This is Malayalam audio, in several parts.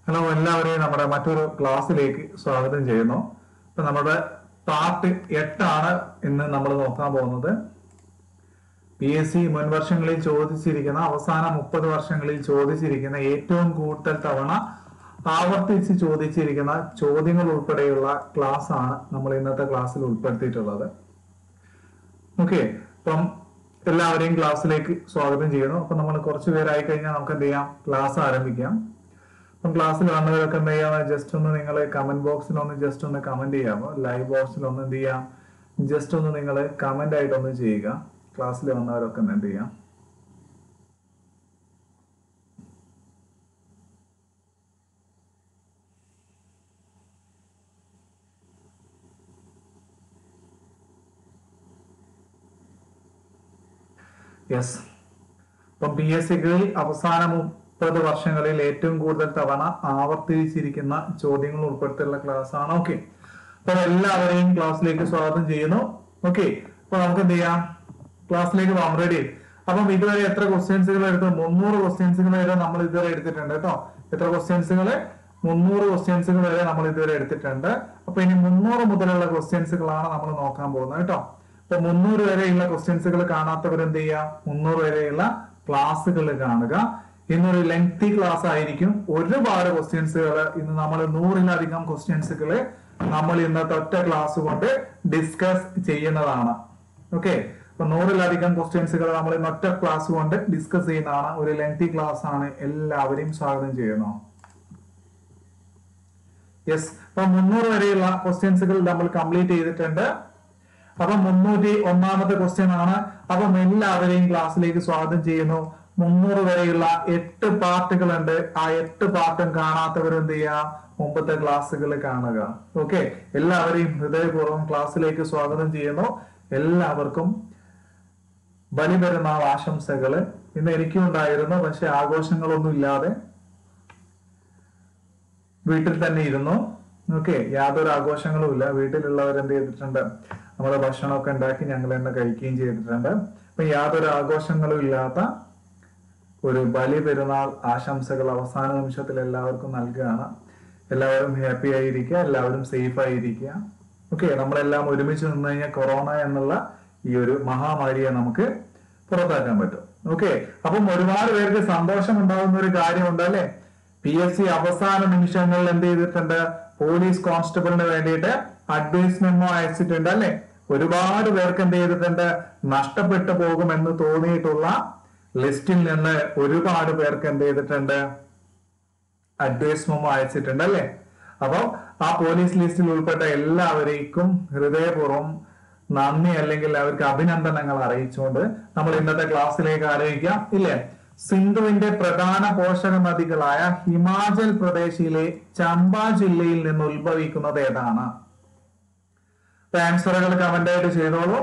ഹലോ എല്ലാവരെയും നമ്മുടെ മറ്റൊരു ക്ലാസ്സിലേക്ക് സ്വാഗതം ചെയ്യുന്നു ഇപ്പൊ നമ്മുടെ പാർട്ട് എട്ടാണ് ഇന്ന് നമ്മൾ നോക്കാൻ പോകുന്നത് പി എസ് സി മുൻ വർഷങ്ങളിൽ ചോദിച്ചിരിക്കുന്ന അവസാന മുപ്പത് വർഷങ്ങളിൽ ചോദിച്ചിരിക്കുന്ന ഏറ്റവും കൂടുതൽ തവണ ആവർത്തിച്ച് ചോദിച്ചിരിക്കുന്ന ചോദ്യങ്ങൾ ഉൾപ്പെടെയുള്ള ക്ലാസ് ആണ് നമ്മൾ ഇന്നത്തെ ക്ലാസ്സിൽ ഉൾപ്പെടുത്തിയിട്ടുള്ളത് ഓക്കെ അപ്പം എല്ലാവരെയും ക്ലാസ്സിലേക്ക് സ്വാഗതം ചെയ്യുന്നു അപ്പൊ നമ്മൾ കുറച്ച് പേരായി കഴിഞ്ഞാൽ നമുക്ക് എന്ത് ചെയ്യാം ക്ലാസ് ആരംഭിക്കാം അപ്പം ക്ലാസ്സിൽ വന്നവരൊക്കെ എന്ത് ചെയ്യാം ജസ്റ്റ് ഒന്ന് നിങ്ങൾ കമന്റ് ബോക്സിൽ ഒന്ന് ജസ്റ്റ് ഒന്ന് കമന്റ് ചെയ്യാമോ ലൈവ് ബോക്സിൽ ഒന്ന് എന്ത് ചെയ്യാം ജസ്റ്റ് ഒന്ന് നിങ്ങൾ കമന്റ് ആയിട്ടൊന്ന് ചെയ്യുക ക്ലാസ്സിൽ വന്നവരൊക്കെ ഒന്ന് എന്ത് ചെയ്യാം യെസ് ഇപ്പം പി എസ് സികളിൽ അവസാന മുപ്പത് വർഷങ്ങളിൽ ഏറ്റവും കൂടുതൽ തവണ ആവർത്തിച്ചിരിക്കുന്ന ചോദ്യങ്ങൾ ഉൾപ്പെടുത്തിയുള്ള ക്ലാസ് ആണ് ഓക്കെ അപ്പൊ എല്ലാവരെയും ക്ലാസ്സിലേക്ക് സ്വാഗതം ചെയ്യുന്നു ഓക്കെ അപ്പൊ നമുക്ക് എന്ത് ചെയ്യാം ക്ലാസ്സിലേക്ക് പോകാം റെഡി അപ്പം ഇതുവരെ എത്ര ക്വസ്റ്റ്യൻസുകൾ എടുത്തു മുന്നൂറ് ക്വസ്റ്റ്യൻസുകൾ വരെ നമ്മൾ ഇതുവരെ എടുത്തിട്ടുണ്ട് കേട്ടോ എത്ര ക്വസ്റ്റ്യൻസുകൾ മുന്നൂറ് ക്വസ്റ്റ്യൻസുകൾ വരെ നമ്മൾ ഇതുവരെ എടുത്തിട്ടുണ്ട് അപ്പൊ ഇനി മുന്നൂറ് മുതലുള്ള ക്വസ്റ്റ്യൻസുകളാണ് നമ്മൾ നോക്കാൻ പോകുന്നത് കേട്ടോ അപ്പൊ മുന്നൂറ് വരെയുള്ള ക്വസ്റ്റ്യൻസുകൾ കാണാത്തവർ എന്ത് ചെയ്യുക മുന്നൂറ് വരെയുള്ള ക്ലാസ്സുകൾ കാണുക ഇന്നൊരു ലെങ്തി ക്ലാസ് ആയിരിക്കും ഒരുപാട് ക്വസ്റ്റ്യൻസുകൾ ഇന്ന് നമ്മൾ നൂറിലധികം ക്വസ്റ്റ്യൻസുകൾ നമ്മൾ ഇന്നത്തെ ഒറ്റ ക്ലാസ് കൊണ്ട് ഡിസ്കസ് ചെയ്യുന്നതാണ് ഓക്കെ അപ്പൊ നൂറിലധികം ക്വസ്റ്റ്യൻസുകൾ നമ്മൾ ഇന്ന് ഒറ്റ ക്ലാസ് കൊണ്ട് ഡിസ്കസ് ചെയ്യുന്നതാണ് ഒരു ലെങ്തി ക്ലാസ് ആണ് എല്ലാവരെയും സ്വാഗതം ചെയ്യുന്നു യെസ് അപ്പൊ മുന്നൂറ് വരെയുള്ള ക്വസ്റ്റ്യൻസുകൾ നമ്മൾ കംപ്ലീറ്റ് ചെയ്തിട്ടുണ്ട് അപ്പൊ മുന്നൂറ്റി ഒന്നാമത്തെ ക്വസ്റ്റ്യൻ ആണ് അപ്പം എല്ലാവരെയും ക്ലാസ്സിലേക്ക് സ്വാഗതം ചെയ്യുന്നു മുന്നൂറ് വരെയുള്ള എട്ട് പാർട്ടുകൾ ഉണ്ട് ആ എട്ട് പാർട്ടും കാണാത്തവർ എന്ത് ചെയ്യുക മുമ്പത്തെ ക്ലാസ്സുകൾ കാണുക ഓക്കെ എല്ലാവരെയും ഹൃദയപൂർവ്വം ക്ലാസ്സിലേക്ക് സ്വാഗതം ചെയ്യുന്നു എല്ലാവർക്കും ബലിപെരുന്നാൾ ആശംസകള് ഇന്ന് എനിക്കും ഉണ്ടായിരുന്നു പക്ഷെ ആഘോഷങ്ങളൊന്നും ഇല്ലാതെ വീട്ടിൽ തന്നെ ഇരുന്നു ഓക്കെ യാതൊരു ആഘോഷങ്ങളും ഇല്ല വീട്ടിലുള്ളവർ എന്ത് ചെയ്തിട്ടുണ്ട് നമ്മളെ ഭക്ഷണമൊക്കെ ഉണ്ടാക്കി ഞങ്ങൾ തന്നെ കഴിക്കുകയും ചെയ്തിട്ടുണ്ട് അപ്പൊ യാതൊരു ആഘോഷങ്ങളും ഇല്ലാത്ത ഒരു ബലി പെരുന്നാൾ ആശംസകൾ അവസാന നിമിഷത്തിൽ എല്ലാവർക്കും നൽകുകയാണ് എല്ലാവരും ഹാപ്പി ആയിരിക്കുക എല്ലാവരും സേഫ് ആയിരിക്കുക ഓക്കെ നമ്മളെല്ലാം ഒരുമിച്ച് നിന്ന് കഴിഞ്ഞാൽ കൊറോണ എന്നുള്ള ഈ ഒരു മഹാമാരിയെ നമുക്ക് പുറത്താക്കാൻ പറ്റും ഓക്കെ അപ്പം ഒരുപാട് പേർക്ക് സന്തോഷം ഉണ്ടാകുന്ന ഒരു കാര്യമുണ്ട് അല്ലെ പി എസ് സി അവസാന നിമിഷങ്ങളിൽ എന്ത് ചെയ്തിട്ടുണ്ട് പോലീസ് കോൺസ്റ്റബിളിന് വേണ്ടിയിട്ട് അഡ്വൈസ് മെമ്മോ അയച്ചിട്ടുണ്ട് അല്ലെ ഒരുപാട് പേർക്ക് എന്ത് ചെയ്തിട്ടുണ്ട് നഷ്ടപ്പെട്ടു പോകുമെന്ന് തോന്നിയിട്ടുള്ള ലിസ്റ്റിൽ നിന്ന് ഒരുപാട് പേർക്ക് എന്ത് ചെയ്തിട്ടുണ്ട് അഡ്വൈസ് മെമ്മോ അയച്ചിട്ടുണ്ട് അല്ലെ അപ്പൊ ആ പോലീസ് ലിസ്റ്റിൽ ഉൾപ്പെട്ട എല്ലാവരേക്കും ഹൃദയപൂർവ്വം നന്ദി അല്ലെങ്കിൽ അവർക്ക് അഭിനന്ദനങ്ങൾ അറിയിച്ചുകൊണ്ട് നമ്മൾ ഇന്നത്തെ ക്ലാസ്സിലേക്ക് ആലോചിക്കാം ഇല്ലേ സിന്ധുവിന്റെ പ്രധാന പോഷക നദികളായ ഹിമാചൽ പ്രദേശിലെ ചമ്പ ജില്ലയിൽ നിന്ന് ഉത്ഭവിക്കുന്നത് ഏതാണ് ആൻസറുകൾ കമന്റ് ആയിട്ട് ചെയ്തോളൂ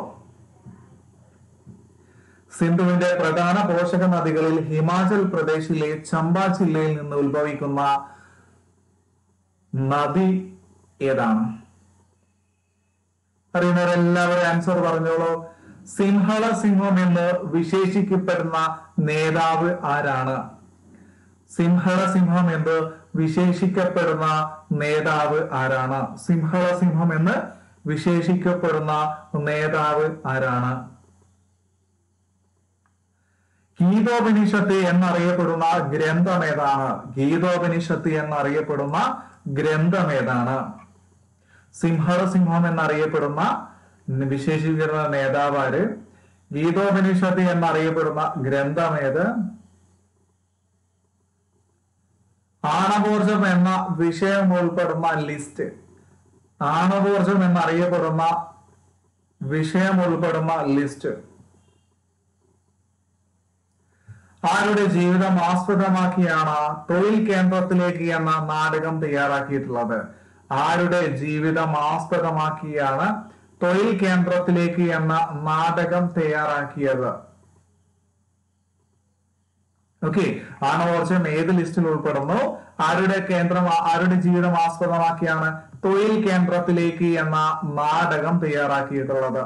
സിന്ധുവിന്റെ പ്രധാന പോഷക നദികളിൽ ഹിമാചൽ പ്രദേശിലെ ചമ്പ ജില്ലയിൽ നിന്ന് ഉത്ഭവിക്കുന്ന നദി ഏതാണ് അറിയുന്നവരെല്ലാവരും ആൻസർ പറഞ്ഞോളൂ സിംഹള സിംഹം എന്ന് വിശേഷിക്കപ്പെടുന്ന നേതാവ് ആരാണ് സിംഹള സിംഹം എന്ന് വിശേഷിക്കപ്പെടുന്ന നേതാവ് ആരാണ് സിംഹള സിംഹം എന്ന് വിശേഷിക്കപ്പെടുന്ന നേതാവ് ആരാണ് ഗീതോപനിഷത്ത് എന്നറിയപ്പെടുന്ന ഗ്രന്ഥം ഏതാണ് ഗീതോപനിഷത്ത് എന്നറിയപ്പെടുന്ന ഗ്രന്ഥം ഏതാണ് സിംഹള സിംഹം എന്നറിയപ്പെടുന്ന വിശേഷിക്കുന്ന നേതാവാര് ഗീതോപനിഷത്ത് എന്നറിയപ്പെടുന്ന ഗ്രന്ഥം ഏത് ആണവോർജം എന്ന വിഷയം ഉൾപ്പെടുന്ന ലിസ്റ്റ് ആണവോർജം എന്നറിയപ്പെടുന്ന വിഷയം ഉൾപ്പെടുന്ന ലിസ്റ്റ് ആരുടെ ജീവിതം ആസ്പദമാക്കിയാണ് തൊഴിൽ കേന്ദ്രത്തിലേക്ക് എന്ന നാടകം തയ്യാറാക്കിയിട്ടുള്ളത് ആരുടെ ജീവിതം ആസ്പദമാക്കിയാണ് തൊഴിൽ കേന്ദ്രത്തിലേക്ക് എന്ന നാടകം തയ്യാറാക്കിയത് ഓക്കെ ആണവോർജം ഏത് ലിസ്റ്റിൽ ഉൾപ്പെടുന്നു ആരുടെ കേന്ദ്രം ആരുടെ ജീവിതം ആസ്പദമാക്കിയാണ് തൊഴിൽ കേന്ദ്രത്തിലേക്ക് എന്ന നാടകം തയ്യാറാക്കിയിട്ടുള്ളത്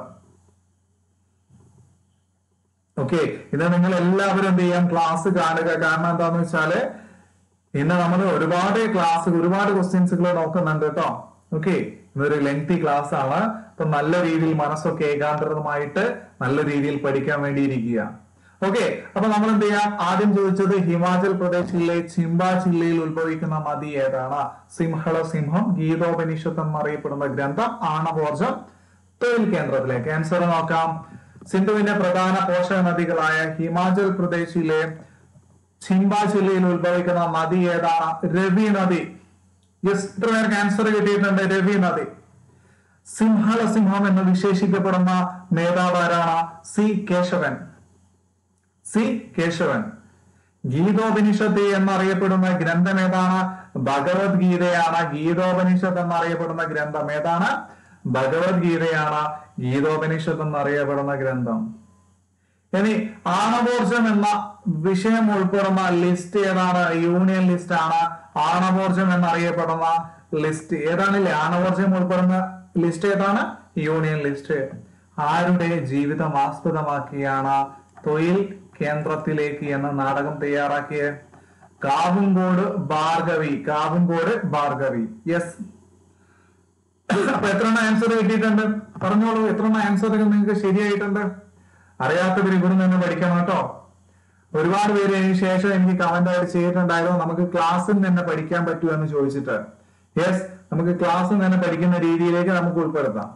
ഓക്കെ ഇത് നിങ്ങൾ എല്ലാവരും എന്ത് ചെയ്യാം ക്ലാസ് കാണുക കാരണം എന്താന്ന് വെച്ചാല് ഇന്ന് നമ്മൾ ഒരുപാട് ക്ലാസ് ഒരുപാട് ക്വസ്റ്റ്യൻസുകൾ നോക്കുന്നുണ്ട് കേട്ടോ ഓക്കെ ഇതൊരു ലെങ്തി ക്ലാസ് ആണ് അപ്പൊ നല്ല രീതിയിൽ മനസ്സൊക്കെ ഏകാഗ്രതമായിട്ട് നല്ല രീതിയിൽ പഠിക്കാൻ വേണ്ടി ഇരിക്കുക ഓക്കെ അപ്പൊ നമ്മൾ എന്ത് ചെയ്യാം ആദ്യം ചോദിച്ചത് ഹിമാചൽ പ്രദേശിലെ ചിംബ ജില്ലയിൽ ഉത്ഭവിക്കുന്ന നദി ഏതാണ് സിംഹള സിംഹം ഗീതോപനിഷത്ത് എന്നറിയപ്പെടുന്ന ഗ്രന്ഥം ആണവോർജം തൊഴിൽ കേന്ദ്രത്തിലേക്ക് ആൻസർ നോക്കാം സിന്ധുവിന്റെ പ്രധാന പോഷക നദികളായ ഹിമാചൽ പ്രദേശിലെ ചിംബ ജില്ലയിൽ ഉത്ഭവിക്കുന്ന നദി ഏതാണ് രവി നദി യെസ് ഇത്ര പേർക്ക് ആൻസർ കിട്ടിയിട്ടുണ്ട് രവി നദി സിംഹള സിംഹം എന്ന് വിശേഷിക്കപ്പെടുന്ന നേതാവ് ആരാണ് സി കേശവൻ സി കേശവൻ ഗീതോപനിഷത്ത് എന്നറിയപ്പെടുന്ന ഗ്രന്ഥം ഏതാണ് ഭഗവത്ഗീതയാണ് ഗീതോപനിഷത്ത് എന്നറിയപ്പെടുന്ന ഗ്രന്ഥം ഏതാണ് ഭഗവത്ഗീതയാണ് ഗീതോപനിഷത്ത് എന്നറിയപ്പെടുന്ന ഗ്രന്ഥം ഇനി ആണവോർജം എന്ന വിഷയം ഉൾപ്പെടുന്ന ലിസ്റ്റ് ഏതാണ് യൂണിയൻ ലിസ്റ്റ് ആണ് ആണവോർജം എന്നറിയപ്പെടുന്ന ലിസ്റ്റ് ഏതാണില്ലേ ആണവോർജം ഉൾപ്പെടുന്ന ലിസ്റ്റ് ഏതാണ് യൂണിയൻ ലിസ്റ്റ് ആരുടെ ജീവിതം ആസ്പദമാക്കിയാണ് തൊഴിൽ കേന്ദ്രത്തിലേക്ക് എന്ന നാടകം തയ്യാറാക്കിയത് കാവുങ്കോട് ഭാർഗവി കാവുങ്കോട് ഭാർഗവി യെസ് അപ്പൊ എത്ര ആൻസർ കിട്ടിയിട്ടുണ്ട് പറഞ്ഞോളൂ എത്ര ആൻസറുകൾ നിങ്ങൾക്ക് ശരിയായിട്ടുണ്ട് അറിയാത്തവർ ഇവിടെ നിന്ന് പഠിക്കണം കേട്ടോ ഒരുപാട് പേര് അതിന് ശേഷം എനിക്ക് കമന്റ് ആയിട്ട് ചെയ്തിട്ടുണ്ടായിരുന്നു നമുക്ക് ക്ലാസ്സിൽ തന്നെ പഠിക്കാൻ പറ്റുമോ എന്ന് ചോദിച്ചിട്ട് യെസ് നമുക്ക് ക്ലാസ്സിൽ തന്നെ പഠിക്കുന്ന രീതിയിലേക്ക് നമുക്ക് ഉൾപ്പെടുത്താം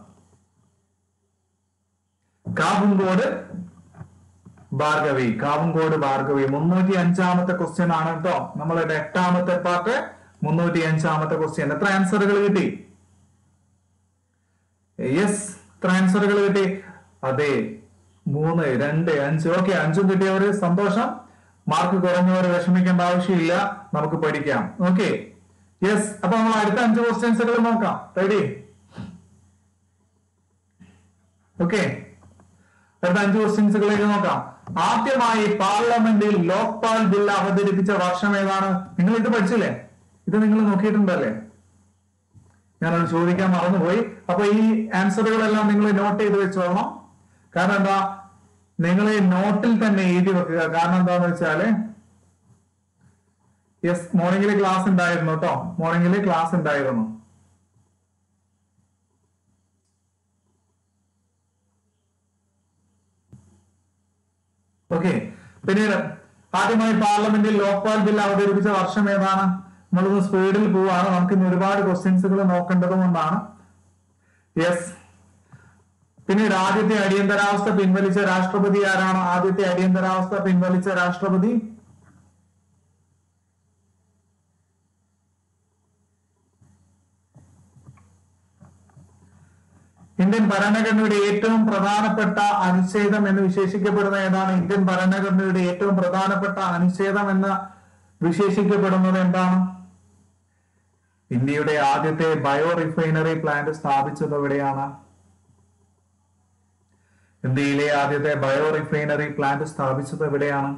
കാവുങ്കോട് ഭാർഗവി കാവുങ്കോട് ഭാർഗവി മുന്നൂറ്റി അഞ്ചാമത്തെ ക്വസ്റ്റ്യൻ ആണ് കേട്ടോ നമ്മളുടെ എട്ടാമത്തെ പാർട്ട് മുന്നൂറ്റി അഞ്ചാമത്തെ ക്വസ്റ്റ്യൻ എത്ര ആൻസറുകൾ കിട്ടി യെസ് എത്ര ആൻസറുകൾ കിട്ടി അതെ മൂന്ന് രണ്ട് അഞ്ച് ഓക്കെ അഞ്ചും കിട്ടിയവര് സന്തോഷം മാർക്ക് കുറഞ്ഞവർ വിഷമിക്കേണ്ട ആവശ്യമില്ല നമുക്ക് പഠിക്കാം ഓക്കെ യെസ് അപ്പൊ നമ്മൾ അടുത്ത അഞ്ച് ക്വസ്റ്റ്യൻസുകൾ നോക്കാം റെഡി ഓക്കെ അടുത്ത അഞ്ച് ക്വസ്റ്റ്യൻസുകളിലേക്ക് നോക്കാം ആദ്യമായി പാർലമെന്റിൽ ലോക്പാൽ ബിൽ അവതരിപ്പിച്ച വർഷം ഏതാണ് നിങ്ങൾ ഇത് പഠിച്ചില്ലേ ഇത് നിങ്ങൾ നോക്കിയിട്ടുണ്ടല്ലേ ഞാനത് ചോദിക്കാൻ മറന്നുപോയി അപ്പൊ ഈ ആൻസറുകളെല്ലാം നിങ്ങൾ നോട്ട് ചെയ്ത് വെച്ചോളണം കാരണം എന്താ നിങ്ങൾ ഈ നോട്ടിൽ തന്നെ എഴുതി വെക്കുക കാരണം എന്താന്ന് വെച്ചാല് യെസ് മോർണിംഗിൽ ക്ലാസ് ഉണ്ടായിരുന്നു കേട്ടോ മോർണിംഗിൽ ക്ലാസ് ഉണ്ടായിരുന്നു ഓക്കെ പിന്നീട് ആദ്യമായി പാർലമെന്റിൽ ലോക്പാൽ ബിൽ അവതരിപ്പിച്ച വർഷം ഏതാണ് നമ്മളൊന്ന് സ്പീഡിൽ പോവാണ് നമുക്ക് ഇന്ന് ഒരുപാട് ക്വസ്റ്റ്യൻസുകൾ നോക്കേണ്ടത് കൊണ്ടാണ് യെസ് പിന്നീട് ആദ്യത്തെ അടിയന്തരാവസ്ഥ പിൻവലിച്ച രാഷ്ട്രപതി ആരാണ് ആദ്യത്തെ അടിയന്തരാവസ്ഥ പിൻവലിച്ച രാഷ്ട്രപതി ഇന്ത്യൻ ഭരണഘടനയുടെ ഏറ്റവും പ്രധാനപ്പെട്ട അനുച്ഛേദം എന്ന് വിശേഷിക്കപ്പെടുന്ന ഏതാണ് ഇന്ത്യൻ ഭരണഘടനയുടെ ഏറ്റവും പ്രധാനപ്പെട്ട അനുച്ഛേദം എന്ന് വിശേഷിക്കപ്പെടുന്നത് എന്താണ് ഇന്ത്യയുടെ ആദ്യത്തെ ബയോ റിഫൈനറി പ്ലാന്റ് സ്ഥാപിച്ചത് എവിടെയാണ് ഇന്ത്യയിലെ ആദ്യത്തെ ബയോ റിഫൈനറി പ്ലാന്റ് സ്ഥാപിച്ചത് എവിടെയാണ്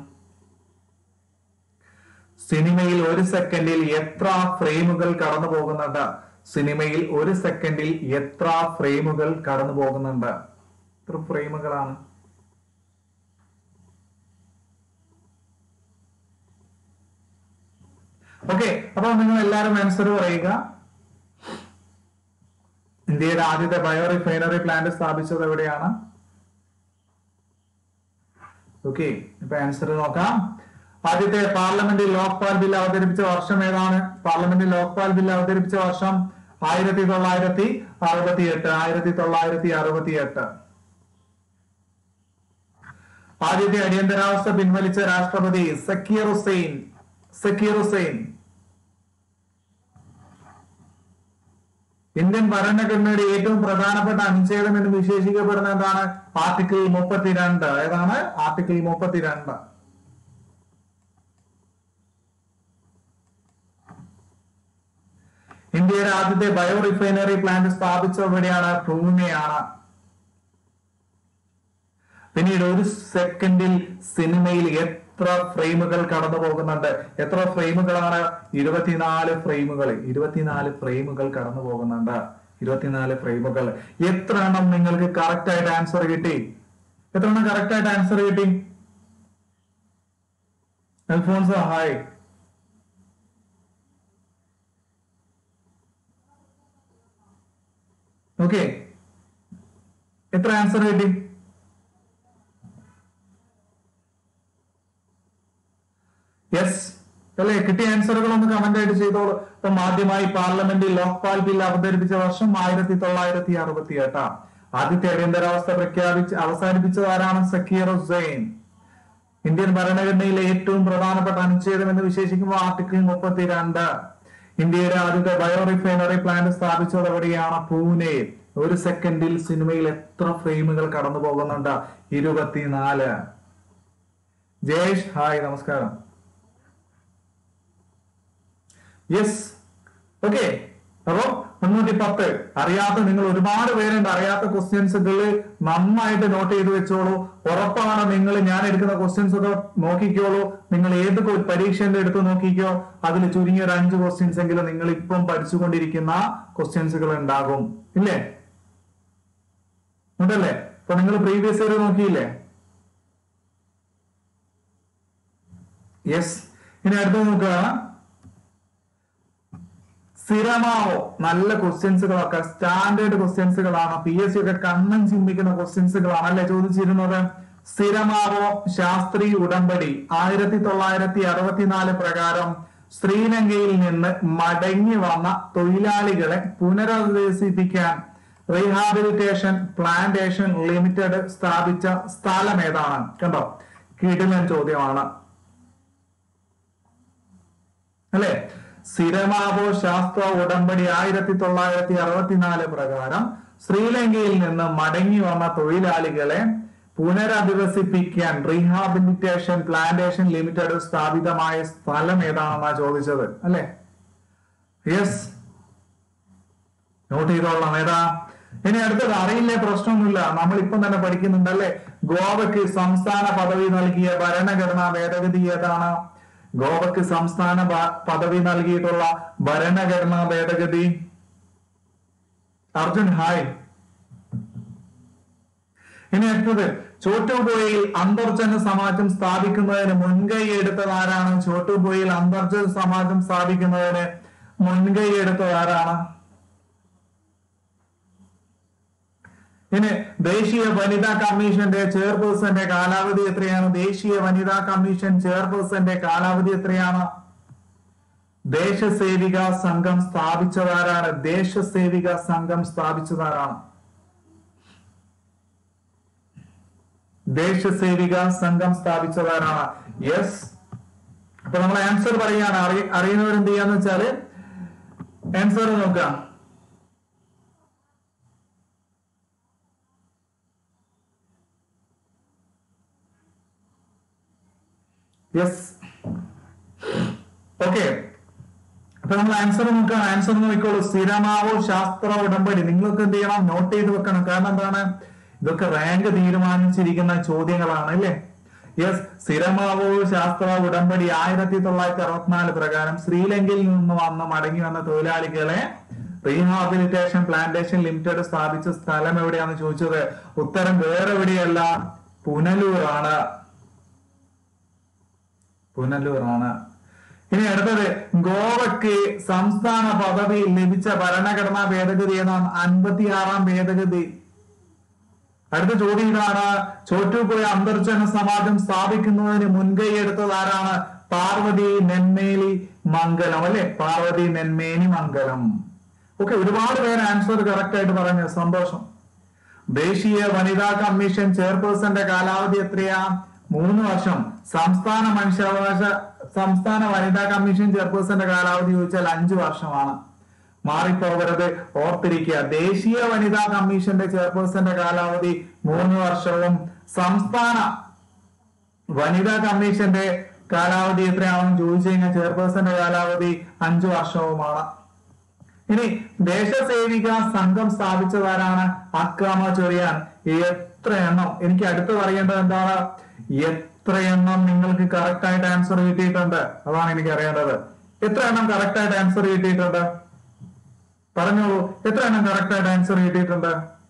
സിനിമയിൽ ഒരു സെക്കൻഡിൽ എത്ര ഫ്രെയിമുകൾ കടന്നു പോകുന്നുണ്ട് സിനിമയിൽ ഒരു സെക്കൻഡിൽ എത്ര ഫ്രെയിമുകൾ കടന്നു പോകുന്നുണ്ട് എത്ര ഫ്രെയിമുകളാണ് ഓക്കെ അപ്പൊ നിങ്ങൾ എല്ലാവരും ആൻസർ പറയുക ഇന്ത്യയുടെ ആദ്യത്തെ ബയോ റിഫൈനറി പ്ലാന്റ് സ്ഥാപിച്ചത് എവിടെയാണ് ഓക്കെ ഇപ്പൊ ആൻസർ നോക്കാം ആദ്യത്തെ പാർലമെന്റിൽ ലോക്പാൽ ബിൽ അവതരിപ്പിച്ച വർഷം ഏതാണ് പാർലമെന്റിൽ ലോക്പാൽ ബിൽ അവതരിപ്പിച്ച വർഷം ആയിരത്തി തൊള്ളായിരത്തി അറുപത്തി എട്ട് ആയിരത്തി തൊള്ളായിരത്തി അറുപത്തി എട്ട് ആദ്യത്തെ അടിയന്തരാവസ്ഥ പിൻവലിച്ച രാഷ്ട്രപതി സക്കീർ ഹുസൈൻ സക്കീർ ഹുസൈൻ ഇന്ത്യൻ ഭരണഘടനയുടെ ഏറ്റവും പ്രധാനപ്പെട്ട അനുച്ഛേദം എന്ന് വിശേഷിക്കപ്പെടുന്ന എന്താണ് ആർട്ടിക്കിൾ മുപ്പത്തിരണ്ട് ഏതാണ് ആർട്ടിക്കിൾ മുപ്പത്തിരണ്ട് ഇന്ത്യയുടെ ആദ്യത്തെ ബയോ റിഫൈനറി പ്ലാന്റ് സ്ഥാപിച്ചത് എവിടെയാണ് പൂനെയാണ് പിന്നീട് ഒരു സെക്കൻഡിൽ സിനിമയിൽ എത്ര ഫ്രെയിമുകൾ കടന്നു പോകുന്നുണ്ട് എത്ര ഫ്രെയിമുകളാണ് ഇരുപത്തിനാല് ഫ്രെയിമുകൾ ഇരുപത്തിനാല് ഫ്രെയിമുകൾ കടന്നു പോകുന്നുണ്ട് ഇരുപത്തിനാല് ഫ്രെയിമുകൾ എത്ര എണ്ണം നിങ്ങൾക്ക് കറക്റ്റ് ആയിട്ട് ആൻസർ കിട്ടി എത്ര എണ്ണം കറക്റ്റ് ആയിട്ട് ആൻസർ കിട്ടി അൽഫോൺസ് ഹായ് ഓക്കെ എത്ര ആൻസർ കിട്ടി യെസ് അല്ലേ കിട്ടിയ ആൻസറുകൾ ഒന്ന് കമന്റ് ആയിട്ട് ചെയ്തോളൂ ഇപ്പം ആദ്യമായി പാർലമെന്റിൽ ലോക്പാൽ ബിൽ അവതരിപ്പിച്ച വർഷം ആയിരത്തി തൊള്ളായിരത്തി അറുപത്തി എട്ടാം ആദ്യത്തെ അടിയന്തരാവസ്ഥ പ്രഖ്യാപിച്ച് അവസാനിപ്പിച്ചത് ആരാണ് സക്കീർ ഹുസൈൻ ഇന്ത്യൻ ഭരണഘടനയിലെ ഏറ്റവും പ്രധാനപ്പെട്ട അനുച്ഛേദം എന്ന് വിശേഷിക്കുമ്പോൾ ആർട്ടിക്കിൾ മുപ്പത്തിരണ്ട് ഇന്ത്യയുടെ ആദ്യത്തെ ബയോ റിഫൈനറി പ്ലാന്റ് സ്ഥാപിച്ചത് എവിടെയാണ് പൂനെ ഒരു സെക്കൻഡിൽ സിനിമയിൽ എത്ര ഫ്രെയിമുകൾ കടന്നു പോകുന്നുണ്ട് ഇരുപത്തിനാല് ജയേഷ് ഹായ് നമസ്കാരം യെസ് ഓക്കെ അപ്പോ മുന്നൂറ്റി പത്ത് അറിയാത്ത നിങ്ങൾ ഒരുപാട് പേരുണ്ട് അറിയാത്ത ക്വസ്റ്റ്യൻസുകൾ നന്നായിട്ട് നോട്ട് ചെയ്ത് വെച്ചോളൂ ഉറപ്പാണ് നിങ്ങൾ ഞാൻ എടുക്കുന്ന ക്വസ്റ്റ്യൻസ് ഒക്കെ നോക്കിക്കോളൂ നിങ്ങൾ ഏത് കൊ- പരീക്ഷന്റെ എടുത്ത് നോക്കിക്കോ അതിൽ ചുരുങ്ങിയ ഒരു അഞ്ച് ക്വസ്റ്റ്യൻസ് എങ്കിലും നിങ്ങൾ ഇപ്പം പഠിച്ചുകൊണ്ടിരിക്കുന്ന ക്വസ്റ്റ്യൻസുകൾ ഉണ്ടാകും ഇല്ലേ ഉണ്ടല്ലേ അപ്പൊ നിങ്ങൾ പ്രീവിയസ് ഇയർ നോക്കിയില്ലേ യെസ് ഇനി അടുത്ത് നോക്കുക സ്ഥിരമാവോ നല്ല ക്വസ്റ്റ്യൻസുകളൊക്കെ സ്റ്റാൻഡേർഡ് ക്വസ്റ്റ്യൻസുകളാണ് പി എസ് സി ഒക്കെ കണ്ണൻ ചിന്തിക്കുന്ന ക്വസ്റ്റ്യൻസുകളാണ് അല്ലെ ചോദിച്ചിരുന്നത് സ്ഥിരമാവോ ശാസ്ത്രി ഉടമ്പടി ആയിരത്തി തൊള്ളായിരത്തി അറുപത്തിനാല് പ്രകാരം ശ്രീലങ്കയിൽ നിന്ന് മടങ്ങി വന്ന തൊഴിലാളികളെ പുനരധിവസിപ്പിക്കാൻ റീഹാബിലിറ്റേഷൻ പ്ലാന്റേഷൻ ലിമിറ്റഡ് സ്ഥാപിച്ച സ്ഥലം ഏതാണ് കണ്ടോ കിടിലൻ ചോദ്യമാണ് അല്ലെ സിരമാവോ ശാസ്ത്ര ഉടമ്പടി ആയിരത്തി തൊള്ളായിരത്തി അറുപത്തിനാല് പ്രകാരം ശ്രീലങ്കയിൽ നിന്ന് മടങ്ങി വന്ന തൊഴിലാളികളെ പുനരധിവസിപ്പിക്കാൻ റീഹാബിലിറ്റേഷൻ പ്ലാന്റേഷൻ ലിമിറ്റഡ് സ്ഥാപിതമായ സ്ഥലം ഏതാണെന്നാ ചോദിച്ചത് അല്ലെ യെസ് നോട്ട് ചെയ്തോളാം ഏതാ ഇനി അടുത്തത് അറിയില്ലേ പ്രശ്നമൊന്നുമില്ല നമ്മൾ ഇപ്പം തന്നെ പഠിക്കുന്നുണ്ട് അല്ലെ ഗോവയ്ക്ക് സംസ്ഥാന പദവി നൽകിയ ഭരണഘടനാ ഭേദഗതി ഏതാണ് ഗോവയ്ക്ക് സംസ്ഥാന പ- പദവി നൽകിയിട്ടുള്ള ഭരണഘടനാ ഭേദഗതി അർജുൻ ഹായ് ഇനി അടുത്തത് ചോട്ടുപുഴയിൽ അന്തർജന സമാജം സ്ഥാപിക്കുന്നതിന് മുൻകൈ എടുത്തത് ആരാണ് ചോട്ടുപുഴയിൽ അന്തർജന സമാജം സ്ഥാപിക്കുന്നതിന് മുൻകൈ എടുത്തത് ആരാണ് ഇനി ദേശീയ വനിതാ കമ്മീഷന്റെ ചെയർപേഴ്സന്റെ കാലാവധി എത്രയാണ് ദേശീയ വനിതാ കമ്മീഷൻ ചെയർപേഴ്സന്റെ കാലാവധി എത്രയാണ് ദേശസേവിക സംഘം സ്ഥാപിച്ചതാരാണ് ദേശസേവിക സംഘം സ്ഥാപിച്ചതാരാണ് ദേശസേവിക സംഘം സ്ഥാപിച്ചതാരാണ് യെസ് അപ്പൊ നമ്മൾ ആൻസർ പറയാണ് അറി അറിയുന്നവർ എന്ത് ചെയ്യാന്ന് വെച്ചാല് ആൻസർ നോക്കാം യെസ് ഓക്കെ അപ്പൊ നമ്മൾ ആൻസർ നോക്കാം ആൻസർ നോക്കിക്കോളൂ സ്ഥിരമാവോ ശാസ്ത്ര ഉടമ്പടി നിങ്ങൾക്ക് എന്ത് ചെയ്യണം നോട്ട് ചെയ്ത് വെക്കണം കാരണം എന്താണ് ഇതൊക്കെ റാങ്ക് തീരുമാനിച്ചിരിക്കുന്ന ചോദ്യങ്ങളാണ് അല്ലേ യെസ് സ്ഥിരമാവോ ശാസ്ത്ര ഉടമ്പടി ആയിരത്തി തൊള്ളായിരത്തി അറുപത്തിനാല് പ്രകാരം ശ്രീലങ്കയിൽ നിന്ന് വന്ന് മടങ്ങി വന്ന തൊഴിലാളികളെ റീഹാബിലിറ്റേഷൻ പ്ലാന്റേഷൻ ലിമിറ്റഡ് സ്ഥാപിച്ച സ്ഥലം എവിടെയാണെന്ന് ചോദിച്ചത് ഉത്തരം വേറെ എവിടെയല്ല പുനലൂരാണ് പുനലൂരാണ് ഇനി അടുത്തത് ഗോവയ്ക്ക് സംസ്ഥാന പദവി ലഭിച്ച ഭരണഘടനാ ഭേദഗതി ഏതാണ് അൻപത്തിയാറാം ഭേദഗതി അടുത്ത ചോദ്യം ഇതാണ് ചോറ്റുപുഴ അന്തർജന സമാജം സ്ഥാപിക്കുന്നതിന് മുൻകൈ എടുത്തത് ആരാണ് പാർവതി നെന്മേലി മംഗലം അല്ലെ പാർവതി നെന്മേനി മംഗലം ഓക്കെ ഒരുപാട് പേര് ആൻസർ കറക്റ്റ് ആയിട്ട് പറഞ്ഞു സന്തോഷം ദേശീയ വനിതാ കമ്മീഷൻ ചെയർപേഴ്സന്റെ കാലാവധി എത്രയാ മൂന്ന് വർഷം സംസ്ഥാന മനുഷ്യാവകാശ സംസ്ഥാന വനിതാ കമ്മീഷൻ ചെയർപേഴ്സന്റെ കാലാവധി ചോദിച്ചാൽ അഞ്ചു വർഷമാണ് മാറിപ്പോകരുത് ഓർത്തിരിക്കുക ദേശീയ വനിതാ കമ്മീഷന്റെ ചെയർപേഴ്സന്റെ കാലാവധി മൂന്ന് വർഷവും സംസ്ഥാന വനിതാ കമ്മീഷന്റെ കാലാവധി എത്രയാണെന്ന് ചോദിച്ചു കഴിഞ്ഞാൽ ചെയർപേഴ്സന്റെ കാലാവധി അഞ്ചു വർഷവുമാണ് ഇനി ദേശസേവിക സംഘം സ്ഥാപിച്ചതാരാണ് അക്രമ ചൊറിയാൻ എത്ര എണ്ണം എനിക്ക് അടുത്ത് പറയേണ്ടത് എന്താണ് എത്ര എണ്ണം നിങ്ങൾക്ക് കറക്റ്റ് ആയിട്ട് ആൻസർ കിട്ടിയിട്ടുണ്ട് അതാണ് എനിക്ക് അറിയേണ്ടത് എത്ര എണ്ണം കറക്റ്റ് ആയിട്ട് ആൻസർ കിട്ടിയിട്ടുണ്ട് പറഞ്ഞോളൂ എത്ര എണ്ണം കറക്റ്റ് ആയിട്ട് ആൻസർ കിട്ടിയിട്ടുണ്ട്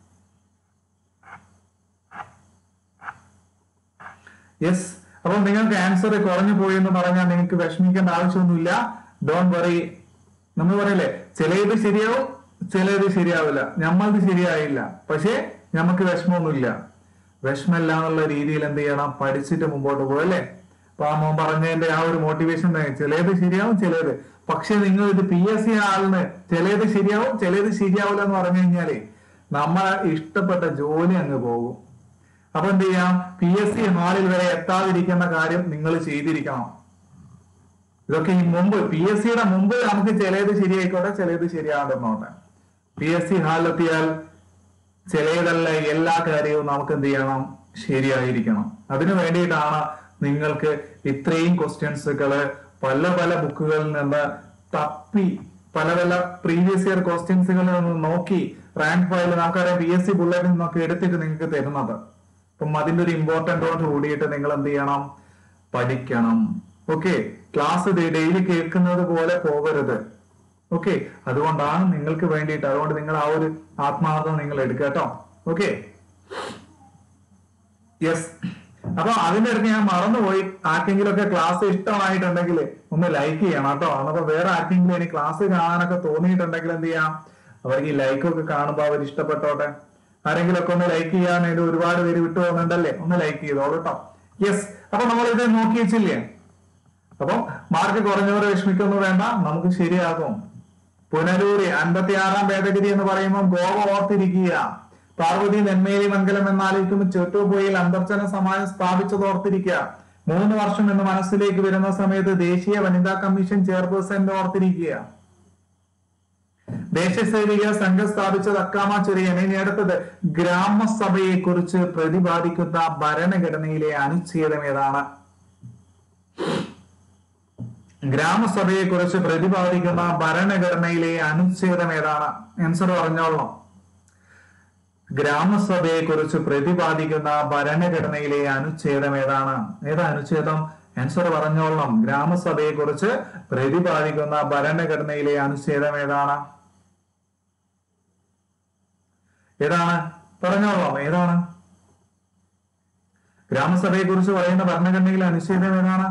യെസ് അപ്പോൾ നിങ്ങൾക്ക് ആൻസർ കുറഞ്ഞു പോയി എന്ന് പറഞ്ഞാൽ നിങ്ങൾക്ക് വിഷമിക്കേണ്ട ആവശ്യമൊന്നുമില്ല ഡോണ്ട് വറി നമ്മൾ പറയില്ലേ ചിലത് ശരിയാവും ചിലത് ശരിയാവില്ല നമ്മൾക്ക് ശരിയായില്ല പക്ഷേ നമുക്ക് വിഷമമൊന്നുമില്ല വിഷമമില്ല എന്നുള്ള രീതിയിൽ എന്ത് ചെയ്യണം പഠിച്ചിട്ട് മുമ്പോട്ട് പോകും അല്ലേ അപ്പൊ ആ മോൻ പറഞ്ഞതിന്റെ ആ ഒരു മോട്ടിവേഷൻ ചിലത് ശരിയാവും ചിലത് പക്ഷെ നിങ്ങൾ ഇത് പി എസ് സി ആളിന് ചിലത് ശരിയാവും ചിലത് ശരിയാവില്ല എന്ന് പറഞ്ഞു കഴിഞ്ഞാല് നമ്മളെ ഇഷ്ടപ്പെട്ട ജോലി അങ്ങ് പോകും അപ്പൊ എന്ത് ചെയ്യാം പി എസ് സി ഹാളിൽ വരെ എത്താതിരിക്കുന്ന കാര്യം നിങ്ങൾ ചെയ്തിരിക്കണം ഇതൊക്കെ ഈ മുമ്പ് പി എസ് സിയുടെ മുമ്പ് നമുക്ക് ചിലത് ശരിയായിക്കോട്ടെ ചിലത് ശരിയാകണമെന്നോട്ടെ പി എസ് സി ഹാളിലെത്തിയാൽ ചിലതല്ല എല്ലാ കാര്യവും നമുക്ക് എന്ത് ചെയ്യണം ശരിയായിരിക്കണം അതിനു വേണ്ടിയിട്ടാണ് നിങ്ങൾക്ക് ഇത്രയും ക്വസ്റ്റ്യൻസുകള് പല പല ബുക്കുകളിൽ നിന്ന് തപ്പി പല പല പ്രീവിയസ് ഇയർ ക്വസ്റ്റ്യൻസുകളിൽ നിന്ന് നോക്കി റാങ്ക് ഫയൽ നമുക്കറിയാം പി എസ് സി ബുള്ളറ്റിൽ നിന്നൊക്കെ എടുത്തിട്ട് നിങ്ങൾക്ക് തരുന്നത് അപ്പം അതിന്റെ ഒരു ഇമ്പോർട്ടൻറ്റോട് കൂടിയിട്ട് നിങ്ങൾ എന്ത് ചെയ്യണം പഠിക്കണം ഓക്കെ ക്ലാസ് ഡെയിലി കേൾക്കുന്നത് പോലെ പോകരുത് ഓക്കെ അതുകൊണ്ടാണ് നിങ്ങൾക്ക് വേണ്ടിയിട്ട് അതുകൊണ്ട് നിങ്ങൾ ആ ഒരു ആത്മാർത്ഥം നിങ്ങൾ എടുക്കുക കേട്ടോ ഓക്കെ യെസ് അപ്പൊ അതിന്റെ ഇടയ്ക്ക് ഞാൻ മറന്നുപോയി ആർക്കെങ്കിലും ഒക്കെ ക്ലാസ് ഇഷ്ടമായിട്ടുണ്ടെങ്കിൽ ഒന്ന് ലൈക്ക് ചെയ്യണം കേട്ടോ അന്നപ്പോ വേറെ ആർക്കെങ്കിലും ഇനി ക്ലാസ് കാണാനൊക്കെ തോന്നിയിട്ടുണ്ടെങ്കിൽ എന്ത് ചെയ്യാം അവർക്ക് ഈ ലൈക്ക് ഒക്കെ കാണുമ്പോൾ അവർ ഇഷ്ടപ്പെട്ടോട്ടെ ആരെങ്കിലും ഒക്കെ ഒന്ന് ലൈക്ക് ചെയ്യാൻ വേണ്ടി ഒരുപാട് പേര് വിട്ടു പോകുന്നുണ്ടല്ലേ ഒന്ന് ലൈക്ക് ചെയ്തോളൂ കേട്ടോ യെസ് അപ്പൊ നമ്മൾ ഇത് നോക്കി വെച്ചില്ലേ അപ്പൊ മാർക്ക് കുറഞ്ഞവരെ വിഷമിക്കൊന്നും വേണ്ട നമുക്ക് ശരിയാകും പുനലൂര് അൻപത്തിയാറാം ഭേദഗതി എന്ന് പറയുമ്പോൾ ഗോവ ഓർത്തിരിക്കുക പാർവതി നെന്മേലി മംഗലം എന്നാലോചിക്കുമ്പോൾ ചെട്ടുപോയിൽ അന്തർജന സമാജം സ്ഥാപിച്ചത് ഓർത്തിരിക്കുക മൂന്ന് വർഷം എന്ന് മനസ്സിലേക്ക് വരുന്ന സമയത്ത് ദേശീയ വനിതാ കമ്മീഷൻ ചെയർപേഴ്സൺ ഓർത്തിരിക്കുക ദേശസൈനിക സംഘം സ്ഥാപിച്ചത് അക്കാമ ചെറിയൻ ഇനി അടുത്തത് ഗ്രാമസഭയെ കുറിച്ച് പ്രതിപാദിക്കുന്ന ഭരണഘടനയിലെ അനുച്ഛേദം ഏതാണ് ഗ്രാമസഭയെ കുറിച്ച് പ്രതിപാദിക്കുന്ന ഭരണഘടനയിലെ അനുച്ഛേദം ഏതാണ് ആൻസർ പറഞ്ഞോളണം ഗ്രാമസഭയെ കുറിച്ച് പ്രതിപാദിക്കുന്ന ഭരണഘടനയിലെ അനുച്ഛേദം ഏതാണ് ഏതാ അനുച്ഛേദം ആൻസർ പറഞ്ഞോളണം ഗ്രാമസഭയെ കുറിച്ച് പ്രതിപാദിക്കുന്ന ഭരണഘടനയിലെ അനുച്ഛേദം ഏതാണ് ഏതാണ് പറഞ്ഞോളാം ഏതാണ് ഗ്രാമസഭയെ കുറിച്ച് പറയുന്ന ഭരണഘടനയിലെ അനുച്ഛേദം ഏതാണ്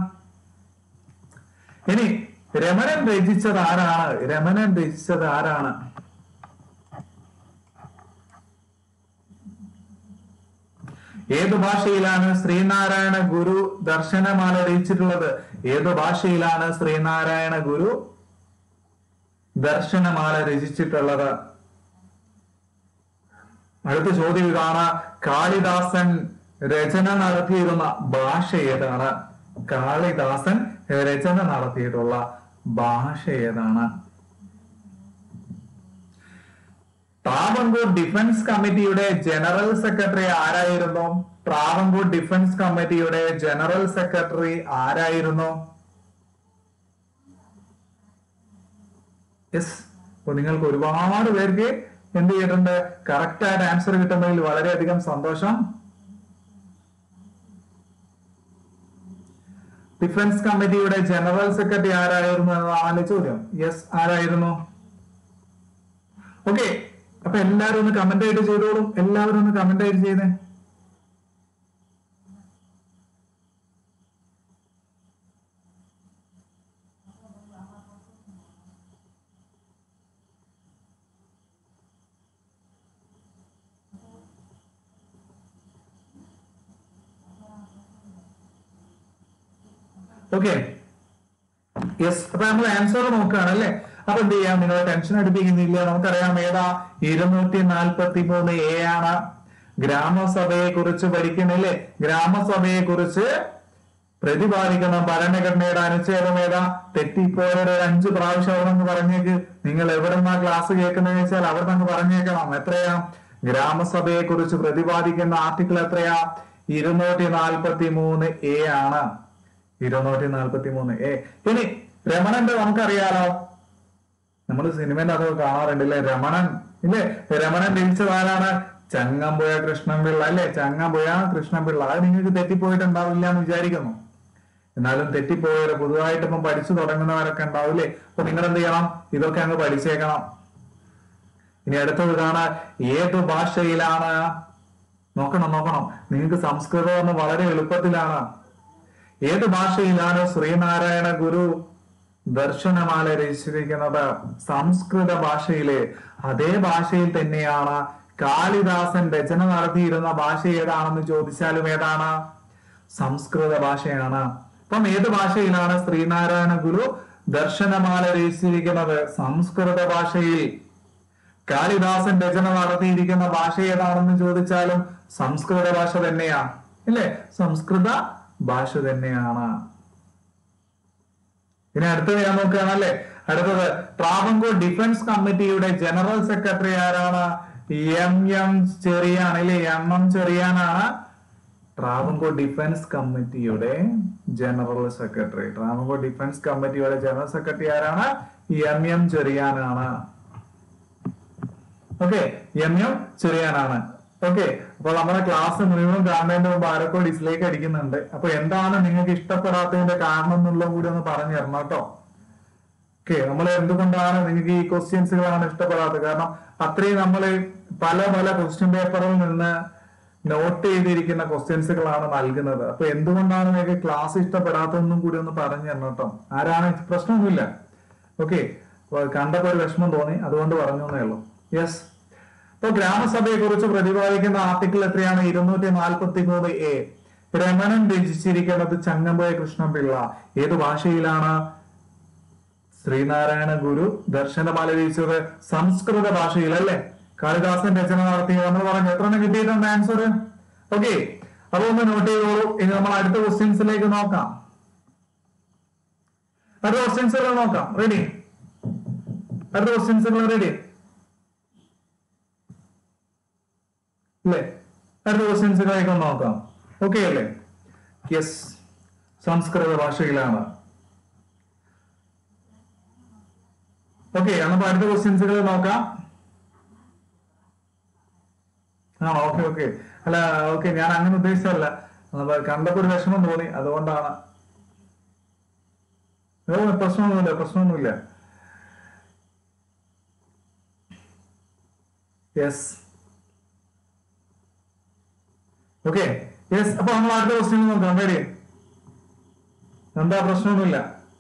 ഇനി രമണൻ രചിച്ചത് ആരാണ് രമണൻ രചിച്ചത് ആരാണ് ഏത് ഭാഷയിലാണ് ശ്രീനാരായണ ഗുരു ദർശനമാല രചിച്ചിട്ടുള്ളത് ഏത് ഭാഷയിലാണ് ശ്രീനാരായണ ഗുരു ദർശനമാല രചിച്ചിട്ടുള്ളത് അടുത്ത ചോദ്യം ഇതാണ് കാളിദാസൻ രചന നടത്തിയിരുന്ന ഭാഷ ഏതാണ് കാളിദാസൻ രചന നടത്തിയിട്ടുള്ള ഭാഷ ഏതാണ് ട്രാവൻകൂർ ഡിഫൻസ് കമ്മിറ്റിയുടെ ജനറൽ സെക്രട്ടറി ആരായിരുന്നു ട്രാവൻകൂർ ഡിഫൻസ് കമ്മിറ്റിയുടെ ജനറൽ സെക്രട്ടറി ആരായിരുന്നു യെസ് അപ്പൊ നിങ്ങൾക്ക് ഒരുപാട് പേർക്ക് എന്ത് ചെയ്തിട്ടുണ്ട് കറക്റ്റ് ആയിട്ട് ആൻസർ കിട്ടുന്നതിൽ വളരെയധികം സന്തോഷം ഡിഫൻസ് കമ്മിറ്റിയുടെ ജനറൽ സെക്രട്ടറി ആരായിരുന്നു എന്നതാണ് ചോദ്യം യെസ് ആരായിരുന്നു ഓക്കെ അപ്പൊ എല്ലാവരും ഒന്ന് കമന്റ് ആയിട്ട് ചെയ്തോളും എല്ലാവരും ഒന്ന് കമന്റ് ആയിട്ട് ചെയ്തേ ഓക്കെ യെസ് അപ്പൊ നമ്മൾ ആൻസർ നോക്കുകയാണ് അല്ലെ അപ്പൊ എന്ത് ചെയ്യാം നിങ്ങൾ ടെൻഷൻ അടിപ്പിക്കുന്നില്ല നമുക്കറിയാം ഏതാ ഇരുന്നൂറ്റി നാൽപ്പത്തി മൂന്ന് എ ആണ് ഗ്രാമസഭയെ കുറിച്ച് പഠിക്കുന്നില്ലേ ഗ്രാമസഭയെ കുറിച്ച് പ്രതിപാദിക്കുന്ന ഭരണഘടനയുടെ അനുച്ഛേദം ഏതാ തെറ്റിപ്പോയത് ഒരു അഞ്ച് പ്രാവശ്യം അവിടെ നിന്ന് പറഞ്ഞേക്ക് നിങ്ങൾ എവിടെ നിന്നാ ക്ലാസ് കേൾക്കുന്നതെന്ന് വെച്ചാൽ അവിടെ നിന്ന് പറഞ്ഞേക്കണം എത്രയാ ഗ്രാമസഭയെ കുറിച്ച് പ്രതിപാദിക്കുന്ന ആർട്ടിക്കിൾ എത്രയാ ഇരുന്നൂറ്റി നാൽപ്പത്തി മൂന്ന് എ ആണ് ഇരുന്നൂറ്റി നാൽപ്പത്തി മൂന്ന് എ ഇനി രമണന്റെ നമുക്കറിയാലോ നമ്മൾ സിനിമന്റെ അതൊക്കെ കാണാറുണ്ട് അല്ലെ രമണൻ ഇല്ലേ രമണൻ രചിച്ചത് ആരാണ് ചങ്ങമ്പുഴ കൃഷ്ണൻപിള്ള അല്ലെ ചങ്ങമ്പുഴ കൃഷ്ണൻപിള്ള അത് നിങ്ങൾക്ക് തെറ്റിപ്പോയിട്ടുണ്ടാവില്ല എന്ന് വിചാരിക്കുന്നു എന്നാലും തെറ്റിപ്പോയവര് പുതുതായിട്ട് ഇപ്പം പഠിച്ചു തുടങ്ങുന്നവരൊക്കെ ഉണ്ടാവില്ലേ അപ്പൊ നിങ്ങൾ എന്ത് ചെയ്യണം ഇതൊക്കെ അങ്ങ് പഠിച്ചേക്കണം ഇനി അടുത്തത് കാണാൻ ഏത് ഭാഷയിലാണ് നോക്കണം നോക്കണം നിങ്ങൾക്ക് സംസ്കൃതം എന്ന് വളരെ എളുപ്പത്തിലാണ് ഏത് ഭാഷയിലാണ് ശ്രീനാരായണ ഗുരു ദർശനമാല രചിച്ചിരിക്കുന്നത് സംസ്കൃത ഭാഷയിലെ അതേ ഭാഷയിൽ തന്നെയാണ് കാളിദാസൻ രചന നടത്തിയിരുന്ന ഭാഷ ഏതാണെന്ന് ചോദിച്ചാലും ഏതാണ് സംസ്കൃത ഭാഷയാണ് അപ്പം ഏത് ഭാഷയിലാണ് ശ്രീനാരായണ ഗുരു ദർശനമാല രചിച്ചിരിക്കുന്നത് സംസ്കൃത ഭാഷയിൽ കാളിദാസൻ രചന നടത്തിയിരിക്കുന്ന ഭാഷ ഏതാണെന്ന് ചോദിച്ചാലും സംസ്കൃത ഭാഷ തന്നെയാണ് ഇല്ലേ സംസ്കൃത ഭാഷ തന്നെയാണ് ഇനി അടുത്തത് ഞാൻ നോക്കുകയാണല്ലേ അടുത്തത് ട്രാവൻകൂർ ഡിഫൻസ് കമ്മിറ്റിയുടെ ജനറൽ സെക്രട്ടറി ആരാണ് എം എം ചെറിയാൻ അല്ലെ എം എം ചെറിയാനാണ് ട്രാവൻകൂർ ഡിഫൻസ് കമ്മിറ്റിയുടെ ജനറൽ സെക്രട്ടറി ട്രാവൻകൂർ ഡിഫൻസ് കമ്മിറ്റിയുടെ ജനറൽ സെക്രട്ടറി ആരാണ് എം എം ചെറിയാനാണ് ഓക്കെ എം എം ചെറിയാനാണ് ഓക്കെ അപ്പൊ നമ്മുടെ ക്ലാസ് മുഴുവൻ കാണുന്നതിന്റെ മുമ്പ് ആരൊക്കെ ഡിസ്ലൈക്ക് അടിക്കുന്നുണ്ട് അപ്പൊ എന്താണ് നിങ്ങൾക്ക് ഇഷ്ടപ്പെടാത്തതിന്റെ കാരണം എന്നുള്ളത് കൂടി ഒന്ന് പറഞ്ഞു തരണം കേട്ടോ ഓക്കെ നമ്മൾ എന്തുകൊണ്ടാണ് നിങ്ങൾക്ക് ഈ ക്വസ്റ്റ്യൻസുകളാണ് ഇഷ്ടപ്പെടാത്തത് കാരണം അത്രയും നമ്മൾ പല പല ക്വസ്റ്റ്യൻ പേപ്പറിൽ നിന്ന് നോട്ട് ചെയ്തിരിക്കുന്ന ക്വസ്റ്റ്യൻസുകളാണ് നൽകുന്നത് അപ്പൊ എന്തുകൊണ്ടാണ് നിങ്ങൾക്ക് ക്ലാസ് ഇഷ്ടപ്പെടാത്തതെന്നും കൂടി ഒന്ന് പറഞ്ഞു തരണം കേട്ടോ ആരാണ് പ്രശ്നമൊന്നുമില്ല ഓക്കെ കണ്ടപ്പോ ഒരു വിഷമം തോന്നി അതുകൊണ്ട് പറഞ്ഞു എന്നേ ഉള്ളൂ യെസ് ഇപ്പൊ ഗ്രാമസഭയെ കുറിച്ച് പ്രതിപാദിക്കുന്ന ആർട്ടിക്കിൾ എത്രയാണ് ഇരുന്നൂറ്റി നാൽപ്പത്തി മൂന്ന് എ രമണൻ രചിച്ചിരിക്കുന്നത് ചങ്ങമ്പുഴ കൃഷ്ണപിള്ള ഏത് ഭാഷയിലാണ് ശ്രീനാരായണ ഗുരു ദർശനമാല രചിച്ചത് സംസ്കൃത ഭാഷയിൽ അല്ലേ കാളിദാസൻ രചന നടത്തി നമ്മൾ പറഞ്ഞു എത്ര എണ്ണം കിട്ടിയിട്ടുണ്ട് ആൻസർ ഓക്കെ അപ്പൊ ഒന്ന് നോട്ട് ചെയ്തോളൂ ഇനി നമ്മൾ അടുത്ത ക്വസ്റ്റ്യൻസിലേക്ക് നോക്കാം അടുത്ത ക്വസ്റ്റ്യൻസുകൾ നോക്കാം റെഡി അടുത്ത ക്വസ്റ്റ്യൻസുകൾ റെഡി അല്ലേ അടുത്ത ക്വസ്റ്റ്യൻസുകളേക്ക് ഒന്ന് നോക്കാം ഓക്കെ അല്ലേ യെസ് സംസ്കൃത ഭാഷയിലാണ് ഓക്കെ നമുക്ക് അടുത്ത ക്വസ്റ്റ്യൻസുകൾ നോക്കാം ആ ഓക്കെ ഓക്കെ അല്ല ഓക്കെ ഞാൻ അങ്ങനെ ഉദ്ദേശിച്ചല്ല അപ്പൊ കണ്ടപ്പോ ഒരു വിഷമം തോന്നി അതുകൊണ്ടാണ് ഓ പ്രശ്നമൊന്നുമില്ല പ്രശ്നമൊന്നുമില്ല യെസ് ഓക്കെ യെസ് അപ്പൊ നമ്മൾ അടുത്ത ക്വസ്റ്റ്യൻ നോക്കാം റെഡി എന്താ പ്രശ്നമൊന്നുമില്ല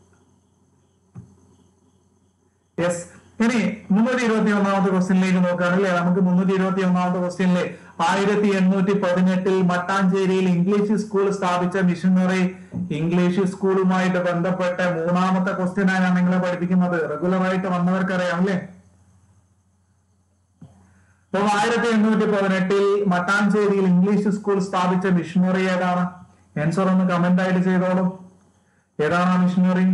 യെസ് ഇനി മുന്നൂറ്റി ഇരുപത്തി ഒന്നാമത്തെ ക്വസ്റ്റ്യനിലേക്ക് നോക്കുകയാണല്ലേ നമുക്ക് മുന്നൂറ്റി ഇരുപത്തി ഒന്നാമത്തെ ക്വസ്റ്റ്യനിലെ ആയിരത്തി എണ്ണൂറ്റി പതിനെട്ടിൽ മട്ടാഞ്ചേരിയിൽ ഇംഗ്ലീഷ് സ്കൂൾ സ്ഥാപിച്ച മിഷണറി ഇംഗ്ലീഷ് സ്കൂളുമായിട്ട് ബന്ധപ്പെട്ട മൂന്നാമത്തെ ക്വസ്റ്റ്യനാണ് ഞാൻ നിങ്ങളെ പഠിപ്പിക്കുന്നത് റെഗുലർ ആയിട്ട് വന്നവർക്കറിയാം അല്ലേ അപ്പൊ ആയിരത്തി എണ്ണൂറ്റി പതിനെട്ടിൽ മട്ടാഞ്ചേരിയിൽ ഇംഗ്ലീഷ് സ്കൂൾ സ്ഥാപിച്ച മിഷണറി ഏതാണ് ആൻസർ ഒന്ന് കമന്റ് ആയിട്ട് ചെയ്തോളൂ ഏതാണ് ആ മിഷണറി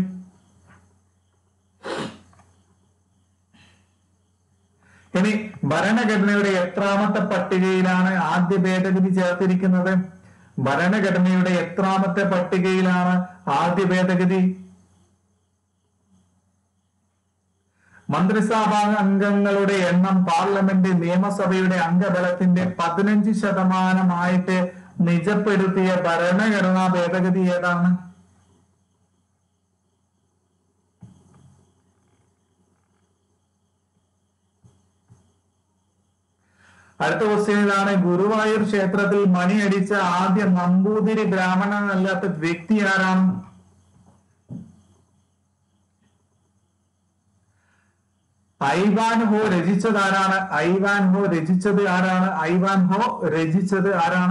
ഇനി ഭരണഘടനയുടെ എത്രാമത്തെ പട്ടികയിലാണ് ആദ്യ ഭേദഗതി ചേർത്തിരിക്കുന്നത് ഭരണഘടനയുടെ എത്രാമത്തെ പട്ടികയിലാണ് ആദ്യ ഭേദഗതി മന്ത്രിസഭാ അംഗങ്ങളുടെ എണ്ണം പാർലമെന്റ് നിയമസഭയുടെ അംഗബലത്തിന്റെ പതിനഞ്ച് ശതമാനമായിട്ട് നിജപ്പെടുത്തിയ ഭരണഘടനാ ഭേദഗതി ഏതാണ് അടുത്ത ക്വസ്റ്റ്യൻ ഇതാണ് ഗുരുവായൂർ ക്ഷേത്രത്തിൽ മണിയടിച്ച ആദ്യ നമ്പൂതിരി ബ്രാഹ്മണനല്ലാത്ത വ്യക്തി ആരാണ് ഐവാൻ ഹോ രചിച്ചത് ആരാണ് ഐവാൻ ഹോ രചിച്ചത് ആരാണ് ഐവാൻ ഹോ രചിച്ചത് ആരാണ്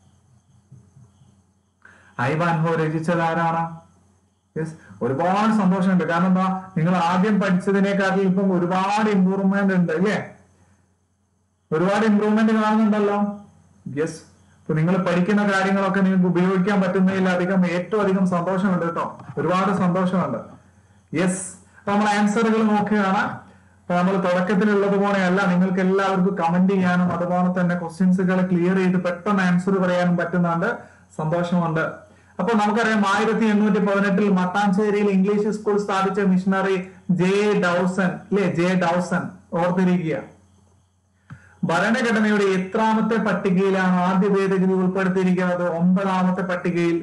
ഐവാൻ ഹോ രചിച്ചത് ആരാണ് യെസ് ഒരുപാട് സന്തോഷമുണ്ട് കാരണം എന്താ നിങ്ങൾ ആദ്യം പഠിച്ചതിനേക്കാട്ടിൽ ഇപ്പം ഒരുപാട് ഇമ്പ്രൂവ്മെന്റ് ഉണ്ട് അല്ലേ ഒരുപാട് ഇമ്പ്രൂവ്മെന്റ് കാണുന്നുണ്ടല്ലോ യെസ് ഇപ്പൊ നിങ്ങൾ പഠിക്കുന്ന കാര്യങ്ങളൊക്കെ നിങ്ങൾക്ക് ഉപയോഗിക്കാൻ പറ്റുന്നതിൽ അധികം ഏറ്റവും അധികം സന്തോഷമുണ്ട് കേട്ടോ ഒരുപാട് സന്തോഷമുണ്ട് യെസ് അപ്പൊ നമ്മൾ ആൻസറുകൾ നോക്കുകയാണ് അപ്പൊ നമ്മൾ തുടക്കത്തിലുള്ളത് പോലെയല്ല നിങ്ങൾക്ക് എല്ലാവർക്കും കമന്റ് ചെയ്യാനും അതുപോലെ തന്നെ ക്വസ്റ്റ്യൻസുകൾ ക്ലിയർ ചെയ്ത് പെട്ടെന്ന് ആൻസർ പറയാനും പറ്റുന്നുണ്ട് സന്തോഷമുണ്ട് അപ്പൊ നമുക്കറിയാം ആയിരത്തി എണ്ണൂറ്റി പതിനെട്ടിൽ മട്ടാഞ്ചേരിയിൽ ഇംഗ്ലീഷ് സ്കൂൾ സ്ഥാപിച്ച മിഷണറി ജെ ഡൗസൺ അല്ലെ ജെ ഡൗസൺ ഓർത്തിരിക്കുക ഭരണഘടനയുടെ എത്രാമത്തെ പട്ടികയിലാണ് ആദ്യ ഭേദഗതി ഉൾപ്പെടുത്തിയിരിക്കുന്നത് ഒമ്പതാമത്തെ പട്ടികയിൽ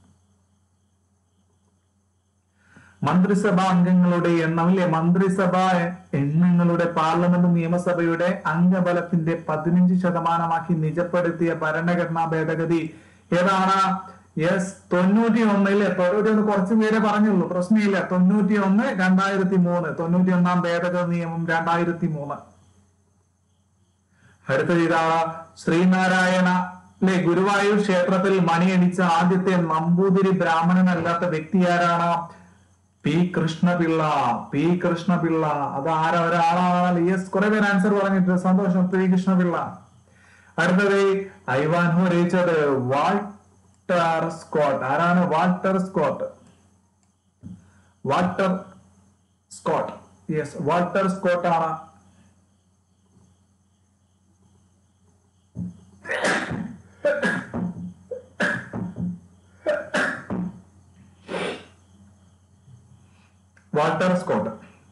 മന്ത്രിസഭാ അംഗങ്ങളുടെ എണ്ണം അല്ലെ മന്ത്രിസഭാ എണ്ണങ്ങളുടെ പാർലമെന്റ് നിയമസഭയുടെ അംഗബലത്തിന്റെ പതിനഞ്ച് ശതമാനമാക്കി നിജപ്പെടുത്തിയ ഭരണഘടനാ ഭേദഗതി ഏതാണ് യെസ് തൊണ്ണൂറ്റി ഒന്നിൽ തൊണ്ണൂറ്റി ഒന്ന് കുറച്ച് പേരെ പറഞ്ഞുള്ളൂ പ്രശ്നമില്ല തൊണ്ണൂറ്റി ഒന്ന് രണ്ടായിരത്തി മൂന്ന് തൊണ്ണൂറ്റി ഒന്നാം ഭേദഗതി നിയമം രണ്ടായിരത്തി മൂന്ന് അടുത്തത് ഇതാണ് ശ്രീനാരായണ അല്ലെ ഗുരുവായൂർ ക്ഷേത്രത്തിൽ മണിയടിച്ച ആദ്യത്തെ നമ്പൂതിരി ബ്രാഹ്മണനല്ലാത്ത വ്യക്തി ആരാണ് പി കൃഷ്ണപിള്ള പി കൃഷ്ണപിള്ള അത് ആരാ ഒരാളാണ് യെസ് കുറെ പേര് ആൻസർ പറഞ്ഞിട്ട് സന്തോഷം പി കൃഷ്ണപിള്ള അടുത്തത് ഐവാൻഹോ രചിച്ചത് വാൾട്ടർ സ്കോട്ട് ആരാണ് Walter Scott Walter Scott yes Walter Scott ആണ് Walter Scott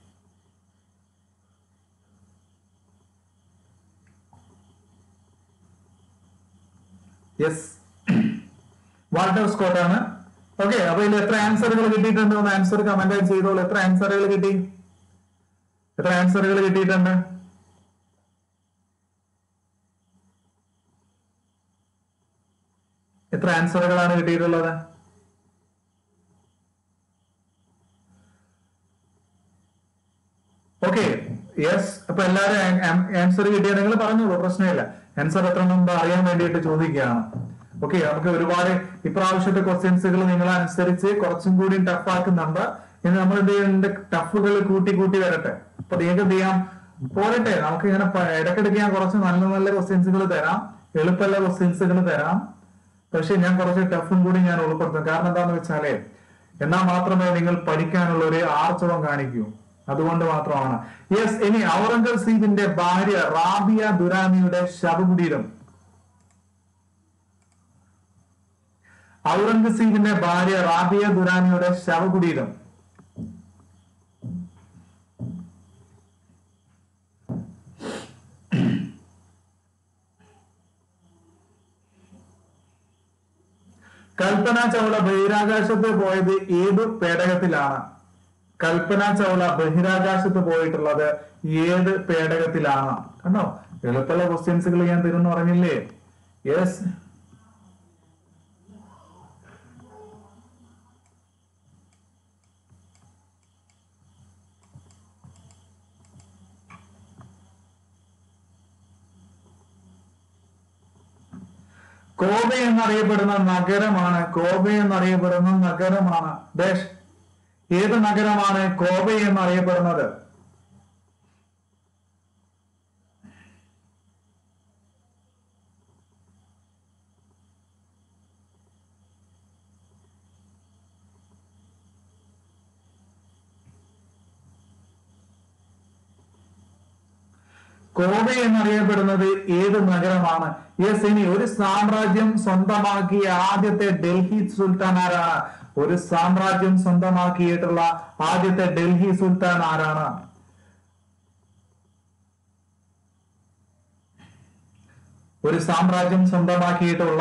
yes Walter Scott ആണ് ഓക്കെ അപ്പൊ ഇതിൽ എത്ര ആൻസറുകൾ കിട്ടിയിട്ടുണ്ട് ഒന്ന് ആൻസർ കമന്റ് ചെയ്തോളൂ എത്ര ആൻസറുകൾ കിട്ടി എത്ര ആൻസറുകൾ കിട്ടിയിട്ടുണ്ട് എത്ര ആൻസറുകളാണ് കിട്ടിയിട്ടുള്ളത് ഓക്കെ യെസ് അപ്പൊ എല്ലാരും ആൻസർ കിട്ടിയ നിങ്ങൾ പറഞ്ഞോളൂ പ്രശ്നമില്ല ആൻസർ എത്ര മുമ്പ് അറിയാൻ വേണ്ടിയിട്ട് ചോദിക്കുകയാണ് ഓക്കെ നമുക്ക് ഒരുപാട് ഇപ്രാവശ്യത്തെ ക്വസ്റ്റ്യൻസുകൾ നിങ്ങൾ അനുസരിച്ച് കുറച്ചും കൂടി ടഫ് ആക്കുന്നുണ്ട് ഇനി നമ്മൾ എന്ത് ചെയ്യുന്നുണ്ട് ടഫുകൾ കൂട്ടി കൂട്ടി വരട്ടെ അപ്പൊ നിങ്ങൾക്ക് എന്ത് ചെയ്യാം പോരട്ടെ നമുക്ക് ഇങ്ങനെ പ- ഇടയ്ക്കിടയ്ക്ക് ഞാൻ കുറച്ച് നല്ല നല്ല ക്വസ്റ്റ്യൻസുകൾ തരാം എളുപ്പമുള്ള ക്വസ്റ്റ്യൻസുകൾ തരാം പക്ഷെ ഞാൻ കുറച്ച് ടഫും കൂടി ഞാൻ ഉൾപ്പെടുത്തും കാരണം എന്താന്ന് വെച്ചാലേ എന്നാൽ മാത്രമേ നിങ്ങൾ പഠിക്കാനുള്ള ഒരു ആർജവം കാണിക്കൂ അതുകൊണ്ട് മാത്രമാണ് യെസ് ഇനി ഔറംഗസീബിന്റെ ഭാര്യ റാബിയ ദുരാനിയുടെ ശവകുടീരം ഔറംഗസീബിന്റെ ഭാര്യ റാബിയ ദുരാനിയുടെ ശവകുടീരം കൽപ്പന ചൗള ബഹിരാകാശത്ത് പോയത് ഏത് പേടകത്തിലാണ് കൽപ്പന ചൗള ബഹിരാകാശത്ത് പോയിട്ടുള്ളത് ഏത് പേടകത്തിലാണ് കണ്ടോ എളുപ്പമുള്ള ക്വസ്റ്റ്യൻസുകൾ ഞാൻ തരുന്നു പറഞ്ഞില്ലേ യെസ് കോബ എന്നറിയപ്പെടുന്ന നഗരമാണ് കോബ എന്നറിയപ്പെടുന്ന നഗരമാണ് ദേശ് ഏത് നഗരമാണ് കോബ എന്നറിയപ്പെടുന്നത് കോബ എന്നറിയപ്പെടുന്നത് ഏത് നഗരമാണ് യെസ് ഇനി ഒരു സാമ്രാജ്യം സ്വന്തമാക്കിയ ആദ്യത്തെ ഡൽഹി സുൽത്താൻ ആരാണ് ഒരു സാമ്രാജ്യം സ്വന്തമാക്കിയിട്ടുള്ള ആദ്യത്തെ ഡൽഹി സുൽത്താൻ ആരാണ് ഒരു സാമ്രാജ്യം സ്വന്തമാക്കിയിട്ടുള്ള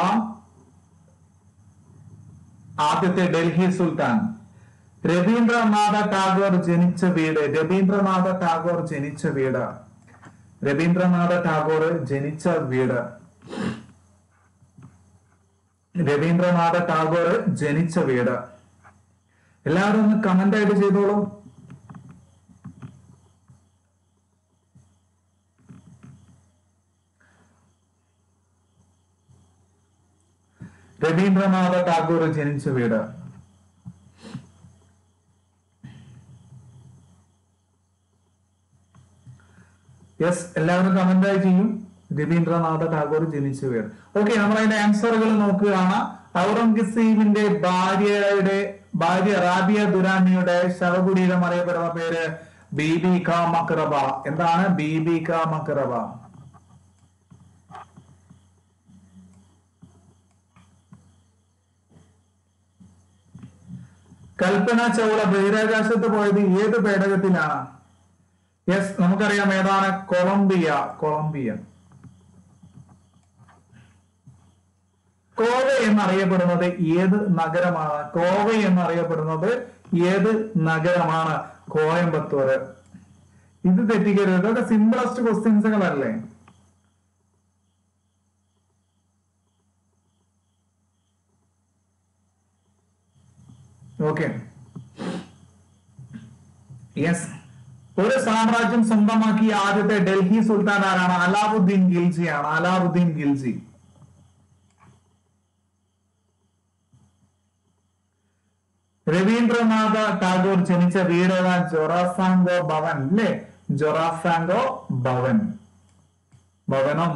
ആദ്യത്തെ ഡൽഹി സുൽത്താൻ രവീന്ദ്രനാഥ ടാഗോർ ജനിച്ച വീട് രവീന്ദ്രനാഥ ടാഗോർ ജനിച്ച വീട് രവീന്ദ്രനാഥ ടാഗോർ ജനിച്ച വീട് രവീന്ദ്രനാഥ ടാഗോർ ജനിച്ച വീട് എല്ലാവരും ഒന്ന് കമന്റ് ആയിട്ട് ചെയ്തോളൂ രവീന്ദ്രനാഥ ടാഗോർ ജനിച്ച വീട് യെസ് എല്ലാവരും കമന്റ് ആയി ചെയ്യും രവീന്ദ്രനാഥ ടാഗോർ ജനിച്ച വീട് ഓക്കെ നമ്മൾ അതിന്റെ ആൻസറുകൾ നോക്കുകയാണ് ഔറംഗസീബിന്റെ ഭാര്യയുടെ ഭാര്യ റാബിയ ദുരാനിയുടെ ശവകുടീരം അറിയപ്പെടുന്ന പേര് ബീബി ക മക്രബ എന്താണ് ബീബി ക മക്രബ കൽപ്പന ചൗള ബഹിരാകാശത്ത് പോയത് ഏത് പേടകത്തിലാണ് യെസ് നമുക്കറിയാം ഏതാണ് കൊളംബിയ കൊളംബിയ കോവ എന്നറിയപ്പെടുന്നത് ഏത് നഗരമാണ് കോവ എന്നറിയപ്പെടുന്നത് ഏത് നഗരമാണ് കോയമ്പത്തൂർ ഇത് തെറ്റിക്കരുത് ഇതൊക്കെ സിമ്പിളസ്റ്റ് ക്വസ്റ്റ്യൻസുകളല്ലേ ഓക്കെ യെസ് ഒരു സാമ്രാജ്യം സ്വന്തമാക്കിയ ആദ്യത്തെ ഡൽഹി സുൽത്താൻ ആരാണ് അലാവുദ്ദീൻ ഖിൽജി ആണ് അലാവുദ്ദീൻ ഖിൽജി രവീന്ദ്രനാഥ ടാഗോർ ജനിച്ച വീടേത ജൊറാസാങ്കോ ഭവൻ അല്ലേ ജൊറാസാങ്കോ ഭവൻ ഭവനം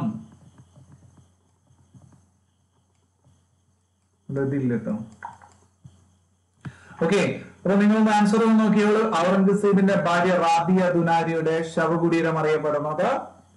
ഇതില്ല കേട്ടോ ഓക്കെ അപ്പൊ നിങ്ങൾ ആൻസർ നോക്കിയോളൂ ഔറംഗസീബിന്റെ ഭാര്യ റാബിയ ദുനാരിയുടെ ശവകുടീരം അറിയപ്പെടുന്നത്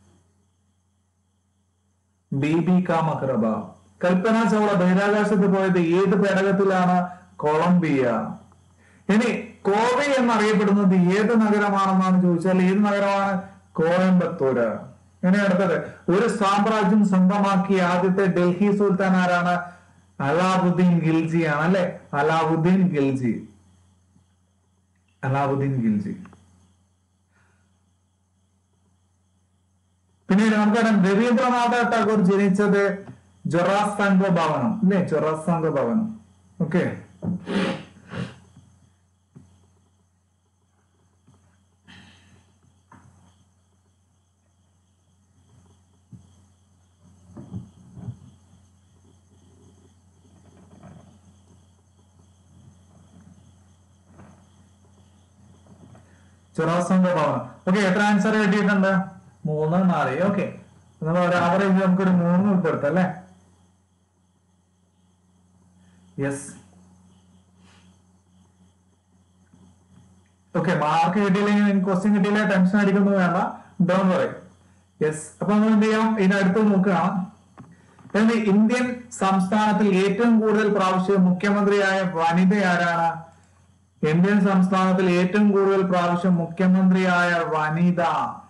ബീബി കാ മക്രബ കൽപ്പന ചൗള ബഹിരാകാശത്ത് പോയത് ഏത് പേടകത്തിലാണ് കൊളംബിയ ഇനി കോവെ എന്നറിയപ്പെടുന്നത് ഏത് നഗരമാണെന്നാണ് ചോദിച്ചാൽ ഏത് നഗരമാണ് കോയമ്പത്തൂര് ഇനി അടുത്തത് ഒരു സാമ്രാജ്യം സ്വന്തമാക്കിയ ആദ്യത്തെ ഡൽഹി സുൽത്താൻ ആരാണ് അലാവുദ്ദീൻ ഖിൽജി ആണ് അല്ലെ അലാവുദ്ദീൻ ഖിൽജി അലാവുദ്ദീൻ ഖിൽജി പിന്നീട് നമുക്കറിയാം രവീന്ദ്രനാഥ ടാഗോർ ജനിച്ചത് ജൊറാസാങ്കോ ഭവനം അല്ലെ ജൊറാസാങ്കോ ഭവനം ഓക്കെ ചുറാസംഗ ഭവനം ഓക്കെ എത്ര ആൻസർ കിട്ടിയിട്ടുണ്ട് മൂന്ന് നാല് ഓക്കെ നമ്മൾ ഒരു ആവറേജ് നമുക്കൊരു മൂന്ന് ഉൾപ്പെടുത്താം അല്ലേ യെസ് ഓക്കെ മാർക്ക് കിട്ടിയില്ലെങ്കിൽ നിങ്ങൾക്ക് ക്വസ്റ്റ്യൻ കിട്ടിയില്ല ടെൻഷൻ അടിക്കുന്നു വേണ്ട ഡോൺ പറയും യെസ് അപ്പൊ നമ്മൾ എന്ത് ചെയ്യാം ഇതിനടുത്ത് നോക്കുക എന്ത് ഇന്ത്യൻ സംസ്ഥാനത്തിൽ ഏറ്റവും കൂടുതൽ പ്രാവശ്യം മുഖ്യമന്ത്രിയായ വനിത ആരാണ് ഇന്ത്യൻ സംസ്ഥാനത്തിൽ ഏറ്റവും കൂടുതൽ പ്രാവശ്യം മുഖ്യമന്ത്രിയായ വനിത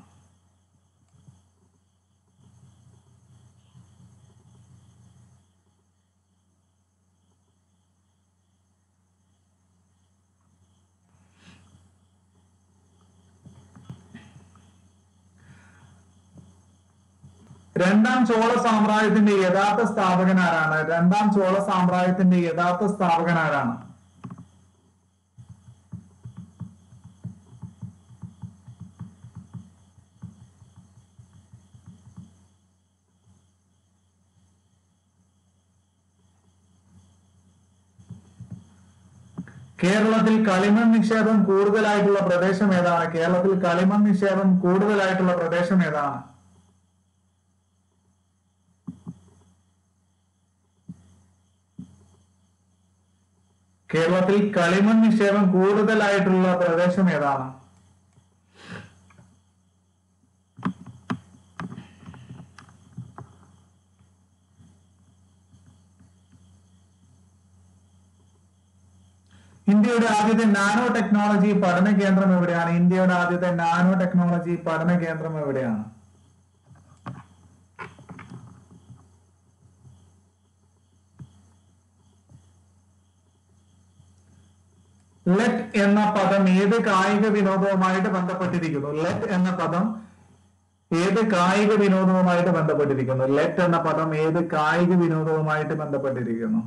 രണ്ടാം ചോള സാമ്രാജ്യത്തിന്റെ യഥാർത്ഥ സ്ഥാപകൻ ആരാണ് രണ്ടാം ചോള സാമ്രാജ്യത്തിന്റെ യഥാർത്ഥ സ്ഥാപകൻ ആരാണ് കേരളത്തിൽ കളിമൺ നിക്ഷേപം കൂടുതലായിട്ടുള്ള പ്രദേശം ഏതാണ് കേരളത്തിൽ കളിമൺ നിക്ഷേപം കൂടുതലായിട്ടുള്ള പ്രദേശം ഏതാണ് കേരളത്തിൽ കളിമൺ നിക്ഷേപം കൂടുതലായിട്ടുള്ള പ്രദേശം ഏതാണ് ഇന്ത്യയുടെ ആദ്യത്തെ നാനോ ടെക്നോളജി പഠന കേന്ദ്രം എവിടെയാണ് ഇന്ത്യയുടെ ആദ്യത്തെ നാനോ ടെക്നോളജി പഠന കേന്ദ്രം എവിടെയാണ് ലെറ്റ് എന്ന പദം ഏത് കായിക വിനോദവുമായിട്ട് ബന്ധപ്പെട്ടിരിക്കുന്നു ലെറ്റ് എന്ന പദം ഏത് കായിക വിനോദവുമായിട്ട് ബന്ധപ്പെട്ടിരിക്കുന്നു ലെറ്റ് എന്ന പദം ഏത് കായിക വിനോദവുമായിട്ട് ബന്ധപ്പെട്ടിരിക്കുന്നു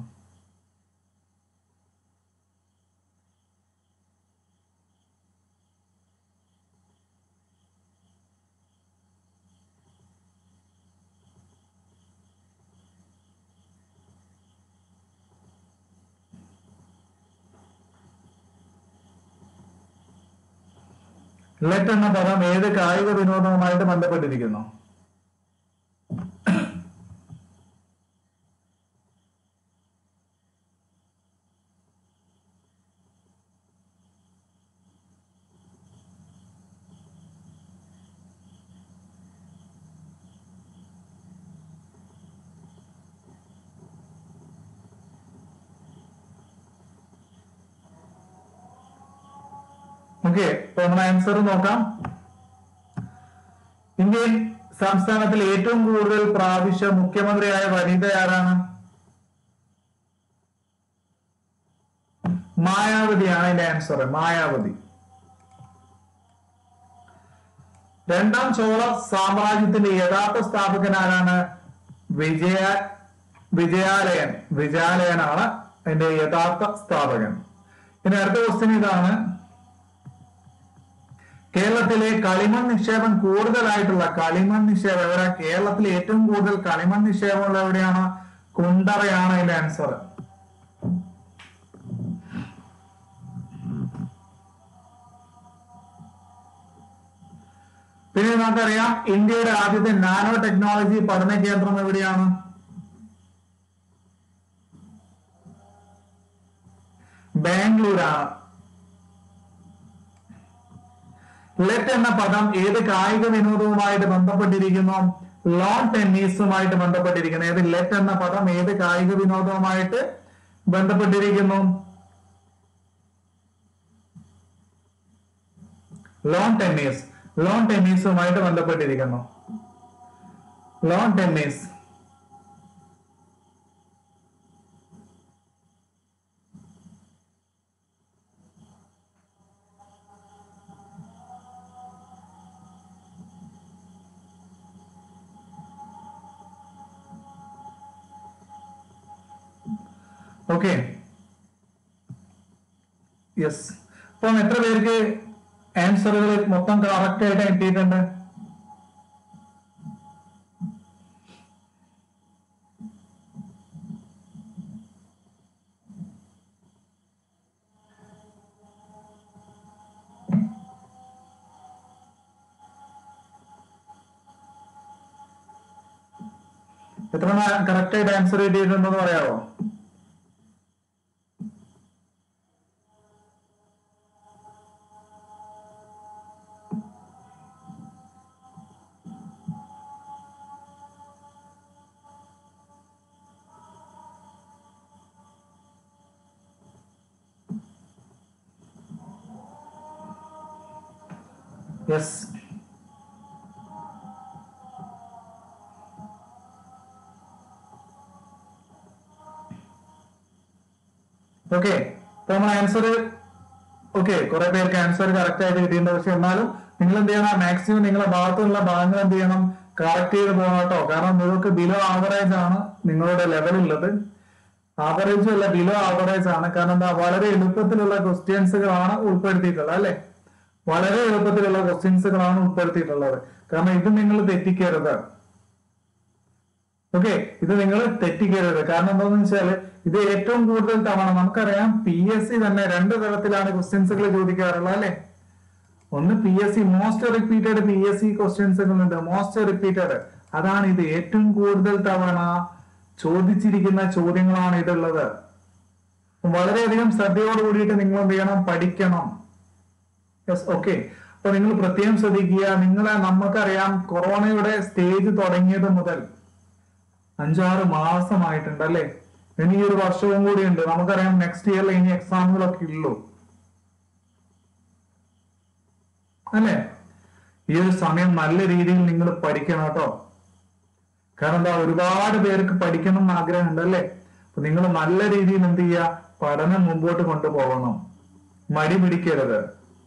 ലെറ്റ് എന്ന പദം ഏത് കായിക വിനോദവുമായിട്ട് ബന്ധപ്പെട്ടിരിക്കുന്നു ഓക്കെ അപ്പൊ നമ്മുടെ ആൻസർ നോക്കാം ഇന്ത്യൻ സംസ്ഥാനത്തിൽ ഏറ്റവും കൂടുതൽ പ്രാവശ്യം മുഖ്യമന്ത്രിയായ വനിത ആരാണ് മായാവതിയാണ് അതിന്റെ ആൻസർ മായാവതി രണ്ടാം ചോള സാമ്രാജ്യത്തിന്റെ യഥാർത്ഥ സ്ഥാപകൻ ആരാണ് വിജയ വിജയാലയൻ വിജയാലയനാണ് അതിന്റെ യഥാർത്ഥ സ്ഥാപകൻ ഇനി അടുത്ത ക്വസ്റ്റ്യൻ ഇതാണ് കേരളത്തിലെ കളിമൺ നിക്ഷേപം കൂടുതലായിട്ടുള്ള കളിമൺ നിക്ഷേപം എവിടെ കേരളത്തിലെ ഏറ്റവും കൂടുതൽ കളിമൺ നിക്ഷേപമുള്ള എവിടെയാണ് കുണ്ടറയാണ് അതിന്റെ ആൻസർ പിന്നെ നമുക്കറിയാം ഇന്ത്യയുടെ ആദ്യത്തെ നാനോ ടെക്നോളജി പഠന കേന്ദ്രം എവിടെയാണ് ബാംഗ്ലൂരാണ് ലെറ്റ് എന്ന പദം ഏത് കായിക വിനോദവുമായിട്ട് ബന്ധപ്പെട്ടിരിക്കുന്നു ലോൺ ടെന്നീസുമായിട്ട് ബന്ധപ്പെട്ടിരിക്കുന്നു ഏത് ലെറ്റ് എന്ന പദം ഏത് കായിക വിനോദവുമായിട്ട് ബന്ധപ്പെട്ടിരിക്കുന്നു ലോൺ ടെന്നീസ് ലോൺ ടെന്നീസുമായിട്ട് ബന്ധപ്പെട്ടിരിക്കുന്നു ലോൺ ടെന്നീസ് ഓക്കെ യെസ് അപ്പം എത്ര പേർക്ക് ആൻസറുകൾ മൊത്തം കറക്റ്റ് ആയിട്ട് കിട്ടിയിട്ടുണ്ട് എത്ര കറക്റ്റ് ആയിട്ട് ആൻസർ കിട്ടിയിട്ടുണ്ടെന്ന് പറയാമോ യെസ് ഓക്കെ അപ്പൊ നമ്മൾ ആൻസർ ഓക്കെ കുറെ പേർക്ക് ആൻസർ കറക്റ്റ് ആയിട്ട് കിട്ടിയിട്ടുണ്ട് പക്ഷെ എന്നാലും നിങ്ങൾ എന്ത് ചെയ്യണം മാക്സിമം നിങ്ങളുടെ ഭാഗത്തുള്ള ഭാഗങ്ങൾ എന്ത് ചെയ്യണം കറക്റ്റ് ചെയ്ത് പോകണം കേട്ടോ കാരണം നിങ്ങൾക്ക് ബിലോ ആവറേജ് ആണ് നിങ്ങളുടെ ലെവൽ ഉള്ളത് ആവറേജും അല്ല ബിലോ ആവറേജ് ആണ് കാരണം എന്താ വളരെ എളുപ്പത്തിലുള്ള ക്വസ്റ്റ്യൻസുകളാണ് ഉൾപ്പെടുത്തിയിട്ടുള്ളത് അല്ലെ വളരെ എളുപ്പത്തിലുള്ള ക്വസ്റ്റ്യൻസുകളാണ് ഉൾപ്പെടുത്തിയിട്ടുള്ളത് കാരണം ഇത് നിങ്ങൾ തെറ്റിക്കരുത് ഓക്കെ ഇത് നിങ്ങൾ തെറ്റിക്കരുത് കാരണം എന്താണെന്ന് വെച്ചാൽ ഇത് ഏറ്റവും കൂടുതൽ തവണ നമുക്കറിയാം പി എസ് സി തന്നെ രണ്ട് തരത്തിലാണ് ക്വസ്റ്റ്യൻസുകൾ ചോദിക്കാറുള്ളത് അല്ലെ ഒന്ന് P S C most repeated P S C ക്വസ്റ്റ്യൻസുകൾ ഉണ്ട് മോസ്റ്റ് റിപ്പീറ്റഡ് അതാണ് ഇത് ഏറ്റവും കൂടുതൽ തവണ ചോദിച്ചിരിക്കുന്ന ചോദ്യങ്ങളാണ് ഇതുള്ളത് വളരെയധികം ശ്രദ്ധയോട് കൂടിയിട്ട് നിങ്ങൾ എന്ത് ചെയ്യണം പഠിക്കണം യെസ് ഓക്കെ അപ്പൊ നിങ്ങൾ പ്രത്യേകം ശ്രദ്ധിക്കുക നിങ്ങളെ നമുക്കറിയാം കൊറോണയുടെ സ്റ്റേജ് തുടങ്ങിയത് മുതൽ അഞ്ചാറ് മാസമായിട്ടുണ്ട് അല്ലെ ഇനി ഒരു വർഷവും കൂടി ഉണ്ട് നമുക്കറിയാം നെക്സ്റ്റ് ഇയറിൽ ഇനി എക്സാമുകളൊക്കെ ഉള്ളൂ അല്ലെ ഈ ഒരു സമയം നല്ല രീതിയിൽ നിങ്ങൾ പഠിക്കണം കേട്ടോ കാരണം എന്താ ഒരുപാട് പേർക്ക് പഠിക്കണം എന്ന് ആഗ്രഹമുണ്ട് അല്ലെ അപ്പൊ നിങ്ങൾ നല്ല രീതിയിൽ എന്ത് ചെയ്യുക പഠനം മുമ്പോട്ട് കൊണ്ടുപോകണം മടി പിടിക്കരുത്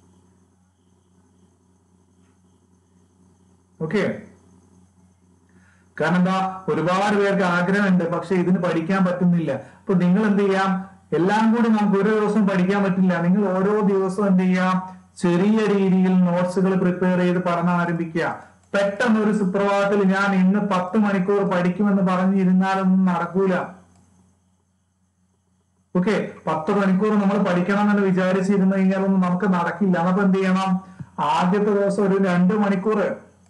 ഓക്കെ കാരണം എന്താ ഒരുപാട് പേർക്ക് ആഗ്രഹമുണ്ട് പക്ഷെ ഇതിന് പഠിക്കാൻ പറ്റുന്നില്ല അപ്പൊ നിങ്ങൾ എന്ത് ചെയ്യാം എല്ലാം കൂടി നമുക്ക് ഒരു ദിവസം പഠിക്കാൻ പറ്റില്ല നിങ്ങൾ ഓരോ ദിവസവും എന്ത് ചെയ്യാം ചെറിയ രീതിയിൽ നോട്ട്സുകൾ പ്രിപ്പയർ ചെയ്ത് പഠനം ആരംഭിക്കുക പെട്ടെന്ന് ഒരു സുപ്രഭാതത്തിൽ ഞാൻ ഇന്ന് പത്ത് മണിക്കൂർ പഠിക്കുമെന്ന് പറഞ്ഞിരുന്നാലൊന്നും നടക്കൂല ഓക്കെ പത്ത് മണിക്കൂർ നമ്മൾ പഠിക്കണം എന്ന് വിചാരിച്ചിരുന്നു കഴിഞ്ഞാലൊന്നും നമുക്ക് നടക്കില്ല അപ്പൊ എന്ത് ചെയ്യണം ആദ്യത്തെ ദിവസം ഒരു രണ്ട് മണിക്കൂർ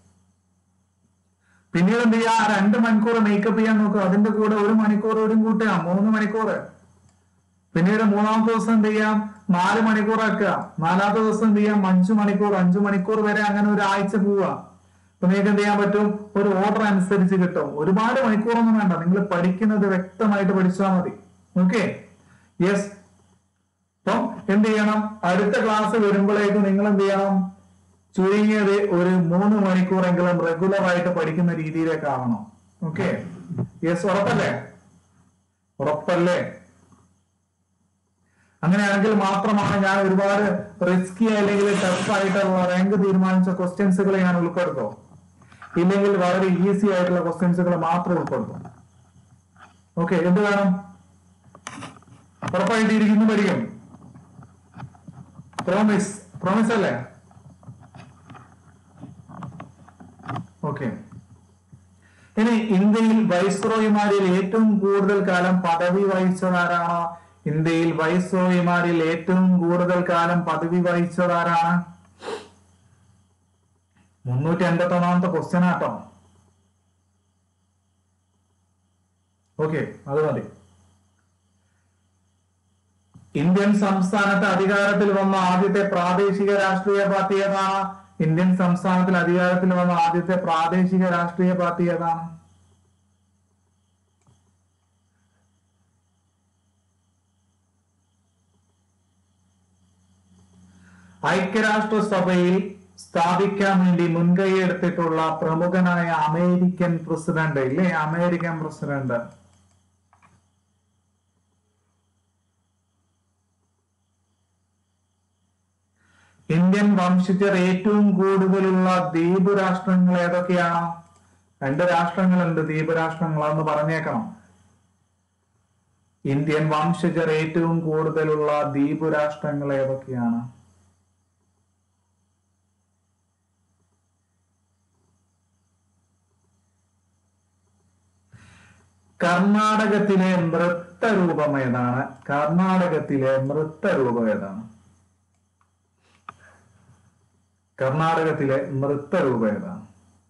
പിന്നീട് എന്ത് ചെയ്യാ രണ്ട് മണിക്കൂർ മേക്കപ്പ് ചെയ്യാൻ നോക്കുക അതിന്റെ കൂടെ ഒരു മണിക്കൂർ ഒരു കൂട്ടുക മൂന്ന് മണിക്കൂർ പിന്നീട് മൂന്നാമത്തെ ദിവസം എന്ത് ചെയ്യാം നാല് മണിക്കൂർ ആക്കുക നാലാമത്തെ ദിവസം എന്ത് ചെയ്യാം അഞ്ചു മണിക്കൂർ അഞ്ചു മണിക്കൂർ വരെ അങ്ങനെ ഒരു ആഴ്ച പോവുക അപ്പൊ നിങ്ങൾക്ക് എന്ത് ചെയ്യാൻ പറ്റും ഒരു ഓർഡർ അനുസരിച്ച് കിട്ടും ഒരുപാട് മണിക്കൂറൊന്നും വേണ്ട നിങ്ങൾ പഠിക്കുന്നത് വ്യക്തമായിട്ട് പഠിച്ചാൽ മതി ഓക്കെ യെസ് അപ്പം എന്ത് ചെയ്യണം അടുത്ത ക്ലാസ് വരുമ്പോഴേക്കും നിങ്ങൾ എന്ത് ചെയ്യണം ചുരുങ്ങിയത് ഒരു മൂന്ന് മണിക്കൂറെങ്കിലും റെഗുലർ ആയിട്ട് പഠിക്കുന്ന രീതിയിലേക്ക് ആവണം ഓക്കെ യെസ് ഉറപ്പല്ലേ ഉറപ്പല്ലേ അങ്ങനെയാണെങ്കിൽ മാത്രമാണ് ഞാൻ ഒരുപാട് റിസ്കി അല്ലെങ്കിൽ ടഫ് ആയിട്ടുള്ള റാങ്ക് തീരുമാനിച്ച ക്വസ്റ്റ്യൻസുകൾ ഞാൻ ഉൾപ്പെടുത്തും ഇല്ലെങ്കിൽ വളരെ ഈസി ആയിട്ടുള്ള ക്വസ്റ്റ്യൻസുകൾ മാത്രം ഉൾപ്പെടുത്തും ഓക്കെ എന്ത് വേണം ഉറപ്പായിട്ട് ഇരിക്കുന്നു പഠിക്കും പ്രോമിസ് പ്രോമിസ് അല്ലേ ഓക്കെ ഇനി ഇന്ത്യയിൽ വൈസ്രോയിമാരിൽ ഏറ്റവും കൂടുതൽ കാലം പദവി വഹിച്ചതാരാണ് ഇന്ത്യയിൽ വൈസ്രോയിമാരിൽ ഏറ്റവും കൂടുതൽ കാലം പദവി വഹിച്ചതാരാണ് മുന്നൂറ്റി എൺപത്തി ഒന്നാമത്തെ ക്വസ്റ്റ്യൻ ആട്ടോ ഓക്കെ അത് മതി ഇന്ത്യൻ സംസ്ഥാനത്ത് അധികാരത്തിൽ വന്ന ആദ്യത്തെ പ്രാദേശിക രാഷ്ട്രീയ പാർട്ടി ഏതാണ് ഇന്ത്യൻ സംസ്ഥാനത്തിൽ അധികാരത്തിൽ വന്ന ആദ്യത്തെ പ്രാദേശിക രാഷ്ട്രീയ പാർട്ടി ഏതാണ് ഐക്യരാഷ്ട്രസഭയിൽ സ്ഥാപിക്കാൻ വേണ്ടി മുൻകൈ എടുത്തിട്ടുള്ള പ്രമുഖനായ അമേരിക്കൻ പ്രസിഡന്റ് ഇല്ലേ അമേരിക്കൻ പ്രസിഡന്റ് ഇന്ത്യൻ വംശജർ ഏറ്റവും കൂടുതലുള്ള ദ്വീപ് രാഷ്ട്രങ്ങൾ ഏതൊക്കെയാണ് രണ്ട് രാഷ്ട്രങ്ങളുണ്ട് ദ്വീപ് രാഷ്ട്രങ്ങൾ അന്ന് പറഞ്ഞേക്കണം ഇന്ത്യൻ വംശജർ ഏറ്റവും കൂടുതലുള്ള ദ്വീപ് രാഷ്ട്രങ്ങൾ ഏതൊക്കെയാണ് കർണാടകത്തിലെ നൃത്തരൂപം ഏതാണ് കർണാടകത്തിലെ നൃത്തരൂപം ഏതാണ് കർണാടകത്തിലെ നൃത്തരൂപം ഏതാണ്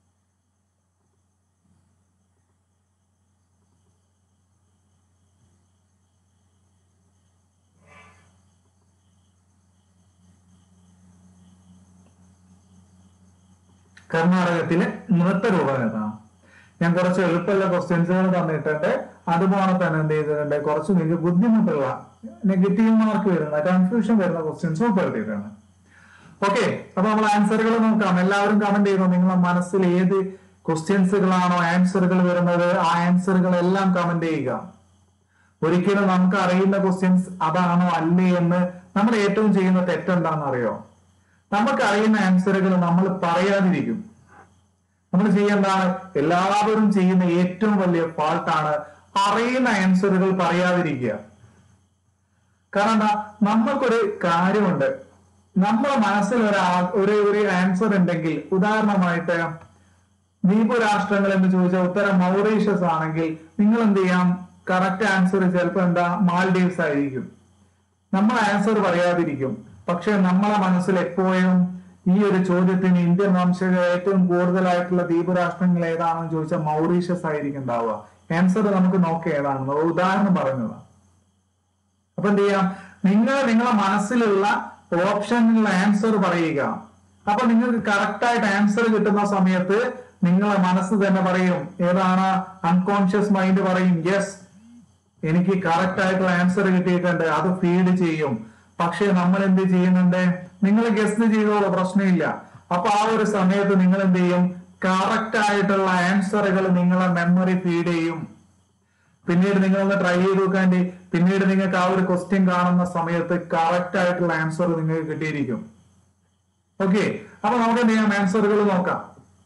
കർണാടകത്തിലെ നൃത്തരൂപം ഏതാണ് ഞാൻ കുറച്ച് എളുപ്പമുള്ള ക്വസ്റ്റ്യൻസുകൾ തന്നിട്ടുണ്ട് അതുപോലെ തന്നെ എന്ത് ചെയ്തിട്ടുണ്ട് കുറച്ച് നിങ്ങൾക്ക് ബുദ്ധിമുട്ടുള്ള നെഗറ്റീവ് മാർക്ക് വരുന്ന കൺഫ്യൂഷൻ വരുന്ന ക്വസ്റ്റ്യൻസ് ഉൾപ്പെടുത്തിയിട്ടുണ്ട് ഓക്കെ അപ്പൊ നമ്മൾ ആൻസറുകൾ നോക്കാം എല്ലാവരും കമന്റ് ചെയ്യുന്നു നിങ്ങളുടെ മനസ്സിൽ ഏത് ക്വസ്റ്റ്യൻസുകളാണോ ആൻസറുകൾ വരുന്നത് ആ ആൻസറുകൾ എല്ലാം കമന്റ് ചെയ്യുക ഒരിക്കലും നമുക്ക് അറിയുന്ന ക്വസ്റ്റ്യൻസ് അതാണോ അല്ലേ എന്ന് നമ്മൾ ഏറ്റവും ചെയ്യുന്ന തെറ്റെന്താണെന്ന് അറിയോ നമുക്ക് അറിയുന്ന ആൻസറുകൾ നമ്മൾ പറയാതിരിക്കും നമ്മൾ ചെയ്യേണ്ടതാണ് എല്ലാവരും ചെയ്യുന്ന ഏറ്റവും വലിയ ഫാൾട്ടാണ് അറിയുന്ന ആൻസറുകൾ പറയാതിരിക്കുക കാരണം എന്താ നമ്മൾക്കൊരു കാര്യമുണ്ട് നമ്മുടെ മനസ്സിൽ ഒരു ഒരു ഒരു ആൻസർ ഉണ്ടെങ്കിൽ ഉദാഹരണമായിട്ട് ദ്വീപ് രാഷ്ട്രങ്ങൾ എന്ന് ചോദിച്ചാൽ ഉത്തരം മൗറീഷ്യസ് ആണെങ്കിൽ നിങ്ങൾ എന്ത് ചെയ്യാം കറക്റ്റ് ആൻസർ ചിലപ്പോൾ എന്താ മാൽഡീവ്സ് ആയിരിക്കും നമ്മൾ ആൻസർ പറയാതിരിക്കും പക്ഷെ നമ്മളെ മനസ്സിൽ എപ്പോഴും ഈ ഒരു ചോദ്യത്തിന് ഇന്ത്യൻ വംശജ ഏറ്റവും കൂടുതലായിട്ടുള്ള ദ്വീപ് രാഷ്ട്രങ്ങൾ ഏതാണെന്ന് ചോദിച്ചാൽ മൗറീഷ്യസ് ആയിരിക്കും ഉണ്ടാവുക ആൻസർ നമുക്ക് നോക്കി ഏതാണെന്ന് ഒരു ഉദാഹരണം പറഞ്ഞതാണ് അപ്പൊ എന്ത് ചെയ്യാം നിങ്ങൾ നിങ്ങളെ മനസ്സിലുള്ള ഓപ്ഷനിലുള്ള ആൻസർ പറയുക അപ്പൊ നിങ്ങൾക്ക് കറക്റ്റ് ആയിട്ട് ആൻസർ കിട്ടുന്ന സമയത്ത് നിങ്ങളെ മനസ്സ് തന്നെ പറയും ഏതാണ് അൺകോൺഷ്യസ് മൈൻഡ് പറയും യെസ് എനിക്ക് കറക്റ്റ് ആയിട്ടുള്ള ആൻസർ കിട്ടിയിട്ടുണ്ട് അത് ഫീഡ് ചെയ്യും പക്ഷെ നമ്മൾ എന്ത് ചെയ്യുന്നുണ്ട് നിങ്ങൾ ഗസ്റ്റ് ചെയ്തോളൂ പ്രശ്നമില്ല അപ്പൊ ആ ഒരു സമയത്ത് നിങ്ങൾ എന്ത് ചെയ്യും കറക്റ്റ് ആയിട്ടുള്ള ആൻസറുകൾ നിങ്ങളെ മെമ്മറി ഫീഡ് ചെയ്യും പിന്നീട് നിങ്ങൾ ഒന്ന് ട്രൈ ചെയ്ത് നോക്കാൻ പിന്നീട് നിങ്ങൾക്ക് ആ ഒരു ക്വസ്റ്റ്യൻ കാണുന്ന സമയത്ത് കറക്റ്റ് ആയിട്ടുള്ള ആൻസർ നിങ്ങൾക്ക് കിട്ടിയിരിക്കും ഓക്കെ അപ്പൊ നമുക്ക് എന്ത് ചെയ്യാം ആൻസറുകൾ നോക്കാം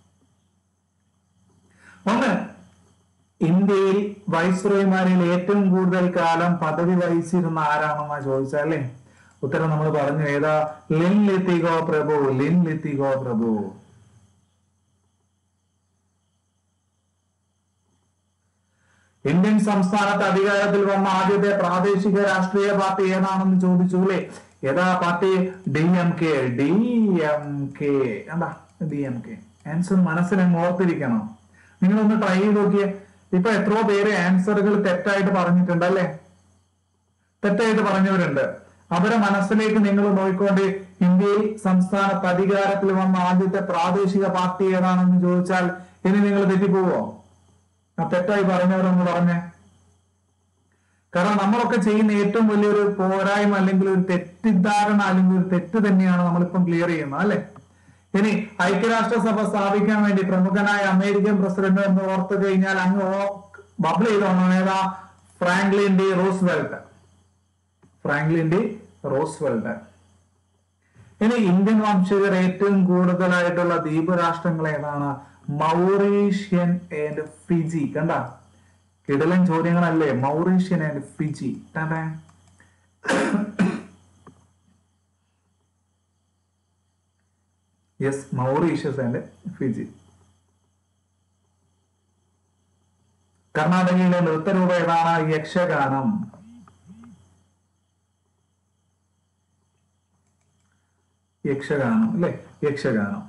ഒന്ന് ഇന്ത്യയിൽ വൈസ്രോയിമാരിൽ ഏറ്റവും കൂടുതൽ കാലം പദവി വഹിച്ചിരുന്ന ആരാണെന്നാ ചോദിച്ചാൽ അല്ലേ ഉത്തരം നമ്മൾ പറഞ്ഞു ഏതാ ലിൻ ലിത്തിഗോ പ്രഭു ലിൻ ലിത്തിഗോ പ്രഭു ഇന്ത്യൻ സംസ്ഥാനത്ത് അധികാരത്തിൽ വന്ന ആദ്യത്തെ പ്രാദേശിക രാഷ്ട്രീയ പാർട്ടി ഏതാണെന്ന് ചോദിച്ചു അല്ലേ ഏതാ party D M K D M K എന്താ ഡി എം കെ ആൻസർ മനസ്സിലങ്ങ് ഓർത്തിരിക്കണം നിങ്ങളൊന്ന് ട്രൈ ചെയ്ത് നോക്കിയേ ഇപ്പൊ എത്രയോ പേര് ആൻസറുകൾ തെറ്റായിട്ട് പറഞ്ഞിട്ടുണ്ട് അല്ലേ തെറ്റായിട്ട് പറഞ്ഞവരുണ്ട് അവരെ മനസ്സിലേക്ക് നിങ്ങൾ നോക്കിക്കൊണ്ട് ഇന്ത്യയിൽ സംസ്ഥാനത്ത് അധികാരത്തിൽ വന്ന ആദ്യത്തെ പ്രാദേശിക പാർട്ടി ഏതാണെന്ന് ചോദിച്ചാൽ ഇനി നിങ്ങൾ തെറ്റിപ്പോവോ ആ തെറ്റായി പറഞ്ഞവരൊന്ന് പറഞ്ഞേ കാരണം നമ്മളൊക്കെ ചെയ്യുന്ന ഏറ്റവും വലിയൊരു പോരായ്മ അല്ലെങ്കിൽ ഒരു തെറ്റിദ്ധാരണ അല്ലെങ്കിൽ ഒരു തെറ്റ് തന്നെയാണ് നമ്മളിപ്പം ക്ലിയർ ചെയ്യുന്നത് അല്ലെ ഇനി ഐക്യരാഷ്ട്രസഭ സ്ഥാപിക്കാൻ വേണ്ടി പ്രമുഖനായ അമേരിക്കൻ പ്രസിഡന്റ് എന്ന് ഓർത്തു കഴിഞ്ഞാൽ അങ്ങ് ബബിൾ ചെയ്തോണം ഏതാ Franklin D Roosevelt Franklin D Roosevelt ഇനി ഇന്ത്യൻ വംശജർ ഏറ്റവും കൂടുതലായിട്ടുള്ള ദ്വീപ് രാഷ്ട്രങ്ങൾ ഏതാണ് മൗറീഷ്യൻ ആൻഡ് ഫിജി കണ്ട കിടലൻ ചോദ്യങ്ങളല്ലേ മൗറീഷ്യൻ ആൻഡ് ഫിജി ടാ യെസ് മൗറീഷ്യസ് ആൻഡ് ഫിജി കർണാടകയിലെ നൃത്തരൂപം ഏതാണ് യക്ഷഗാനം യക്ഷഗാനം അല്ലെ Yakshaganam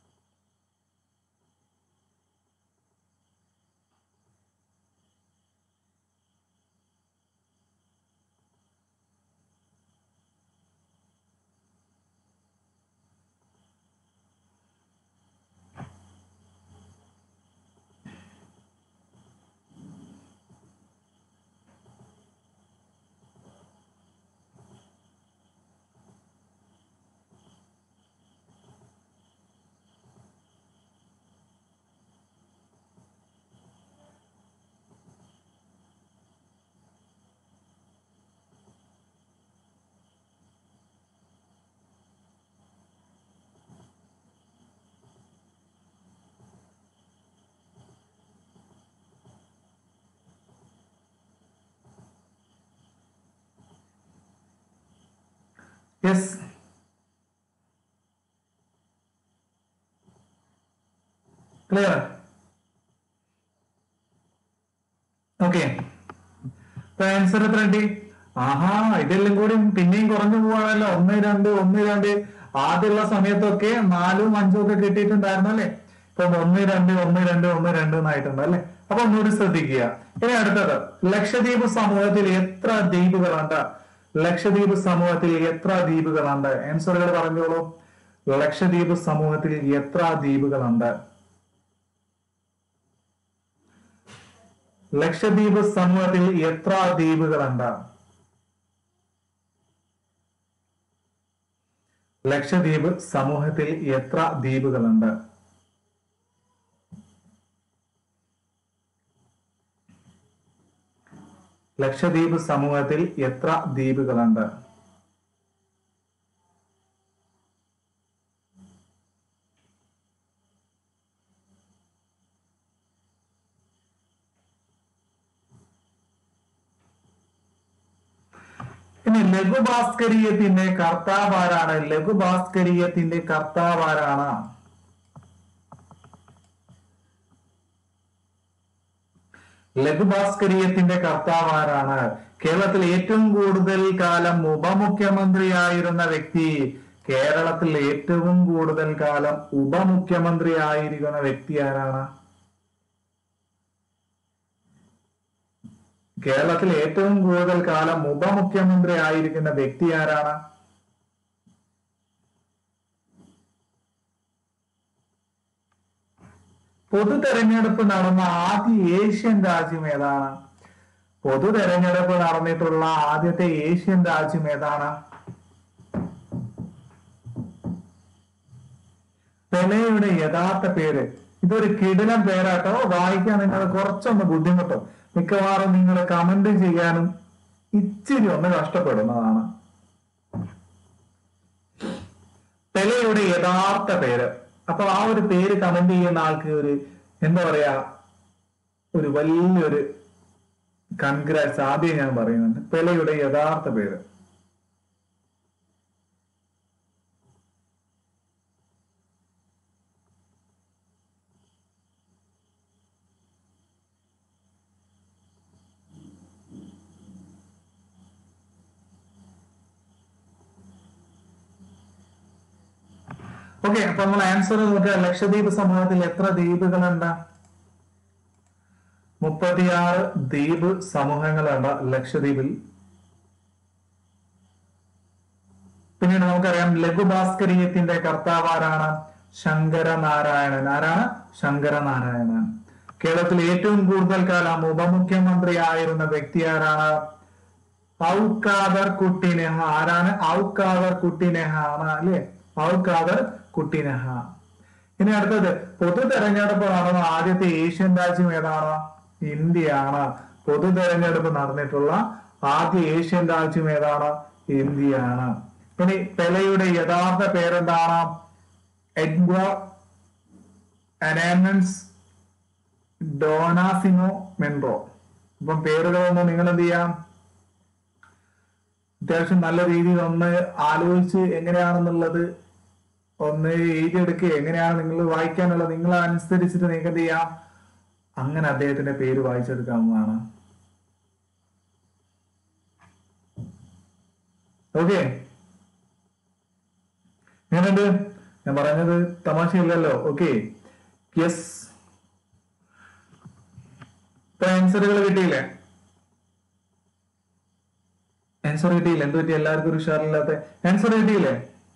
yes clear okay answer എത്ര കിട്ടി ആഹാ ഇതെല്ലാം കൂടി പിന്നെയും കുറഞ്ഞു പോവാണല്ലോ ഒന്ന് രണ്ട് ഒന്ന് രണ്ട് ആദ്യമുള്ള സമയത്തൊക്കെ നാലും അഞ്ചും ഒക്കെ കിട്ടിയിട്ടുണ്ടായിരുന്നു അല്ലെ ഇപ്പൊ ഒന്ന് രണ്ട് ഒന്ന് രണ്ട് ഒന്ന് രണ്ട് എന്നായിട്ടുണ്ട് അല്ലെ അപ്പൊ ഒന്നുകൂടി ശ്രദ്ധിക്കുക ഇനി അടുത്തത് ലക്ഷദ്വീപ് സമൂഹത്തിൽ എത്ര ദ്വീപുകളുണ്ട് ലക്ഷദ്വീപ് സമൂഹത്തിൽ എത്ര ദ്വീപുകളുണ്ട് ആൻസറുകൾ പറഞ്ഞോളൂ ലക്ഷദ്വീപ് സമൂഹത്തിൽ എത്ര ദ്വീപുകളുണ്ട് ലക്ഷദ്വീപ് സമൂഹത്തിൽ എത്ര ദ്വീപുകളുണ്ട് ലക്ഷദ്വീപ് സമൂഹത്തിൽ എത്ര ദ്വീപുകളുണ്ട് ലക്ഷദ്വീപ് സമൂഹത്തിൽ എത്ര ദ്വീപുകളുണ്ട് ഇനി ലഘുഭാസ്കരീയത്തിന്റെ കർത്താവ് ആരാണ് ലഘുഭാസ്കരീയത്തിന്റെ കർത്താവ് ആരാണ് ലഘുഭാസ്കരീയത്തിന്റെ കർത്താവ് ആരാണ് കേരളത്തിൽ ഏറ്റവും കൂടുതൽ കാലം ഉപമുഖ്യമന്ത്രിയായിരുന്ന വ്യക്തി കേരളത്തിൽ ഏറ്റവും കൂടുതൽ കാലം ഉപമുഖ്യമന്ത്രി ആയിരിക്കുന്ന വ്യക്തി ആരാണ് കേരളത്തിൽ ഏറ്റവും കൂടുതൽ കാലം ഉപമുഖ്യമന്ത്രി ആയിരിക്കുന്ന വ്യക്തി ആരാണ് പൊതു തെരഞ്ഞെടുപ്പ് നടന്ന ആദ്യ ഏഷ്യൻ രാജ്യം ഏതാണ് പൊതു തെരഞ്ഞെടുപ്പ് നടന്നിട്ടുള്ള ആദ്യത്തെ ഏഷ്യൻ രാജ്യം ഏതാണ് പെലെയുടെ യഥാർത്ഥ പേര് ഇതൊരു കിടിലം പേരാട്ടോ വായിക്കാൻ നിങ്ങൾ കുറച്ചൊന്ന് ബുദ്ധിമുട്ടും മിക്കവാറും നിങ്ങൾ കമന്റ് ചെയ്യാനും ഇച്ചിരി ഒന്ന് കഷ്ടപ്പെടുന്നതാണ് പെലെയുടെ യഥാർത്ഥ പേര് അപ്പൊ ആ ഒരു പേര് കമന്റ് ചെയ്യുന്ന ആൾക്ക് ഒരു എന്താ പറയാ ഒരു വലിയൊരു കൺഗ്രാറ്റ്സ് ആദ്യം ഞാൻ പറയുന്നുണ്ട് പെലെയുടെ യഥാർത്ഥ പേര് ഓക്കെ അപ്പൊ നമ്മൾ ആൻസർ നോക്കുക ലക്ഷദ്വീപ് സമൂഹത്തിൽ എത്ര ദ്വീപുകളുണ്ട് മുപ്പത്തിയാറ് ദ്വീപ് സമൂഹങ്ങളുണ്ട് ലക്ഷദ്വീപിൽ പിന്നീട് നമുക്കറിയാം ലഘുഭാസ്കരീയത്തിന്റെ കർത്താവ് ആരാണ് ശങ്കരനാരായണൻ ആരാണ് ശങ്കരനാരായണൻ കേരളത്തിൽ ഏറ്റവും കൂടുതൽ കാലം ഉപമുഖ്യമന്ത്രി ആയിരുന്ന വ്യക്തി ആരാണ് ഔക്കാദർ കുട്ടിനെഹ ആരാണ് ഔക്കാദർ കുട്ടിനെഹ ആണ് അല്ലെ ഔക്കാദർ കുട്ടിനെഹ ഇനി അടുത്തത് പൊതു തെരഞ്ഞെടുപ്പ് നടന്ന ആദ്യത്തെ ഏഷ്യൻ രാജ്യം ഏതാണ് ഇന്ത്യയാണ് പൊതു തെരഞ്ഞെടുപ്പ് നടന്നിട്ടുള്ള ആദ്യ ഏഷ്യൻ രാജ്യം ഏതാണ് ഇന്ത്യയാണ് ഇനി പെലയുടെ യഥാർത്ഥ പേരെന്താണ് എഡ്വ അനാമൻസ് ഡോനാസിനോ മെൻറോ അപ്പം പേരുകളൊന്നും നിങ്ങൾ എന്ത് ചെയ്യാം അത്യാവശ്യം നല്ല രീതിയിൽ ഒന്ന് ആലോചിച്ച് എങ്ങനെയാണെന്നുള്ളത് ഒന്ന് എഴുതിയെടുക്കുക എങ്ങനെയാണ് നിങ്ങൾ വായിക്കാനുള്ളത് നിങ്ങൾ അനുസരിച്ചിട്ട് നിങ്ങൾക്ക് എന്ത് ചെയ്യാം അങ്ങനെ അദ്ദേഹത്തിന്റെ പേര് വായിച്ചെടുക്കാവുന്നതാണ് ഓക്കെ എങ്ങനെയുണ്ട് ഞാൻ പറഞ്ഞത് തമാശയില്ലല്ലോ ഓക്കെ യെസ് ഇപ്പൊ ആൻസറുകൾ കിട്ടിയില്ലേ ആൻസർ കിട്ടിയില്ല എന്ത് പറ്റി എല്ലാവർക്കും ഒരു ഉഷാറില്ലാത്ത ആൻസർ കിട്ടിയില്ലേ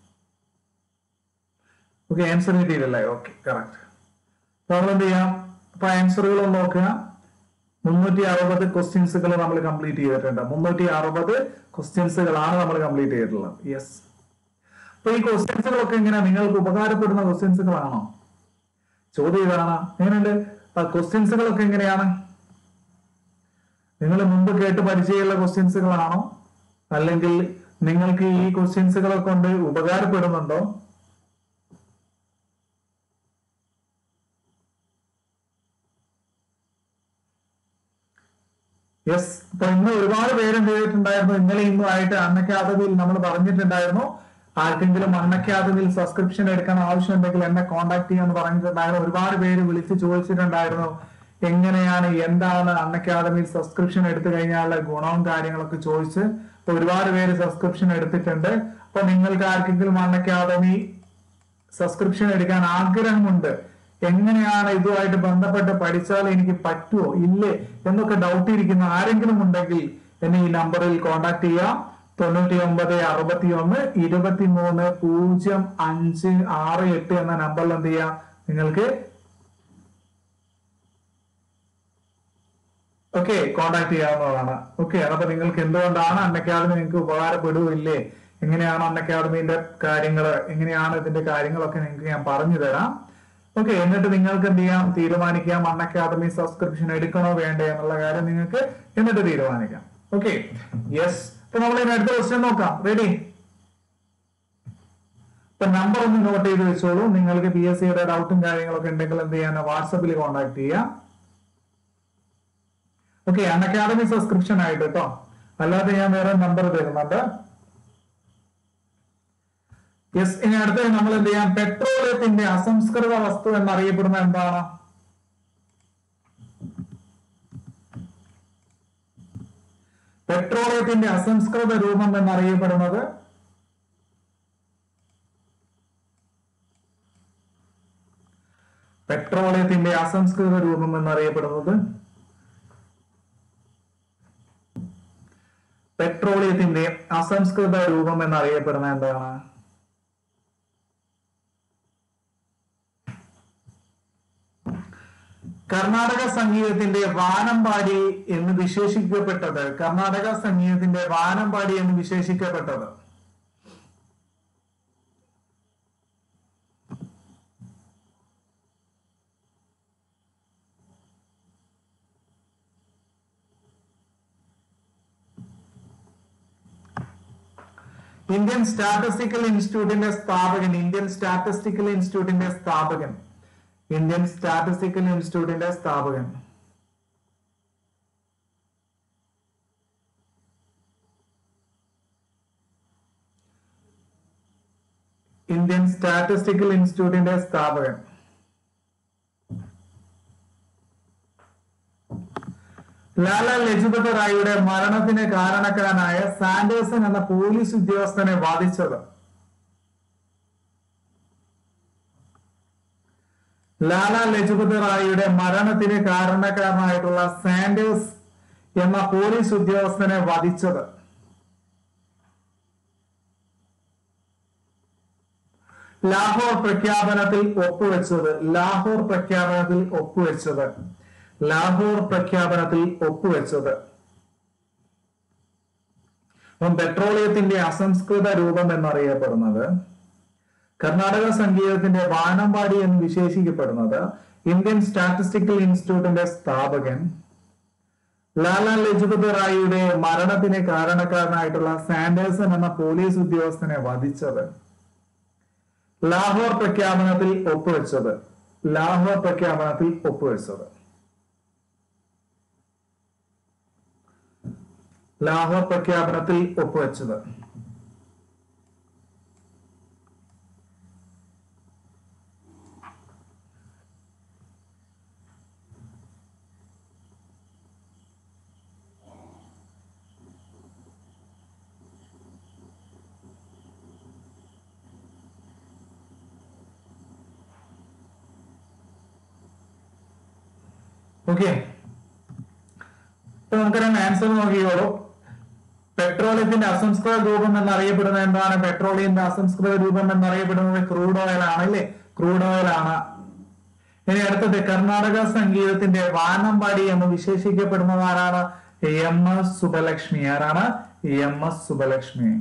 ഓക്കെ ആൻസർ കിട്ടിയില്ലല്ലേ ഓക്കെ കറക്റ്റ് അപ്പൊ നമ്മൾ എന്ത് ചെയ്യാം അപ്പൊ ആൻസറുകൾ ഒന്ന് നോക്കുക മുന്നൂറ്റി അറുപത് ക്വസ്റ്റ്യൻസുകൾ നമ്മൾ കംപ്ലീറ്റ് ചെയ്തിട്ടുണ്ട് മുന്നൂറ്റി അറുപത് ക്വസ്റ്റ്യൻസുകളാണ് നമ്മൾ കംപ്ലീറ്റ് ചെയ്തിട്ടുള്ളത് യെസ് അപ്പൊ ഈ ക്വസ്റ്റ്യൻസുകളൊക്കെ എങ്ങനെയാ നിങ്ങൾക്ക് ഉപകാരപ്പെടുന്ന ക്വസ്റ്റ്യൻസുകളാണോ ചോദ്യം ഇതാണ് എങ്ങനെയുണ്ട് ആ ക്വസ്റ്റ്യൻസുകളൊക്കെ എങ്ങനെയാണ് നിങ്ങൾ മുമ്പ് കേട്ട് പരിചയമുള്ള ക്വസ്റ്റ്യൻസുകളാണോ അല്ലെങ്കിൽ നിങ്ങൾക്ക് ഈ ക്വസ്റ്റ്യൻസുകളെ കൊണ്ട് ഉപകാരപ്പെടുന്നുണ്ടോ യെസ് അപ്പൊ ഇന്ന് ഒരുപാട് പേര് എന്ത് ചെയ്തിട്ടുണ്ടായിരുന്നു ഇന്നലെ ഇന്നും ആയിട്ട് അന്നക്കാദമിയിൽ നമ്മൾ പറഞ്ഞിട്ടുണ്ടായിരുന്നു ആർക്കെങ്കിലും അന്നക്കാദമിയിൽ സബ്സ്ക്രിപ്ഷൻ എടുക്കാൻ ആവശ്യമുണ്ടെങ്കിൽ എന്നെ കോൺടാക്ട് ചെയ്യാന്ന് പറഞ്ഞിട്ടുണ്ടായിരുന്നു ഒരുപാട് പേര് വിളിച്ച് ചോദിച്ചിട്ടുണ്ടായിരുന്നു എങ്ങനെയാണ് എന്താണ് അന്നക്കാദമിയിൽ സബ്സ്ക്രിപ്ഷൻ എടുത്തു കഴിഞ്ഞാലുള്ള ഗുണവും കാര്യങ്ങളൊക്കെ ചോദിച്ച് അപ്പൊ ഒരുപാട് പേര് സബ്സ്ക്രിപ്ഷൻ എടുത്തിട്ടുണ്ട് അപ്പൊ നിങ്ങൾക്ക് ആർക്കെങ്കിലും അന്നക്കാദമി സബ്സ്ക്രിപ്ഷൻ എടുക്കാൻ ആഗ്രഹമുണ്ട് എങ്ങനെയാണ് ഇതുമായിട്ട് ബന്ധപ്പെട്ട് പഠിച്ചാൽ എനിക്ക് പറ്റുമോ ഇല്ലേ എന്നൊക്കെ ഡൗട്ട് ഇരിക്കുന്ന ആരെങ്കിലും ഉണ്ടെങ്കിൽ എന്നെ ഈ നമ്പറിൽ കോൺടാക്ട് ചെയ്യാം തൊണ്ണൂറ്റി ഒമ്പത് അറുപത്തി ഒന്ന് ഇരുപത്തി മൂന്ന് പൂജ്യം അഞ്ച് ആറ് എട്ട് എന്ന നമ്പറിൽ എന്ത് ചെയ്യാം നിങ്ങൾക്ക് ഓക്കെ കോണ്ടാക്ട് ചെയ്യാവുന്നതാണ് ഓക്കെ അപ്പൊ നിങ്ങൾക്ക് എന്തുകൊണ്ടാണ് അൺ അക്കാദമി നിങ്ങൾക്ക് ഉപകാരപ്പെടുവോ ഇല്ലേ എങ്ങനെയാണ് അൺ അക്കാദമിന്റെ കാര്യങ്ങൾ എങ്ങനെയാണ് ഇതിന്റെ കാര്യങ്ങളൊക്കെ നിങ്ങൾക്ക് ഞാൻ പറഞ്ഞു തരാം ഓക്കെ എന്നിട്ട് നിങ്ങൾക്ക് എന്ത് ചെയ്യാം തീരുമാനിക്കാം അൺ അക്കാദമി സബ്സ്ക്രിപ്ഷൻ എടുക്കണോ വേണ്ടേ എന്നുള്ള കാര്യം നിങ്ങൾക്ക് എന്നിട്ട് തീരുമാനിക്കാം ഓക്കെ യെസ് അപ്പൊ നമ്മൾ ഇനി അടുത്ത ക്വസ്റ്റ്യൻ നോക്കാം റെഡി ഇപ്പൊ നമ്പർ ഒന്ന് നോട്ട് ചെയ്ത് വെച്ചോളൂ നിങ്ങൾക്ക് പി എസ് സിയുടെ ഡൗട്ടും കാര്യങ്ങളൊക്കെ ഉണ്ടെങ്കിൽ എന്ത് ചെയ്യാൻ വാട്സപ്പിൽ കോൺടാക്ട് ചെയ്യാം ഓക്കെ അൺ അക്കാദമി സബ്സ്ക്രിപ്ഷൻ ആയിട്ട് കേട്ടോ അല്ലാതെ ഞാൻ വേറെ നമ്പർ തരുന്നുണ്ട് യെസ് ഇനി അടുത്തത് നമ്മൾ എന്ത് ചെയ്യാം പെട്രോളിയത്തിന്റെ അസംസ്കൃത വസ്തു എന്നറിയപ്പെടുന്ന എന്താണ് പെട്രോളിയത്തിന്റെ അസംസ്കൃത രൂപം എന്നറിയപ്പെടുന്നത് പെട്രോളിയത്തിന്റെ അസംസ്കൃത രൂപം എന്നറിയപ്പെടുന്നത് പെട്രോളിയത്തിന്റെ അസംസ്കൃത രൂപം എന്നറിയപ്പെടുന്ന എന്താണ് കർണാടക സംഗീതത്തിന്റെ വാനമ്പാടി എന്ന് വിശേഷിക്കപ്പെട്ടത് കർണാടക സംഗീതത്തിന്റെ വാനമ്പാടി എന്ന് വിശേഷിക്കപ്പെട്ടത് ഇന്ത്യൻ സ്റ്റാറ്റിസ്റ്റിക്കൽ ഇൻസ്റ്റിറ്റ്യൂട്ടിന്റെ സ്ഥാപകൻ ഇന്ത്യൻ സ്റ്റാറ്റിസ്റ്റിക്കൽ ഇൻസ്റ്റിറ്റ്യൂട്ടിന്റെ സ്ഥാപകൻ ഇന്ത്യൻ സ്റ്റാറ്റിസ്റ്റിക്കൽ ഇൻസ്റ്റിറ്റ്യൂട്ടിന്റെ സ്ഥാപകൻ ഇന്ത്യൻ സ്റ്റാറ്റിസ്റ്റിക്കൽ ഇൻസ്റ്റിറ്റ്യൂട്ടിന്റെ സ്ഥാപകൻ ലാല ലജ്പത് റായിയുടെ മരണത്തിന് കാരണക്കാരനായ സാൻഡേഴ്സൺ എന്ന പോലീസ് ഉദ്യോഗസ്ഥനെ വാദിച്ചത് ലാല ലജ്പത് റായിയുടെ മരണത്തിന് കാരണക്കാരനായിട്ടുള്ള സാൻഡേഴ്സ് എന്ന പോലീസ് ഉദ്യോഗസ്ഥനെ വധിച്ചത് ലാഹോർ പ്രഖ്യാപനത്തിൽ ഒപ്പുവെച്ചത് ലാഹോർ പ്രഖ്യാപനത്തിൽ ഒപ്പുവെച്ചത് ലാഹോർ പ്രഖ്യാപനത്തിൽ ഒപ്പുവെച്ചത് അപ്പം പെട്രോളിയത്തിന്റെ അസംസ്കൃത രൂപം എന്നറിയപ്പെടുന്നത് കർണാടക സംഗീതത്തിന്റെ വാനമ്പാടി എന്ന് വിശേഷിക്കപ്പെടുന്നത് ഇന്ത്യൻ സ്റ്റാറ്റിസ്റ്റിക്കൽ ഇൻസ്റ്റിറ്റ്യൂട്ടിന്റെ സ്ഥാപകൻ ലാല ലജ്പത് റായിയുടെ മരണത്തിന് കാരണക്കാരനായിട്ടുള്ള സാൻഡേഴ്സൺ എന്ന പോലീസ് ഉദ്യോഗസ്ഥനെ വധിച്ചത് ലാഹോർ പ്രഖ്യാപനത്തിൽ ഒപ്പുവെച്ചത് ലാഹോർ പ്രഖ്യാപനത്തിൽ ഒപ്പുവെച്ചത് ലാഹോർ പ്രഖ്യാപനത്തിൽ ഒപ്പുവെച്ചത് ഓക്കെ ഇപ്പൊ നമുക്കറിയാം ആൻസർ നോക്കിയോളൂ പെട്രോളിയത്തിന്റെ അസംസ്കൃത രൂപം എന്നറിയപ്പെടുന്നത് എന്താണ് പെട്രോളിയത്തിന്റെ അസംസ്കൃത രൂപം എന്നറിയപ്പെടുന്നത് ക്രൂഡ് ഓയിൽ ആണ് അല്ലേ ക്രൂഡ് ഓയിൽ ആണ് ഇനി അടുത്തത് കർണാടക സംഗീതത്തിന്റെ വാനമ്പാടി എന്ന് വിശേഷിക്കപ്പെടുന്നത് ആരാണ് എം എസ് സുബലക്ഷ്മി ആരാണ് M S Subbulakshmi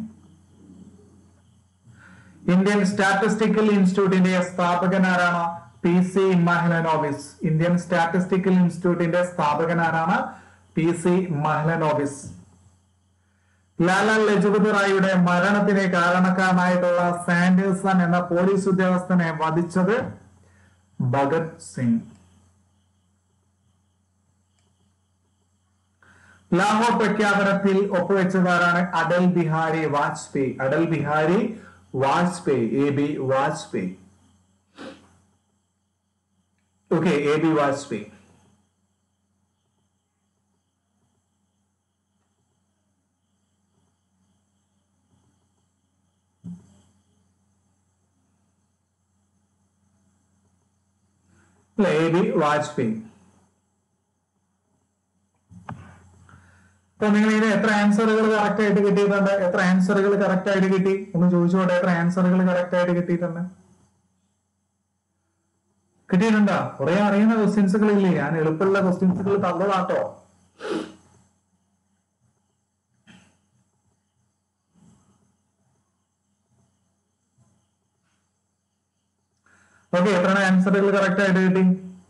Indian statistical ഇൻസ്റ്റിറ്റ്യൂട്ടിന്റെ സ്ഥാപകൻ ആരാണ് P C Mahalanobis Indian statistical ഇൻസ്റ്റിറ്റ്യൂട്ടിന്റെ സ്ഥാപകൻ ആരാണ് പി സി മഹ്ലനോബിസ് ലാല ലജപത് റായിയുടെ മരണത്തിന് കാരണക്കാരനായിട്ടുള്ള സാൻഡേഴ്സൺ എന്ന പോലീസ് ഉദ്യോഗസ്ഥനെ വധിച്ചത് ഭഗത് സിംഗ് ലാഹോർ പ്രഖ്യാപനത്തിൽ ഒപ്പുവെച്ചതാരാണ് Atal Bihari Vajpayee Atal Bihari Vajpayee A B Vajpayee okay A B Vajpayee അല്ലെ എ ബി വാജ്പേയി അപ്പൊ നിങ്ങൾ ഇതിന് എത്ര ആൻസറുകൾ കറക്റ്റ് ആയിട്ട് കിട്ടിയിട്ടുണ്ട് എത്ര ആൻസറുകൾ കറക്റ്റ് ആയിട്ട് കിട്ടി ഒന്ന് ചോദിച്ചോട്ടെ എത്ര ആൻസറുകൾ കറക്റ്റ് ആയിട്ട് കിട്ടിയിട്ടുണ്ട് കിട്ടിയിട്ടുണ്ടോ കുറെ അറിയുന്ന ക്വസ്റ്റ്യൻസുകൾ ഇല്ലേ ഞാൻ എളുപ്പമുള്ള ക്വസ്റ്റ്യൻസുകൾ തന്നതാട്ടോ ഓക്കെ എത്ര ആൻസറുകൾ കറക്റ്റ് ആയിട്ട് കിട്ടി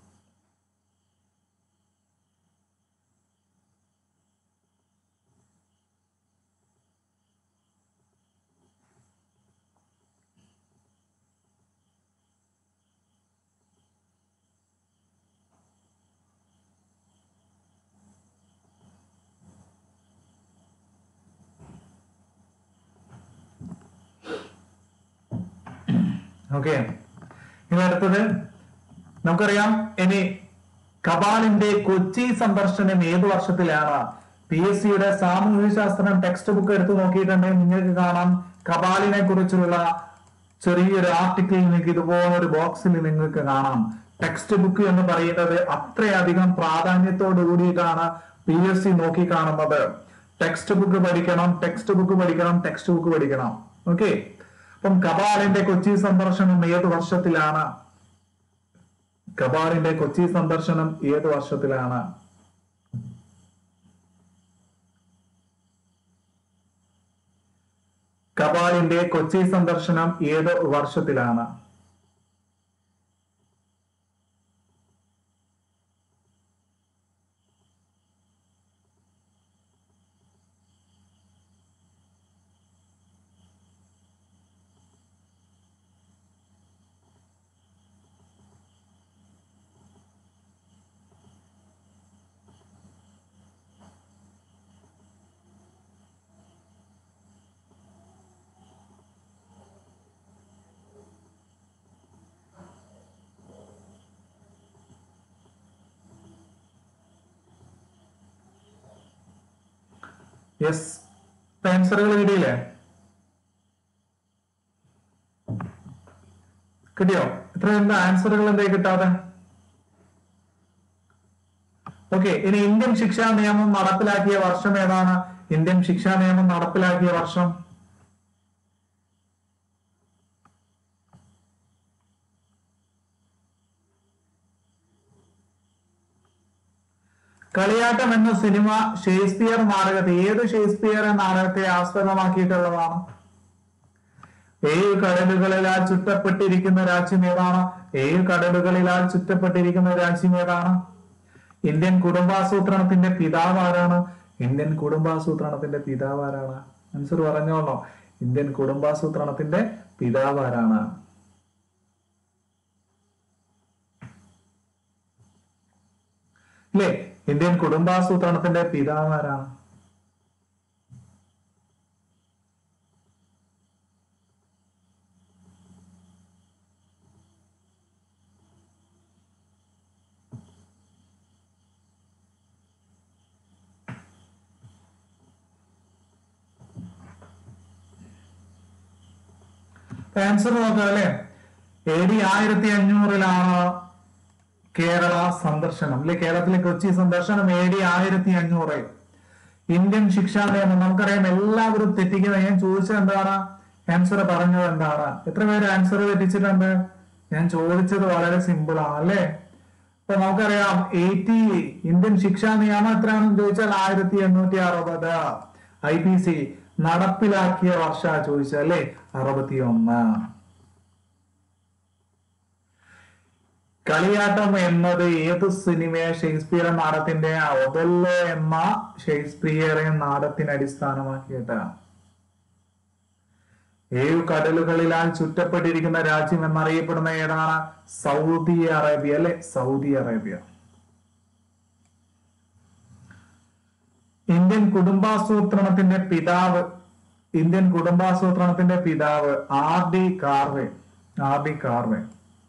ഓക്കെ ഇനി അടുത്തത് നമുക്കറിയാം ഇനി കപാലിന്റെ കൊച്ചി സന്ദർശനം ഏത് വർഷത്തിലാണ് പി എസ് സിയുടെ സാമൂഹ്യ ശാസ്ത്രം ടെക്സ്റ്റ് ബുക്ക് എടുത്ത് നോക്കിയിട്ടുണ്ടെങ്കിൽ നിങ്ങൾക്ക് കാണാം കപാലിനെ കുറിച്ചുള്ള ചെറിയൊരു ആർട്ടിക്കിൾ നിങ്ങൾക്ക് ഇതുപോലൊരു ബോക്സിൽ നിങ്ങൾക്ക് കാണാം ടെക്സ്റ്റ് ബുക്ക് എന്ന് പറയുന്നത് അത്രയധികം പ്രാധാന്യത്തോട് കൂടിയിട്ടാണ് പി എസ് സി നോക്കി കാണുന്നത് ടെക്സ്റ്റ് ബുക്ക് പഠിക്കണം ടെക്സ്റ്റ് ബുക്ക് പഠിക്കണം ടെക്സ്റ്റ് ബുക്ക് പഠിക്കണം ഓക്കെ അപ്പം കപാലിന്റെ കൊച്ചി സന്ദർശനം ഏത് വർഷത്തിലാണ് കപാലിന്റെ കൊച്ചി സന്ദർശനം ഏത് വർഷത്തിലാണ് കപാലിന്റെ കൊച്ചി സന്ദർശനം ഏത് വർഷത്തിലാണ് യെസ് ആൻസറുകൾ കിട്ടിയില്ലേ കിട്ടിയോ ഇത്ര എന്താ ആൻസറുകൾ എന്താ കിട്ടാതെ ഓക്കെ ഇനി ഇന്ത്യൻ ശിക്ഷാ നിയമം നടപ്പിലാക്കിയ വർഷം ഏതാണ് ഇന്ത്യൻ ശിക്ഷാ നിയമം നടപ്പിലാക്കിയ വർഷം കളിയാട്ടം എന്ന സിനിമ ഷേക്സ്പിയർ നാടകത്തെ ഏത് ഷേക്സ്പിയർ നാടകത്തെ ആസ്പദമാക്കിയിട്ടുള്ളതാണ് ഏഴ് കടലുകളിലാൽ ചുറ്റപ്പെട്ടിരിക്കുന്ന രാജ്യം ഏതാണ് ഏഴ് കടലുകളിലാൽ ചുറ്റപ്പെട്ടിരിക്കുന്ന രാജ്യം ഏതാണ് ഇന്ത്യൻ കുടുംബാസൂത്രണത്തിന്റെ പിതാവ് ആരാണ് ഇന്ത്യൻ കുടുംബാസൂത്രണത്തിന്റെ പിതാവ് ആരാണ് ആൻസർ പറഞ്ഞോളോ ഇന്ത്യൻ കുടുംബാസൂത്രണത്തിന്റെ പിതാവ് ആരാണ് അല്ലേ ഇന്ത്യൻ കുടുംബാസൂത്രണത്തിന്റെ പിതാവ് ആരാണ് ആൻസർ നോക്കാം അല്ലെ എ ഡി ആയിരത്തി അഞ്ഞൂറിലാണ് കേരള സന്ദർശനം അല്ലെ കേരളത്തിലെ കൊച്ചി സന്ദർശനം എ ഡി ആയിരത്തി അഞ്ഞൂറ് ഇന്ത്യൻ ശിക്ഷാ നിയമം നമുക്കറിയാം എല്ലാവരും തെറ്റിക്കുന്നത് ഞാൻ ചോദിച്ചത് എന്താണ് ആൻസർ പറഞ്ഞത് എന്താണ് എത്ര പേര് ആൻസർ തെറ്റിച്ചിട്ടുണ്ട് ഞാൻ ചോദിച്ചത് വളരെ സിമ്പിൾ ആണ് അല്ലേ അപ്പൊ നമുക്കറിയാം എയ്റ്റി ഇന്ത്യൻ ശിക്ഷാ നിയമം എത്രയാണെന്ന് ചോദിച്ചാൽ ആയിരത്തി എണ്ണൂറ്റി അറുപത് ഐ പി സി നടപ്പിലാക്കിയ വർഷ ചോദിച്ചത് അല്ലേ അറുപത്തി ഒന്ന് കളിയാട്ടം എന്നത് ഏത് സിനിമയെ ഷേക്സ്പിയർ നാടകത്തിന്റെ ഒതല്ലോ എന്ന ഷേക്സ്പിയറെ നാടകത്തിന് അടിസ്ഥാനമാക്കിയിട്ട് ഏഴു കടലുകളിലാൽ ചുറ്റപ്പെട്ടിരിക്കുന്ന രാജ്യം എന്നറിയപ്പെടുന്ന ഏതാണ് സൗദി അറേബ്യ അല്ലെ സൗദി അറേബ്യ ഇന്ത്യൻ കുടുംബാസൂത്രണത്തിന്റെ പിതാവ് ഇന്ത്യൻ കുടുംബാസൂത്രണത്തിന്റെ പിതാവ് R D Karve R D Karve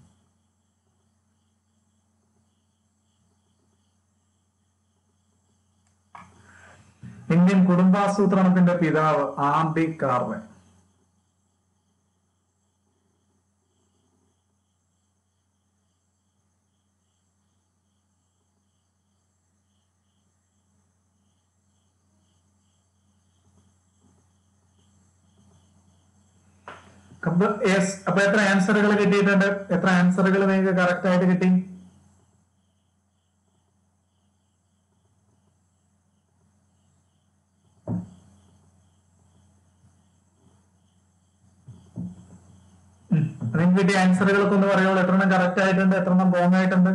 Indian കുടുംബാസൂത്രണത്തിന്റെ പിതാവ് ആർ ഡി കാർവെ യെസ് അപ്പൊ എത്ര ആൻസറുകൾ കിട്ടിയിട്ടുണ്ട് എത്ര ആൻസറുകൾ നിങ്ങൾക്ക് കറക്റ്റ് ആയിട്ട് കിട്ടി ഉം. നിങ്ങൾക്ക് കിട്ടിയ ആൻസറുകളൊക്കെ ഒന്ന് പറയുള്ളൂ എത്ര എണ്ണം കറക്റ്റ് ആയിട്ടുണ്ട് എത്ര എണ്ണം റോങ് ആയിട്ടുണ്ട്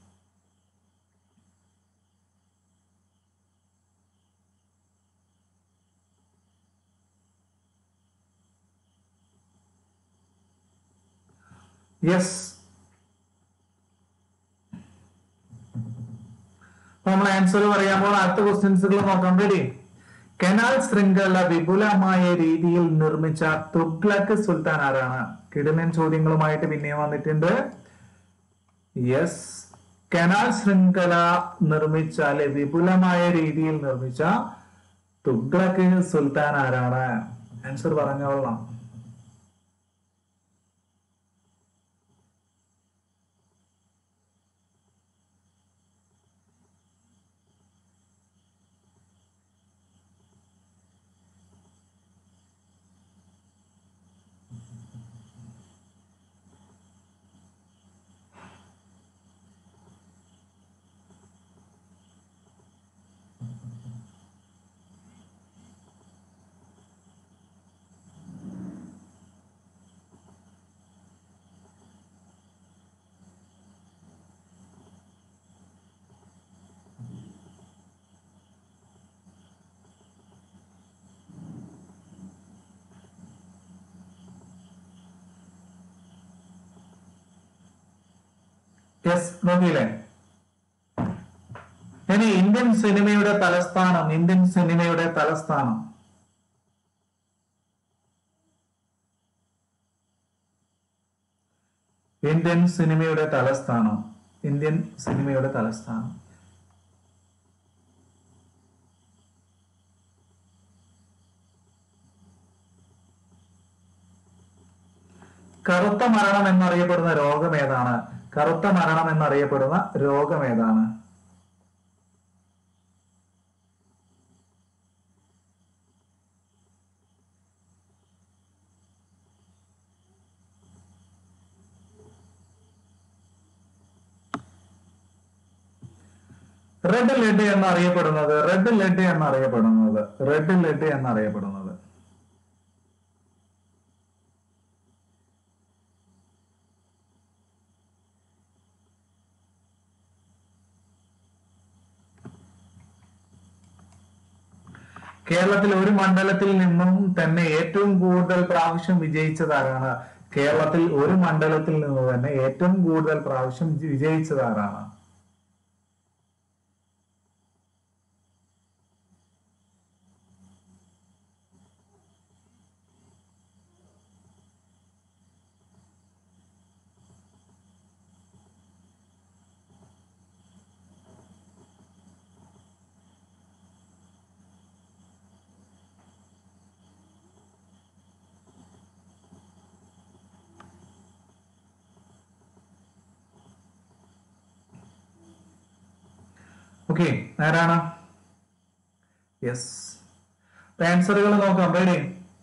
യെസ് നമ്മൾ ആൻസർ പറയാമ്പോൾ അടുത്ത ക്വസ്റ്റ്യൻസുകൾ നോക്കാം റെഡി കനാൽ ശൃംഖല വിപുലമായ രീതിയിൽ നിർമ്മിച്ച തുഗ്ലക്ക് സുൽത്താൻ ആരാണ് കിടിലൻ ചോദ്യങ്ങളുമായിട്ട് പിന്നെയും വന്നിട്ടുണ്ട് യെസ് കനാൽ ശൃംഖല നിർമ്മിച്ച അല്ലെ വിപുലമായ രീതിയിൽ നിർമ്മിച്ച തുഗ്ലക്ക് സുൽത്താൻ ആരാണ് ആൻസർ പറഞ്ഞോളാം യെസ് നോക്കിയില്ലേ ഇനി ഇന്ത്യൻ സിനിമയുടെ തലസ്ഥാനം ഇന്ത്യൻ സിനിമയുടെ തലസ്ഥാനം ഇന്ത്യൻ സിനിമയുടെ തലസ്ഥാനം ഇന്ത്യൻ സിനിമയുടെ തലസ്ഥാനം കറുത്ത മരണം എന്നറിയപ്പെടുന്ന രോഗം ഏതാണ് കറുത്ത മരണം എന്നറിയപ്പെടുന്ന രോഗം ഏതാണ് റെഡ് ലെഡ് എന്നറിയപ്പെടുന്നത് റെഡ് ലെഡ് എന്നറിയപ്പെടുന്നത് റെഡ് ലെഡ് എന്നറിയപ്പെടുന്നത് കേരളത്തിൽ ഒരു മണ്ഡലത്തിൽ നിന്നും തന്നെ ഏറ്റവും കൂടുതൽ പ്രാവശ്യം വിജയിച്ചതാരാണ് കേരളത്തിൽ ഒരു മണ്ഡലത്തിൽ നിന്ന് തന്നെ ഏറ്റവും കൂടുതൽ പ്രാവശ്യം വിജയിച്ചതാരാണ് ഓക്കെ ആരാണ് യെസ് ആൻസറുകൾ നോക്കാം റെഡി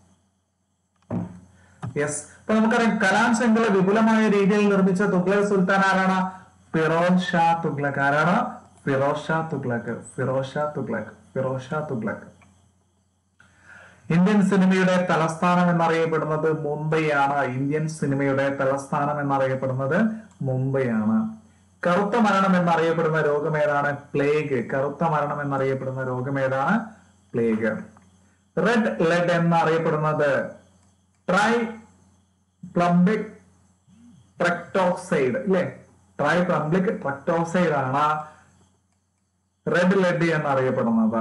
യെസ് അപ്പൊ നമുക്കറിയാം കലാം ശങ്കളെ വിപുലമായ രീതിയിൽ നിർമ്മിച്ച തുഗ്ലക് സുൽത്താൻ ആരാണ് ഫിറോസ് ഷാ തുഗ്ലക് ആരാണ് ഫിറോസ് ഷാ തുഗ്ലക് ഫിറോസ് ഷാ തുഗ്ലക് ഫിറോസ് ഷാ തുഗ്ലക് ഇന്ത്യൻ സിനിമയുടെ തലസ്ഥാനം എന്നറിയപ്പെടുന്നത് മുംബൈയാണ് ഇന്ത്യൻ സിനിമയുടെ തലസ്ഥാനം എന്നറിയപ്പെടുന്നത് മുംബൈയാണ് കറുത്ത മരണം എന്നറിയപ്പെടുന്ന രോഗം ഏതാണ് പ്ലേഗ് കറുത്ത മരണം എന്നറിയപ്പെടുന്ന രോഗം ഏതാണ് പ്ലേഗ് റെഡ് ലെഡ് എന്നറിയപ്പെടുന്നത് ട്രൈ പ്ലംബിക് ട്രക്ടോക്സൈഡ് ഇല്ലേ ട്രൈ പ്ലംബിക് ട്രക്ടോക്സൈഡ് ആണ് റെഡ് ലെഡ് എന്നറിയപ്പെടുന്നത്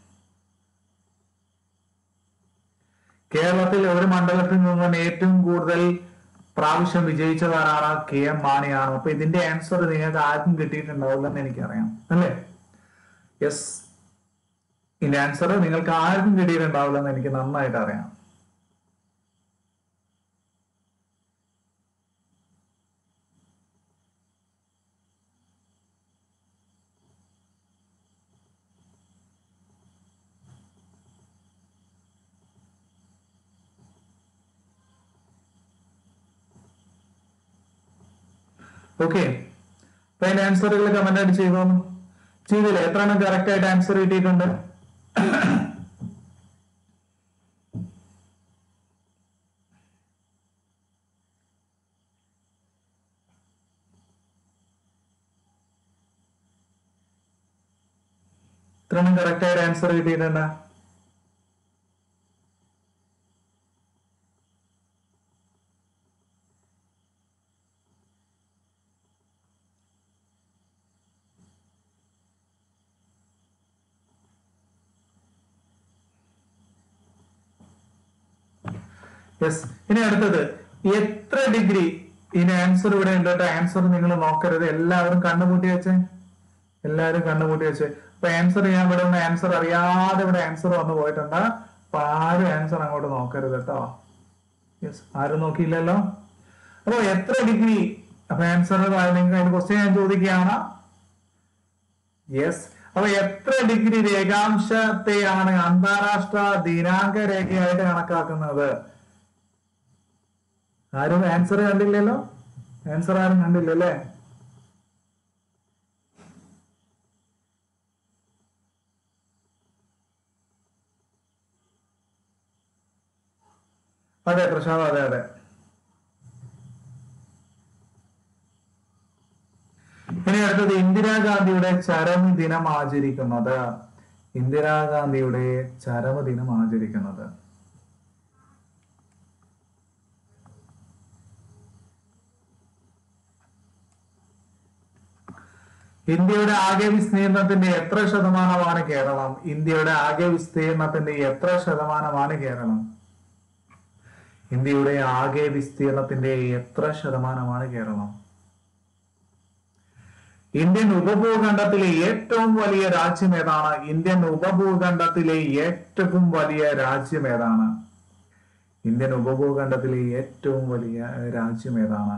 കേരളത്തിൽ ഒരു മണ്ഡലത്തിൽ നിന്നും ഏറ്റവും കൂടുതൽ പ്രാവശ്യം വിജയിച്ചതാരാണ് കെ എം മാണിയാണ് അപ്പൊ ഇതിന്റെ ആൻസർ നിങ്ങൾക്ക് ആർക്കും കിട്ടിയിട്ടുണ്ടാവില്ലെന്ന് എനിക്കറിയാം അല്ലേ യെസ് ഇതിന്റെ ആൻസർ നിങ്ങൾക്ക് ആർക്കും കിട്ടിയിട്ടുണ്ടാവില്ലെന്ന് എനിക്ക് നന്നായിട്ട് അറിയാം ഓക്കെ അപ്പൊ അതിന്റെ ആൻസറുകൾ കമന്റ് ആയിട്ട് ചെയ്തോന്നു ചെയ്തില്ലേ എത്ര എണ്ണം കറക്റ്റ് ആയിട്ട് ആൻസർ കിട്ടിയിട്ടുണ്ട് എത്ര എണ്ണം കറക്റ്റ് ആയിട്ട് ആൻസർ കിട്ടിയിട്ടുണ്ട് യെസ് ഇനി അടുത്തത് എത്ര ഡിഗ്രി ഇനി ആൻസർ ഇവിടെ ഉണ്ട് കേട്ടോ ആൻസർ നിങ്ങൾ നോക്കരുത് എല്ലാവരും കണ്ണുപൂട്ടി വെച്ചേ എല്ലാവരും കണ്ണുപൂട്ടി വെച്ചേ അപ്പൊ ആൻസർ ഞാൻ ഇവിടെ ഒന്ന് ആൻസർ അറിയാതെ ഇവിടെ ആൻസർ വന്നു പോയിട്ടുണ്ട് അപ്പൊ ആരും ആൻസർ അങ്ങോട്ട് നോക്കരുത് കേട്ടോ യെസ് ആരും നോക്കിയില്ലല്ലോ അപ്പൊ എത്ര ഡിഗ്രി അപ്പൊ ആൻസർ നിങ്ങൾക്ക് അതിന്റെ ക്വസ്റ്റ്യൻ ഞാൻ ചോദിക്കുകയാണ് യെസ് അപ്പൊ എത്ര ഡിഗ്രി രേഖാംശത്തെയാണ് അന്താരാഷ്ട്ര ദിനാങ്ക രേഖയായിട്ട് കണക്കാക്കുന്നത് ആരും ആൻസർ കണ്ടില്ലല്ലോ ആൻസർ ആരും കണ്ടില്ലല്ലേ അതെ പ്രശാന്ത് അതെ അതെ ഇനി അടുത്തത് ഇന്ദിരാഗാന്ധിയുടെ ചരമദിനം ആചരിക്കുന്നത് ഇന്ദിരാഗാന്ധിയുടെ ചരമദിനം ആചരിക്കുന്നത് ഇന്ത്യയുടെ ആകെ വിസ്തീർണത്തിന്റെ എത്ര ശതമാനമാണ് കേരളം ഇന്ത്യയുടെ ആകെ വിസ്തീർണത്തിന്റെ എത്ര ശതമാനമാണ് കേരളം ഇന്ത്യയുടെ ആകെ വിസ്തീർണത്തിന്റെ എത്ര ശതമാനമാണ് കേരളം ഇന്ത്യൻ ഉപഭൂഖണ്ഡത്തിലെ ഏറ്റവും വലിയ രാജ്യം ഏതാണ് ഇന്ത്യൻ ഉപഭൂഖണ്ഡത്തിലെ ഏറ്റവും വലിയ രാജ്യം ഏതാണ് ഇന്ത്യൻ ഉപഭൂഖണ്ഡത്തിലെ ഏറ്റവും വലിയ രാജ്യം ഏതാണ്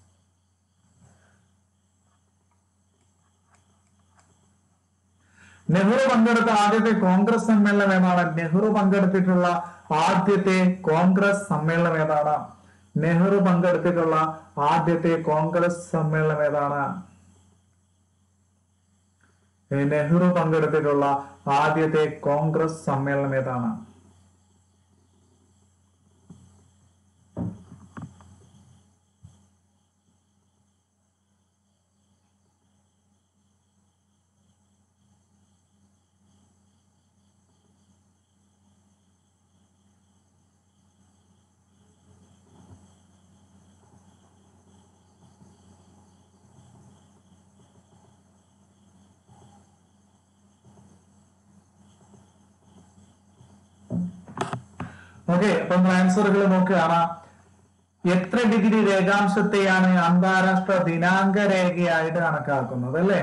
നെഹ്റു പങ്കെടുത്ത ആദ്യത്തെ കോൺഗ്രസ് സമ്മേളനം ഏതാണ് നെഹ്റു പങ്കെടുത്തിട്ടുള്ള ആദ്യത്തെ കോൺഗ്രസ് സമ്മേളനം ഏതാണ് നെഹ്റു പങ്കെടുത്തിട്ടുള്ള ആദ്യത്തെ കോൺഗ്രസ് സമ്മേളനം ഏതാണ് ഏ, നെഹ്റു പങ്കെടുത്തിട്ടുള്ള ആദ്യത്തെ കോൺഗ്രസ് സമ്മേളനം ഏതാണ് ഓക്കെ അപ്പൊ നമ്മൾ ആൻസറുകൾ നോക്കുകയാണ് എത്ര ഡിഗ്രി രേഖാംശത്തെയാണ് അന്താരാഷ്ട്ര ദിനാങ്ക രേഖയായിട്ട് കണക്കാക്കുന്നത് അല്ലേ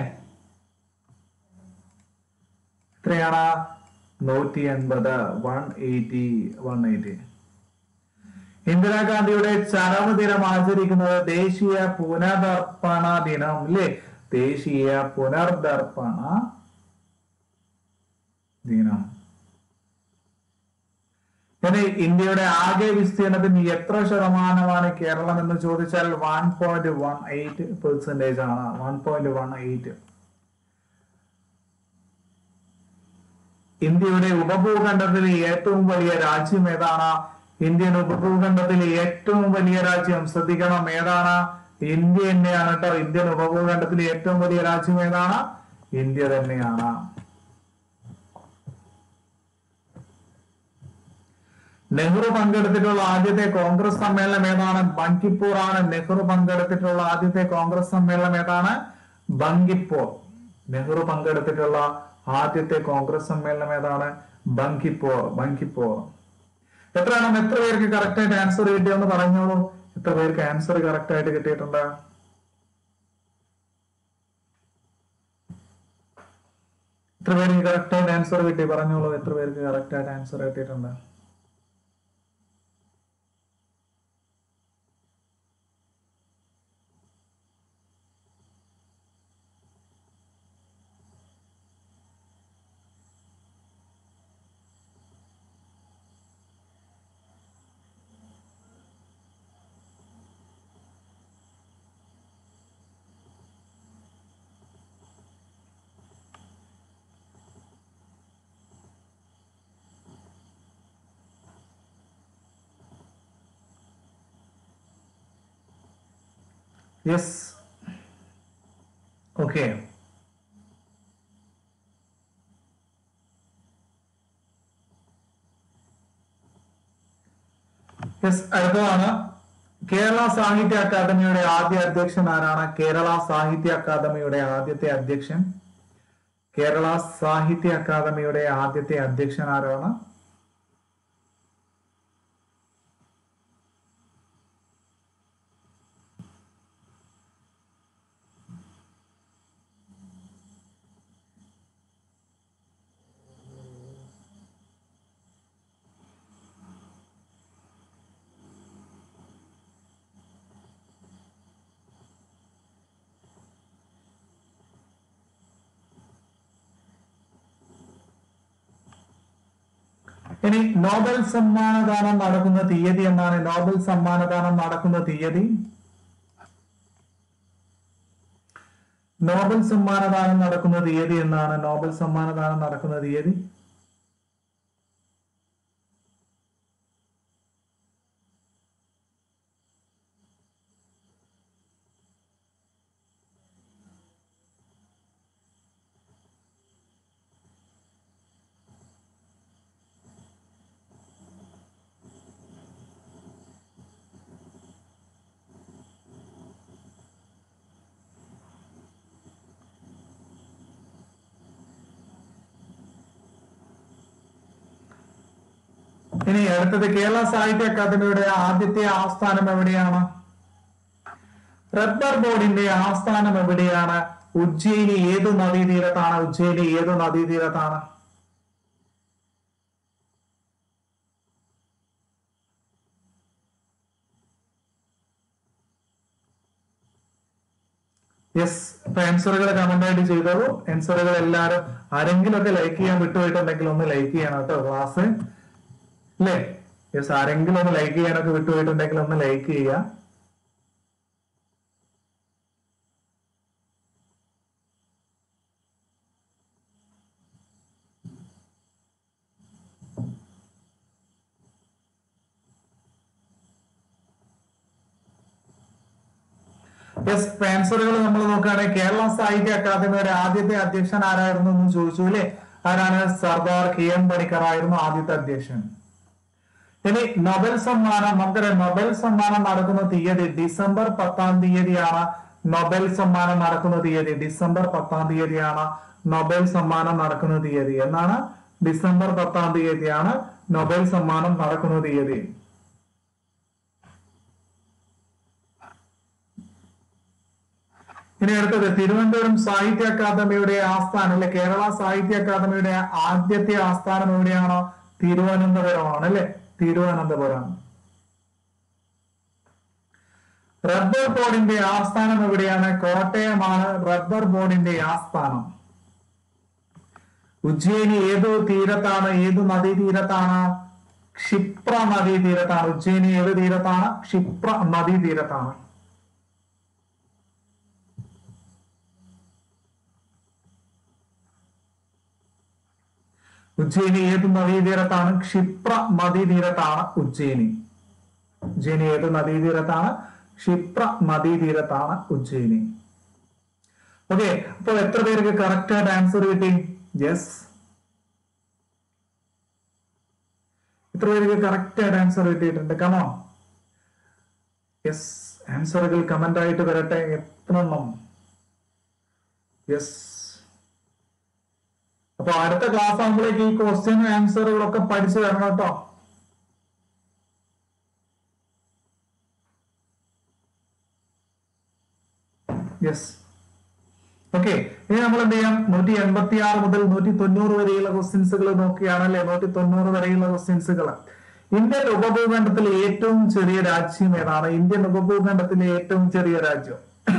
എത്രയാണ് നൂറ്റി എൺപത് വൺ എയ്റ്റി വൺ എയ്റ്റി ഇന്ദിരാഗാന്ധിയുടെ ചരമദിനം ആചരിക്കുന്നത് ദേശീയ പുനർദർപ്പണ ദിനം അല്ലേ ദേശീയ പുനർദർപ്പണ ദിനം ഇനി ഇന്ത്യയുടെ ആകെ വിസ്തീർണത്തിന് എത്ര ശതമാനമാണ് കേരളം എന്ന് ചോദിച്ചാൽ one point one eight percentage ആണ് വൺ പോയിന്റ് വൺ എയ്റ്റ് ഇന്ത്യയുടെ ഉപഭൂഖണ്ഡത്തിലെ ഏറ്റവും വലിയ രാജ്യം ഏതാണ് ഇന്ത്യൻ ഉപഭൂഖണ്ഡത്തിലെ ഏറ്റവും വലിയ രാജ്യം ശ്രദ്ധിക്കണം ഏതാണ് ഇന്ത്യ തന്നെയാണ് കേട്ടോ ഇന്ത്യൻ ഉപഭൂഖണ്ഡത്തിലെ ഏറ്റവും വലിയ രാജ്യം ഏതാണ് ഇന്ത്യ തന്നെയാണ് നെഹ്റു പങ്കെടുത്തിട്ടുള്ള ആദ്യത്തെ കോൺഗ്രസ് സമ്മേളനം ഏതാണ് ബങ്കിപ്പൂർ ആണ് നെഹ്റു പങ്കെടുത്തിട്ടുള്ള ആദ്യത്തെ കോൺഗ്രസ് സമ്മേളനം ഏതാണ് ബങ്കിപ്പൂർ നെഹ്റു പങ്കെടുത്തിട്ടുള്ള ആദ്യത്തെ കോൺഗ്രസ് സമ്മേളനം ഏതാണ് ബങ്കിപ്പൂർ ബങ്കിപ്പൂർ എത്ര എണ്ണം എത്ര പേർക്ക് കറക്റ്റ് ആയിട്ട് ആൻസർ കിട്ടിയെന്ന് പറഞ്ഞോളൂ എത്ര പേർക്ക് ആൻസർ കറക്റ്റ് ആയിട്ട് കിട്ടിയിട്ടുണ്ട് എത്ര പേർക്ക് കറക്റ്റ് ആയിട്ട് ആൻസർ കിട്ടി പറഞ്ഞോളൂ എത്ര പേർക്ക് കറക്റ്റ് ആയിട്ട് ആൻസർ കിട്ടിയിട്ടുണ്ട് യെസ് ഓക്കെ യെസ് അടുത്തതാണ് കേരള സാഹിത്യ അക്കാദമിയുടെ ആദ്യ അധ്യക്ഷൻ ആരാണ് കേരള സാഹിത്യ അക്കാദമിയുടെ ആദ്യത്തെ അധ്യക്ഷൻ കേരള സാഹിത്യ അക്കാദമിയുടെ ആദ്യത്തെ അധ്യക്ഷൻ ആരാണ് ഇനി നോബൽ സമ്മാനദാനം നടക്കുന്ന തീയതി എന്നാണ് നോബൽ സമ്മാനദാനം നടക്കുന്ന തീയതി നോബൽ സമ്മാനദാനം നടക്കുന്ന തീയതി എന്നാണ് നോബൽ സമ്മാനദാനം നടക്കുന്ന തീയതി ഇനി അടുത്തത് കേരള സാഹിത്യ അക്കാദമിയുടെ ആദ്യത്തെ ആസ്ഥാനം എവിടെയാണ് റബ്ബർ ബോർഡിന്റെ ആസ്ഥാനം എവിടെയാണ് ഉജ്ജയിനി ഏത് നദീതീരത്താണ് ഉജ്ജയിനി ഏത് നദീതീരത്താണ് യെസ് ഇപ്പൊ ആൻസറുകൾ കമന്റ് ആയിട്ട് ചെയ്തോളൂ ആൻസറുകൾ എല്ലാവരും ആരെങ്കിലും ഒക്കെ ലൈക്ക് ചെയ്യാൻ വിട്ടുപോയിട്ടുണ്ടെങ്കിൽ ഒന്ന് ലൈക്ക് ചെയ്യണം കേട്ടോ ക്ലാസ് അല്ലേ യെസ് ആരെങ്കിലും ഒന്ന് ലൈക്ക് ചെയ്യാനൊക്കെ വിട്ടുപോയിട്ടുണ്ടെങ്കിൽ ഒന്ന് ലൈക്ക് ചെയ്യുക യെസ് ആൻസറുകൾ നമ്മൾ നോക്കുകയാണെങ്കിൽ കേരള സാഹിത്യ അക്കാദമിയുടെ ആദ്യത്തെ അധ്യക്ഷൻ ആരായിരുന്നു എന്ന് ചോദിച്ചു അല്ലേ ആരാണ് സർദാർ കെ എം പണിക്കർ ആയിരുന്നു ആദ്യത്തെ അധ്യക്ഷൻ ഇനി നൊബൽ സമ്മാനം നമുക്കറിയാം നൊബൽ സമ്മാനം നടക്കുന്ന തീയതി ഡിസംബർ പത്താം തീയതിയാണ് നൊബൽ സമ്മാനം നടക്കുന്ന തീയതി ഡിസംബർ പത്താം തീയതിയാണ് നൊബൽ സമ്മാനം നടക്കുന്ന തീയതി എന്നാണ് ഡിസംബർ പത്താം തീയതിയാണ് നൊബൽ സമ്മാനം നടക്കുന്ന തീയതി ഇനി അടുത്തത് തിരുവനന്തപുരം സാഹിത്യ അക്കാദമിയുടെ ആസ്ഥാനം അല്ലെ കേരള സാഹിത്യ അക്കാദമിയുടെ ആദ്യത്തെ ആസ്ഥാനം എവിടെയാണോ തിരുവനന്തപുരമാണ് അല്ലെ തിരുവനന്തപുരം റബ്ബർ ബോർഡിന്റെ ആസ്ഥാനം എവിടെയാണ് കോട്ടയമാണ് റബ്ബർ ബോർഡിന്റെ ആസ്ഥാനം ഉജ്ജയിനി ഏത് തീരത്താണ് ഏത് നദീ തീരത്താണ് ക്ഷിപ്ര നദീ തീരത്താണ് ഉജ്ജയിനി ഏത് തീരത്താണ് ക്ഷിപ്ര നദീ തീരത്താണ് ഉജ്ജയിനി ഏത് നദീതീരത്താണ് ക്ഷിപ്ര നദീതീരത്താണ് ഉജ്ജയിനി ഉജ്ജയിനി ഏത് നദീതീരത്താണ് ക്ഷിപ്ര നദീതീരത്താണ് ഉജ്ജയിനി ഓക്കെ അപ്പോൾ എത്ര പേർക്ക് കറക്റ്റ് ആയിട്ട് ആൻസർ കിട്ടി യെസ് എത്ര പേർക്ക് കറക്റ്റ് ആയിട്ട് ആൻസർ കിട്ടിയിട്ടുണ്ട് കമോ യെസ് ആൻസറുകൾ കമന്റ് ആയിട്ട് വരട്ടെ എത്ര എണ്ണം യെസ് അപ്പൊ അടുത്ത ക്ലാസ് ആകുമ്പോഴേക്ക് ഈ ക്വസ്റ്റ്യൻ ആൻസറുകളൊക്കെ പഠിച്ചു തരണം കേട്ടോ യെസ് ഓക്കെ ഇനി നമ്മൾ എന്ത് ചെയ്യാം നൂറ്റി എൺപത്തി ആറ് മുതൽ നൂറ്റി തൊണ്ണൂറ് വരെയുള്ള ക്വസ്റ്റ്യൻസുകൾ നോക്കുകയാണല്ലേ നൂറ്റി തൊണ്ണൂറ് വരെയുള്ള ക്വസ്റ്റ്യൻസുകൾ ഇന്ത്യൻ ഉപഭൂഖണ്ഡത്തിലെ ഏറ്റവും ചെറിയ രാജ്യം ഏതാണ് ഇന്ത്യൻ ഉപഭൂഖണ്ഡത്തിലെ ഏറ്റവും ചെറിയ രാജ്യം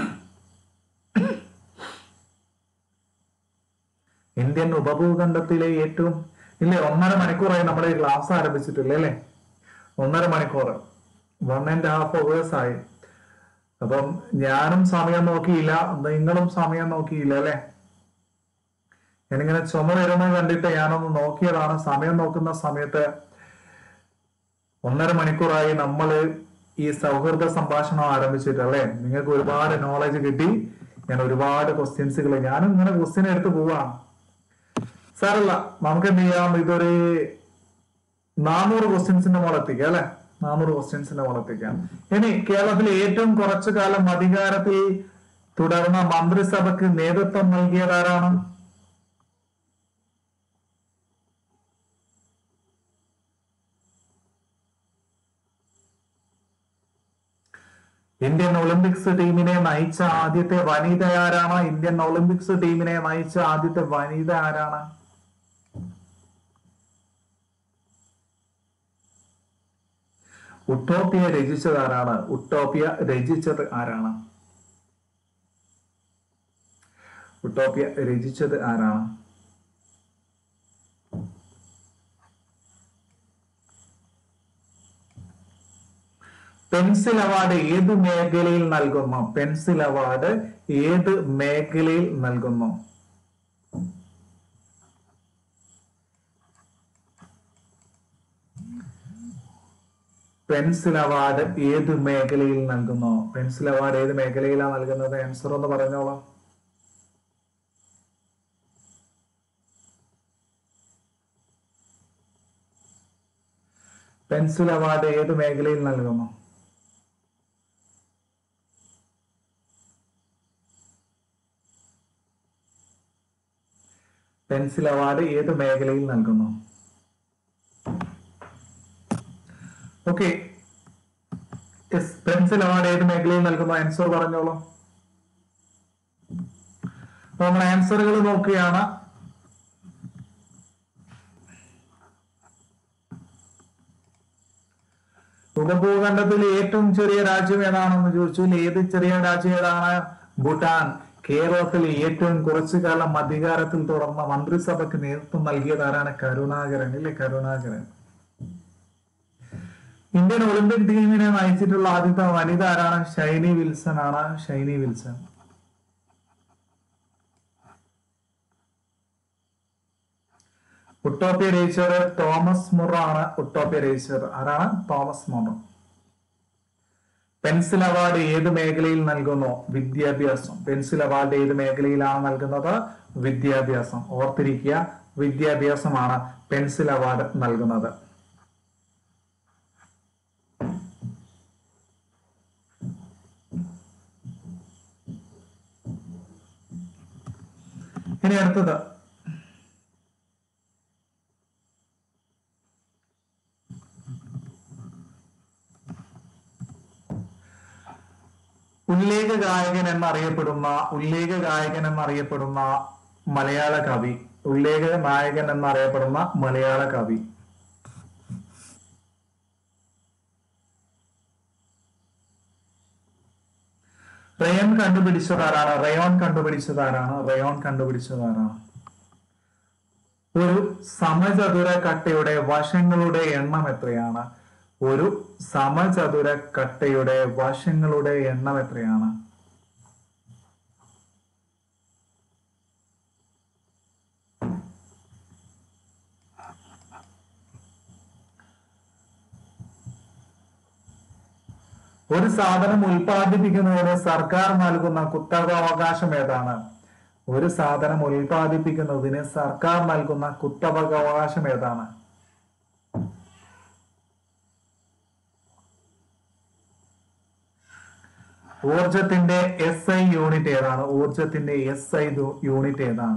ഇന്ത്യൻ ഉപഭൂഖണ്ഡത്തിലെ ഏറ്റവും ഇല്ലേ ഒന്നര മണിക്കൂറായി നമ്മുടെ ഈ ക്ലാസ് ആരംഭിച്ചിട്ടില്ലേ അല്ലേ ഒന്നര മണിക്കൂർ വൺ ആൻഡ് ഹാഫ് അവേഴ്സ് ആയി അപ്പം ഞാനും സമയം നോക്കിയില്ല നിങ്ങളും സമയം നോക്കിയില്ല അല്ലെ ഞാനിങ്ങനെ ചുമ വരുന്നത് കണ്ടിട്ട് ഞാനൊന്ന് നോക്കിയതാണ് സമയം നോക്കുന്ന സമയത്ത് ഒന്നര മണിക്കൂറായി നമ്മൾ ഈ സൗഹൃദ സംഭാഷണം ആരംഭിച്ചിട്ട് അല്ലെ നിങ്ങൾക്ക് ഒരുപാട് നോളജ് കിട്ടി ഞാൻ ഒരുപാട് ക്വസ്റ്റ്യൻസുകൾ ഞാനും ഇങ്ങനെ ക്വസ്റ്റ്യൻ എടുത്ത് പോവാണ് സാറല്ല നമുക്ക് എന്ത് ചെയ്യാം ഇതൊരു നാനൂറ് ക്വസ്റ്റ്യൻസിന്റെ മുളെത്തിക്കാം അല്ലെ നാനൂറ് ക്വസ്റ്റ്യൻസിന്റെ മുളെത്തിക്കാം ഇനി കേരളത്തിലെ ഏറ്റവും കുറച്ചു കാലം അധികാരത്തിൽ തുടർന്ന മന്ത്രിസഭയ്ക്ക് നേതൃത്വം നൽകിയതാരാണ് ഇന്ത്യൻ ഒളിമ്പിക്സ് ടീമിനെ നയിച്ച ആദ്യത്തെ വനിത ആരാണ് ഇന്ത്യൻ ഒളിമ്പിക്സ് ടീമിനെ നയിച്ച ആദ്യത്തെ വനിത ആരാണ് ഉട്ടോപ്യ രചിച്ചത് ആരാണ് ഉട്ടോപ്യ രചിച്ചത് ആരാണ് ഉട്ടോപ്യ രചിച്ചത് ആരാണ് പെൻസിൽ അവാർഡ് ഏത് മേഖലയിൽ നൽകുന്നു പെൻസിൽ അവാർഡ് ഏത് മേഖലയിൽ നൽകുന്നു പെൻസിൽ അവാർഡ് ഏത് മേഖലയിൽ നൽകുന്നു പെൻസിൽ അവാർഡ് ഏത് മേഖലയിലാണ് നൽകുന്നത് ആൻസർ ഒന്ന് പറഞ്ഞോളൂ പെൻസിൽ അവാർഡ് ഏത് മേഖലയിൽ നൽകുന്നു പെൻസിൽ അവാർഡ് ഏത് മേഖലയിൽ നൽകുന്നു ഓക്കെ പെൻസിൽ അവാർഡ് ഏത് മേഖലയിൽ നൽകുന്നു ആൻസർ പറഞ്ഞോളൂ അപ്പൊ നമ്മൾ ആൻസറുകൾ നോക്കുകയാണ് ഉപഭൂഖണ്ഡത്തിലെ ഏറ്റവും ചെറിയ രാജ്യം ഏതാണെന്ന് ചോദിച്ചു ഏത് ചെറിയ രാജ്യം ഏതാണ് ഭൂട്ടാൻ കേരളത്തിൽ ഏറ്റവും കുറച്ചു കാലം അധികാരത്തിൽ തുടർന്ന മന്ത്രിസഭയ്ക്ക് നേതൃത്വം നൽകിയത് ആരാണ് കരുണാകരൻ ഇല്ലേ കരുണാകരൻ ഇന്ത്യൻ ഒളിമ്പിക് ടീമിനെ നയിച്ചിട്ടുള്ള ആദ്യത്തെ വനിത ആരാണ് ഷൈനി വിൽസൺ ആണ് ഷൈനി വിൽസൺ ഉട്ടോപ്യ രചിച്ചത് തോമസ് മുറ ആണ് ഉട്ടോപ്യ രചിച്ചത് ആരാണ് തോമസ് മുറ പെൻസിൽ അവാർഡ് ഏത് മേഖലയിൽ നൽകുന്നു വിദ്യാഭ്യാസം പെൻസിൽ അവാർഡ് ഏത് മേഖലയിലാണ് നൽകുന്നത് വിദ്യാഭ്യാസം ഓർത്തിരിക്കുക വിദ്യാഭ്യാസമാണ് പെൻസിൽ അവാർഡ് നൽകുന്നത് ഇനി അടുത്തത് ഉല്ലേഖ ഗായകൻ എന്നറിയപ്പെടുന്ന ഉല്ലേഖ ഗായകൻ എന്നറിയപ്പെടുന്ന മലയാള കവി ഉല്ലേഖ നായകൻ എന്നറിയപ്പെടുന്ന മലയാള കവി റയോൺ കണ്ടുപിടിച്ചതാരാണ് റയോൺ കണ്ടുപിടിച്ചതാരാണ് റയോൺ കണ്ടുപിടിച്ചതാരാണ് ഒരു സമചതുര കട്ടയുടെ വശങ്ങളുടെ എണ്ണം എത്രയാണ് ഒരു സമചതുര കട്ടയുടെ വശങ്ങളുടെ എണ്ണം എത്രയാണ് ഒരു സാധനം ഉൽപ്പാദിപ്പിക്കുന്നതിന് സർക്കാർ നൽകുന്ന കുത്തകാവകാശം ഏതാണ് ഒരു സാധനം ഉൽപ്പാദിപ്പിക്കുന്നതിന് സർക്കാർ നൽകുന്ന കുത്തകാവകാശം ഏതാണ് ഊർജത്തിന്റെ എസ് ഐ യൂണിറ്റ് ഏതാണ് ഊർജത്തിന്റെ എസ് ഐ യൂണിറ്റ് ഏതാണ്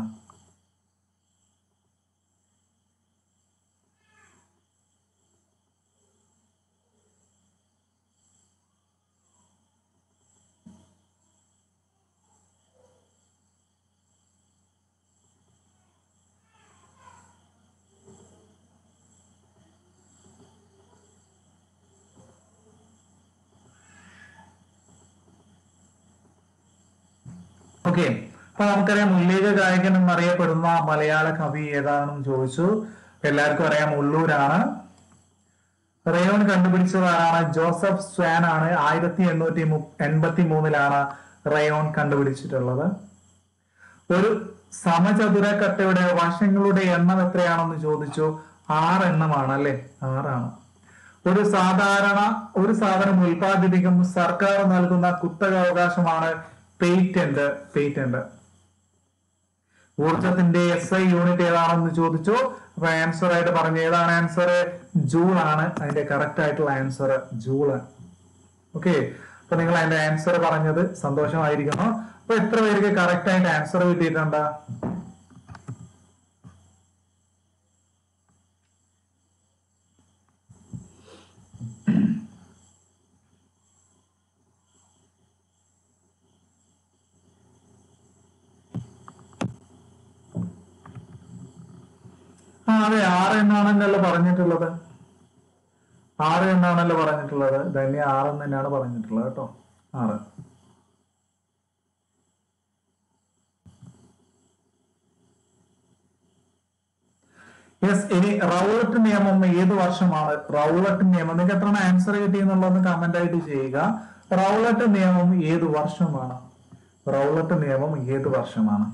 ഓക്കെ അപ്പൊ നമുക്കറിയാം ഉല്ലേഖ ഗായകൻ എന്നറിയപ്പെടുന്ന മലയാള കവി ഏതാണെന്ന് ചോദിച്ചു എല്ലാവർക്കും അറിയാം ഉള്ളൂരാണ് റയോൺ കണ്ടുപിടിച്ചത് ആരാണ് ജോസഫ് സ്വാൻ ആണ് ആയിരത്തി എണ്ണൂറ്റി എൺപത്തി മൂന്നിലാണ് റയോൺ കണ്ടുപിടിച്ചിട്ടുള്ളത് ഒരു സമചതുര കട്ടയുടെ വശങ്ങളുടെ എണ്ണം എത്രയാണെന്ന് ചോദിച്ചു ആറ് എണ്ണമാണ് അല്ലെ ആറാണ് ഒരു സാധാരണ ഒരു സാധനം ഉൽപ്പാദിപ്പിക്കുമ്പോൾ സർക്കാർ നൽകുന്ന കുത്തകാവകാശമാണ് പേറ്റന്റ് പേറ്റന്റ് ഊർജത്തിന്റെ എസ് ഐ യൂണിറ്റ് ഏതാണെന്ന് ചോദിച്ചു അപ്പൊ ആൻസർ ആയിട്ട് പറഞ്ഞു ഏതാണ് ആൻസർ ജൂൾ ആണ് അതിന്റെ കറക്റ്റ് ആയിട്ടുള്ള ആൻസർ ജൂൾ ഓക്കെ അപ്പൊ നിങ്ങൾ അതിന്റെ ആൻസർ പറഞ്ഞത് സന്തോഷമായിരിക്കുന്നു അപ്പൊ എത്ര പേർക്ക് കറക്റ്റ് ആയിട്ട് ആൻസർ കിട്ടിയിട്ടുണ്ട് ആ അതെ ആറ് എന്നാണല്ലോ പറഞ്ഞിട്ടുള്ളത് ആറ് എന്നാണല്ലോ പറഞ്ഞിട്ടുള്ളത് ധന്യ ആറ് എന്ന് തന്നെയാണ് പറഞ്ഞിട്ടുള്ളത് കേട്ടോ ആറ് യെസ് ഇനി റൗളട്ട് നിയമം ഏത് വർഷമാണ് റൗളട്ട് നിയമം നിങ്ങൾക്ക് എത്ര ആൻസർ കിട്ടിയെന്നുള്ളതൊന്ന് കമന്റ് ആയിട്ട് ചെയ്യുക റൗളട്ട് നിയമം ഏത് വർഷമാണ് റൗളട്ട് നിയമം ഏത് വർഷമാണ്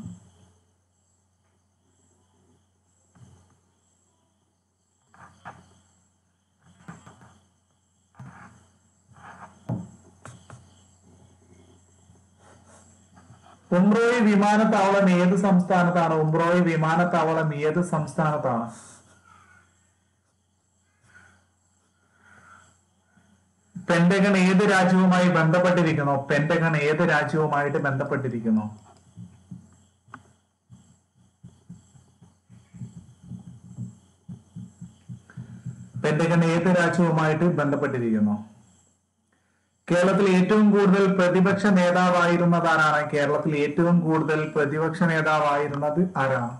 ഉംറോയി വിമാനത്താവളം ഏത് സംസ്ഥാനത്താണ് ഉംറോയി വിമാനത്താവളം ഏത് സംസ്ഥാനത്താണ് പെന്റഗൺ ഏത് രാജ്യവുമായി ബന്ധപ്പെട്ടിരിക്കുന്നു പെന്റഗൺ ഏത് രാജ്യവുമായിട്ട് ബന്ധപ്പെട്ടിരിക്കുന്നു പെന്റഗൺ ഏത് രാജ്യവുമായിട്ട് ബന്ധപ്പെട്ടിരിക്കുന്നു കേരളത്തിൽ ഏറ്റവും കൂടുതൽ പ്രതിപക്ഷ നേതാവായിരുന്നത് ആരാണ് കേരളത്തിൽ ഏറ്റവും കൂടുതൽ പ്രതിപക്ഷ നേതാവായിരുന്നത് ആരാണ്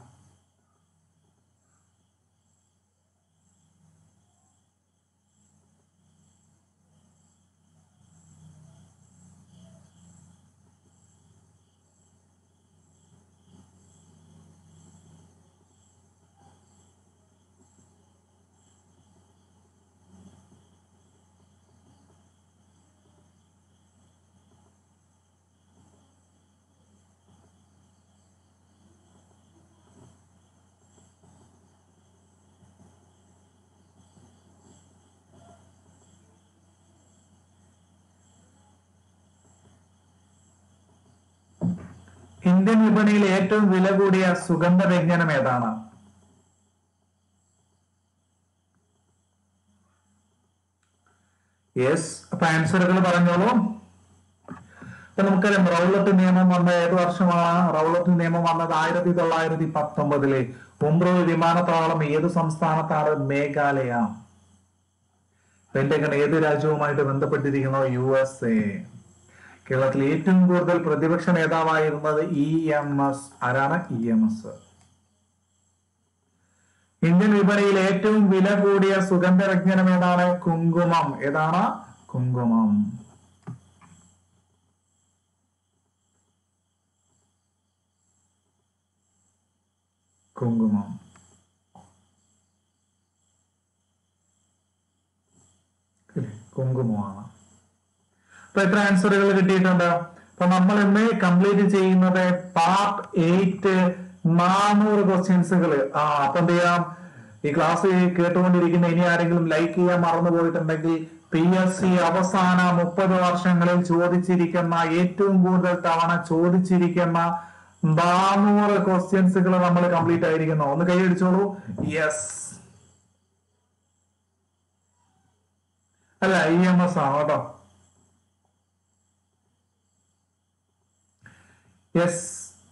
ഇന്ത്യൻ വിപണിയിൽ ഏറ്റവും വില കൂടിയ സുഗന്ധ വ്യഞ്ജനം ഏതാണ് യെസ് അപ്പൊ ആൻസറുകൾ പറഞ്ഞോളൂ അപ്പൊ നമുക്കറിയാം റൗലറ്റ് നിയമം വന്ന ഏത് വർഷമാണ് റൗലറ്റ് നിയമം വന്നത് ആയിരത്തി തൊള്ളായിരത്തി പത്തൊമ്പതിലെ ഉംറോ വിമാനത്താവളം ഏത് സംസ്ഥാനത്താണ് മേഘാലയ പെന്റഗൺ ഏത് രാജ്യവുമായിട്ട് ബന്ധപ്പെട്ടിരിക്കുന്നു യു എസ് എ കേരളത്തിൽ ഏറ്റവും കൂടുതൽ പ്രതിപക്ഷ നേതാവായിരുന്നത് ഇ എം എസ് ആരാണ് ഇ എം എസ് ഇന്ത്യൻ വിപണിയിൽ ഏറ്റവും വില കൂടിയ സുഗന്ധവ്യഞ്ജനം ഏതാണ് കുങ്കുമം ഏതാണ് കുങ്കുമം കുങ്കുമം കുങ്കുമമാണ് അപ്പൊ എത്ര ആൻസറുകൾ കിട്ടിയിട്ടുണ്ട് അപ്പൊ നമ്മൾ ഇന്ന് കംപ്ലീറ്റ് ചെയ്യുന്നത് പാർട്ട് എയ്റ്റ് നാനൂറ് ക്വസ്റ്റ്യൻസുകൾ ആ അപ്പൊ എന്ത് ചെയ്യാം ഈ ക്ലാസ് കേട്ടുകൊണ്ടിരിക്കുന്ന ഇനി ആരെങ്കിലും ലൈക്ക് ചെയ്യാൻ മറന്നു പോയിട്ടുണ്ടെങ്കിൽ പി എസ് സി അവസാന മുപ്പത് വർഷങ്ങളിൽ ചോദിച്ചിരിക്കുന്ന ഏറ്റവും കൂടുതൽ തവണ ചോദിച്ചിരിക്കുന്ന നാനൂറ് ക്വസ്റ്റ്യൻസുകൾ നമ്മൾ കംപ്ലീറ്റ് ആയിരിക്കുന്നു ഒന്ന് കൈയടിച്ചോളൂ യെസ് അല്ല ഇ എം എസ് ആണ് കേട്ടോ യെസ്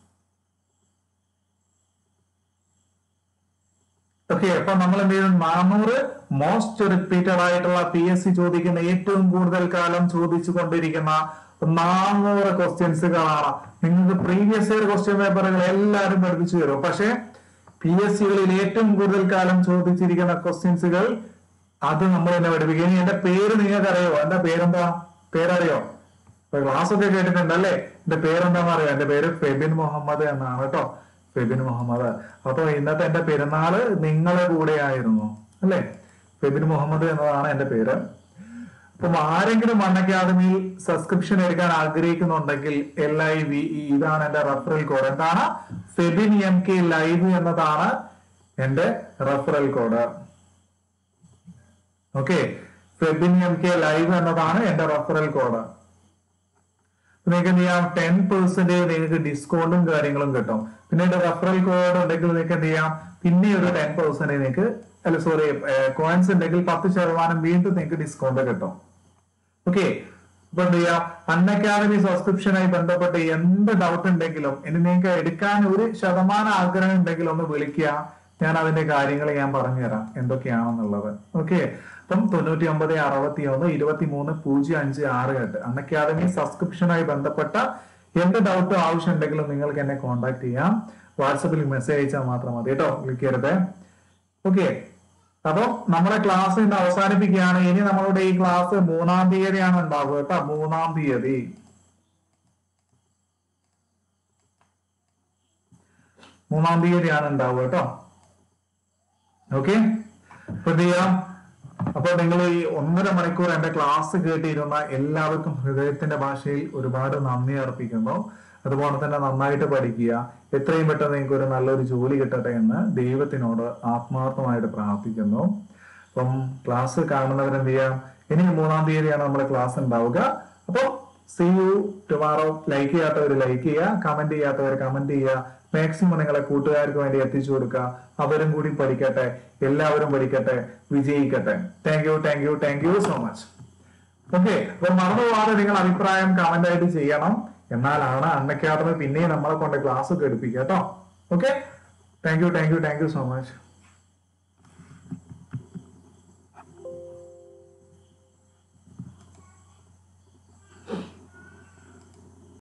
ഓക്കെ അപ്പൊ നമ്മൾ എന്ത് ചെയ്യുന്നു നാനൂറ് മോസ്റ്റ് റിപ്പീറ്റഡ് ആയിട്ടുള്ള പി എസ് സി ചോദിക്കുന്ന ഏറ്റവും കൂടുതൽ കാലം ചോദിച്ചു കൊണ്ടിരിക്കുന്ന നാനൂറ് ക്വസ്റ്റ്യൻസുകളാണ് നിങ്ങൾക്ക് പ്രീവിയസ് ഇയർ ക്വസ്റ്റ്യൻ പേപ്പറുകൾ എല്ലാവരും പഠിപ്പിച്ചു തരും പക്ഷെ പി എസ് സികളിൽ ഏറ്റവും കൂടുതൽ കാലം ചോദിച്ചിരിക്കുന്ന ക്വസ്റ്റ്യൻസുകൾ അത് നമ്മൾ തന്നെ പഠിപ്പിക്കുക ഇനി എന്റെ പേര് നിങ്ങൾക്ക് അറിയോ എന്റെ പേരെന്താ പേരറിയോ ക്ലാസ് ഒക്കെ കേട്ടിട്ടുണ്ട് അല്ലേ എന്റെ പേരെന്താന്ന് അറിയോ എന്റെ പേര് ഫെബിൻ മുഹമ്മദ് എന്നാണ് കേട്ടോ ഫെബിൻ മുഹമ്മദ് അപ്പൊ ഇന്നത്തെ എന്റെ പെരുന്നാള് നിങ്ങളെ കൂടെ ആയിരുന്നു അല്ലേ ഫെബിൻ മുഹമ്മദ് എന്നതാണ് എന്റെ പേര് അപ്പം ആരെങ്കിലും വൺ അക്കാദമിയിൽ സബ്സ്ക്രിപ്ഷൻ എടുക്കാൻ ആഗ്രഹിക്കുന്നുണ്ടെങ്കിൽ എൽ ഐ വി ഇതാണ് എന്റെ റഫറൽ കോഡ് എന്താണ് ഫെബിൻ എം കെ ലൈവ് എന്നതാണ് എന്റെ referral code okay Febin M K live എന്നതാണ് എന്റെ റഫറൽ കോഡ് നിങ്ങൾക്ക് എന്ത് ചെയ്യാം ടെൻ പെർസെന്റേജ് നിങ്ങൾക്ക് ഡിസ്കൗണ്ടും കാര്യങ്ങളും കിട്ടും പിന്നെ എന്റെ റഫറൽ കോഡ് ഉണ്ടെങ്കിൽ നിങ്ങൾക്ക് എന്ത് ചെയ്യാം പിന്നെ ഒരു ടെൻ പെർസെന്റേജ് നിങ്ങൾക്ക് അല്ല സോറി കോയിൻസ് ഉണ്ടെങ്കിൽ പത്ത് ശതമാനം വീണ്ടും നിങ്ങൾക്ക് ഡിസ്കൗണ്ട് കിട്ടും ഓക്കെ അപ്പൊ എന്ത് ചെയ്യാം അൺ അക്കാദമി സബ്സ്ക്രിപ്ഷനായി ബന്ധപ്പെട്ട് എന്ത് ഡൗട്ട് ഉണ്ടെങ്കിലും ഇനി നിങ്ങൾക്ക് എടുക്കാൻ ഒരു ശതമാനം ആഗ്രഹം ഉണ്ടെങ്കിൽ ഒന്ന് വിളിക്കുക ഞാൻ അതിന്റെ കാര്യങ്ങൾ ഞാൻ പറഞ്ഞുതരാം എന്തൊക്കെയാണെന്നുള്ളത് ഓക്കെ അപ്പം തൊണ്ണൂറ്റി ഒമ്പത് അറുപത്തി ഒന്ന് ഇരുപത്തി മൂന്ന് പൂജ്യം അഞ്ച് ആറ് എട്ട് അൺ അക്കാദമി സബ്സ്ക്രിപ്ഷനായി ബന്ധപ്പെട്ട എന്ത് ഡൗട്ടും ആവശ്യം ഉണ്ടെങ്കിലും നിങ്ങൾക്ക് എന്നെ കോൺടാക്ട് ചെയ്യാം വാട്സപ്പിൽ മെസ്സേജ് അയച്ചാൽ മാത്രം മതി കേട്ടോ വിളിക്കരുത് ഓക്കെ അപ്പൊ നമ്മുടെ ക്ലാസ് ഇന്ന് അവസാനിപ്പിക്കുകയാണ് ഇനി നമ്മളുടെ ഈ ക്ലാസ് മൂന്നാം തീയതിയാണ് ഉണ്ടാവുക കേട്ടോ മൂന്നാം തീയതി മൂന്നാം തീയതിയാണ് ഉണ്ടാവുക കേട്ടോ ഓക്കെ അപ്പൊ എന്ത് ചെയ്യാം അപ്പൊ നിങ്ങൾ ഈ ഒന്നര മണിക്കൂർ എന്റെ ക്ലാസ് കേട്ടിരുന്ന എല്ലാവർക്കും ഹൃദയത്തിന്റെ ഭാഷയിൽ ഒരുപാട് നന്ദി അർപ്പിക്കുന്നു അതുപോലെ തന്നെ നന്നായിട്ട് പഠിക്കുക എത്രയും പെട്ടെന്ന് നിങ്ങൾക്ക് ഒരു നല്ലൊരു ജോലി കിട്ടട്ടെ എന്ന് ദൈവത്തിനോട് ആത്മാർത്ഥമായിട്ട് പ്രാർത്ഥിക്കുന്നു അപ്പം ക്ലാസ് കാണുന്നവരെന്ത് ചെയ്യാം ഇനി മൂന്നാം തീയതിയാണ് നമ്മുടെ ക്ലാസ് ഉണ്ടാവുക അപ്പോൾ സി യു ടുമാറോ ലൈക്ക് ചെയ്യാത്തവർ ലൈക്ക് ചെയ്യുക കമന്റ് ചെയ്യാത്തവർ കമന്റ് ചെയ്യുക മാക്സിമം നിങ്ങളെ കൂട്ടുകാർക്ക് വേണ്ടി എത്തിച്ചു കൊടുക്കുക അവരും കൂടി പഠിക്കട്ടെ എല്ലാവരും പഠിക്കട്ടെ വിജയിക്കട്ടെ thank you thank you thank you so much okay അപ്പൊ മറന്നു പോകാതെ നിങ്ങൾ അഭിപ്രായം കമന്റ് ആയിട്ട് ചെയ്യണം എന്നാലാണ് അൺ അക്കാദമി പിന്നെയും നമ്മളെ കൊണ്ട് ക്ലാസ് ഒക്കെ എടുപ്പിക്കുക കേട്ടോ okay thank you thank you thank you so much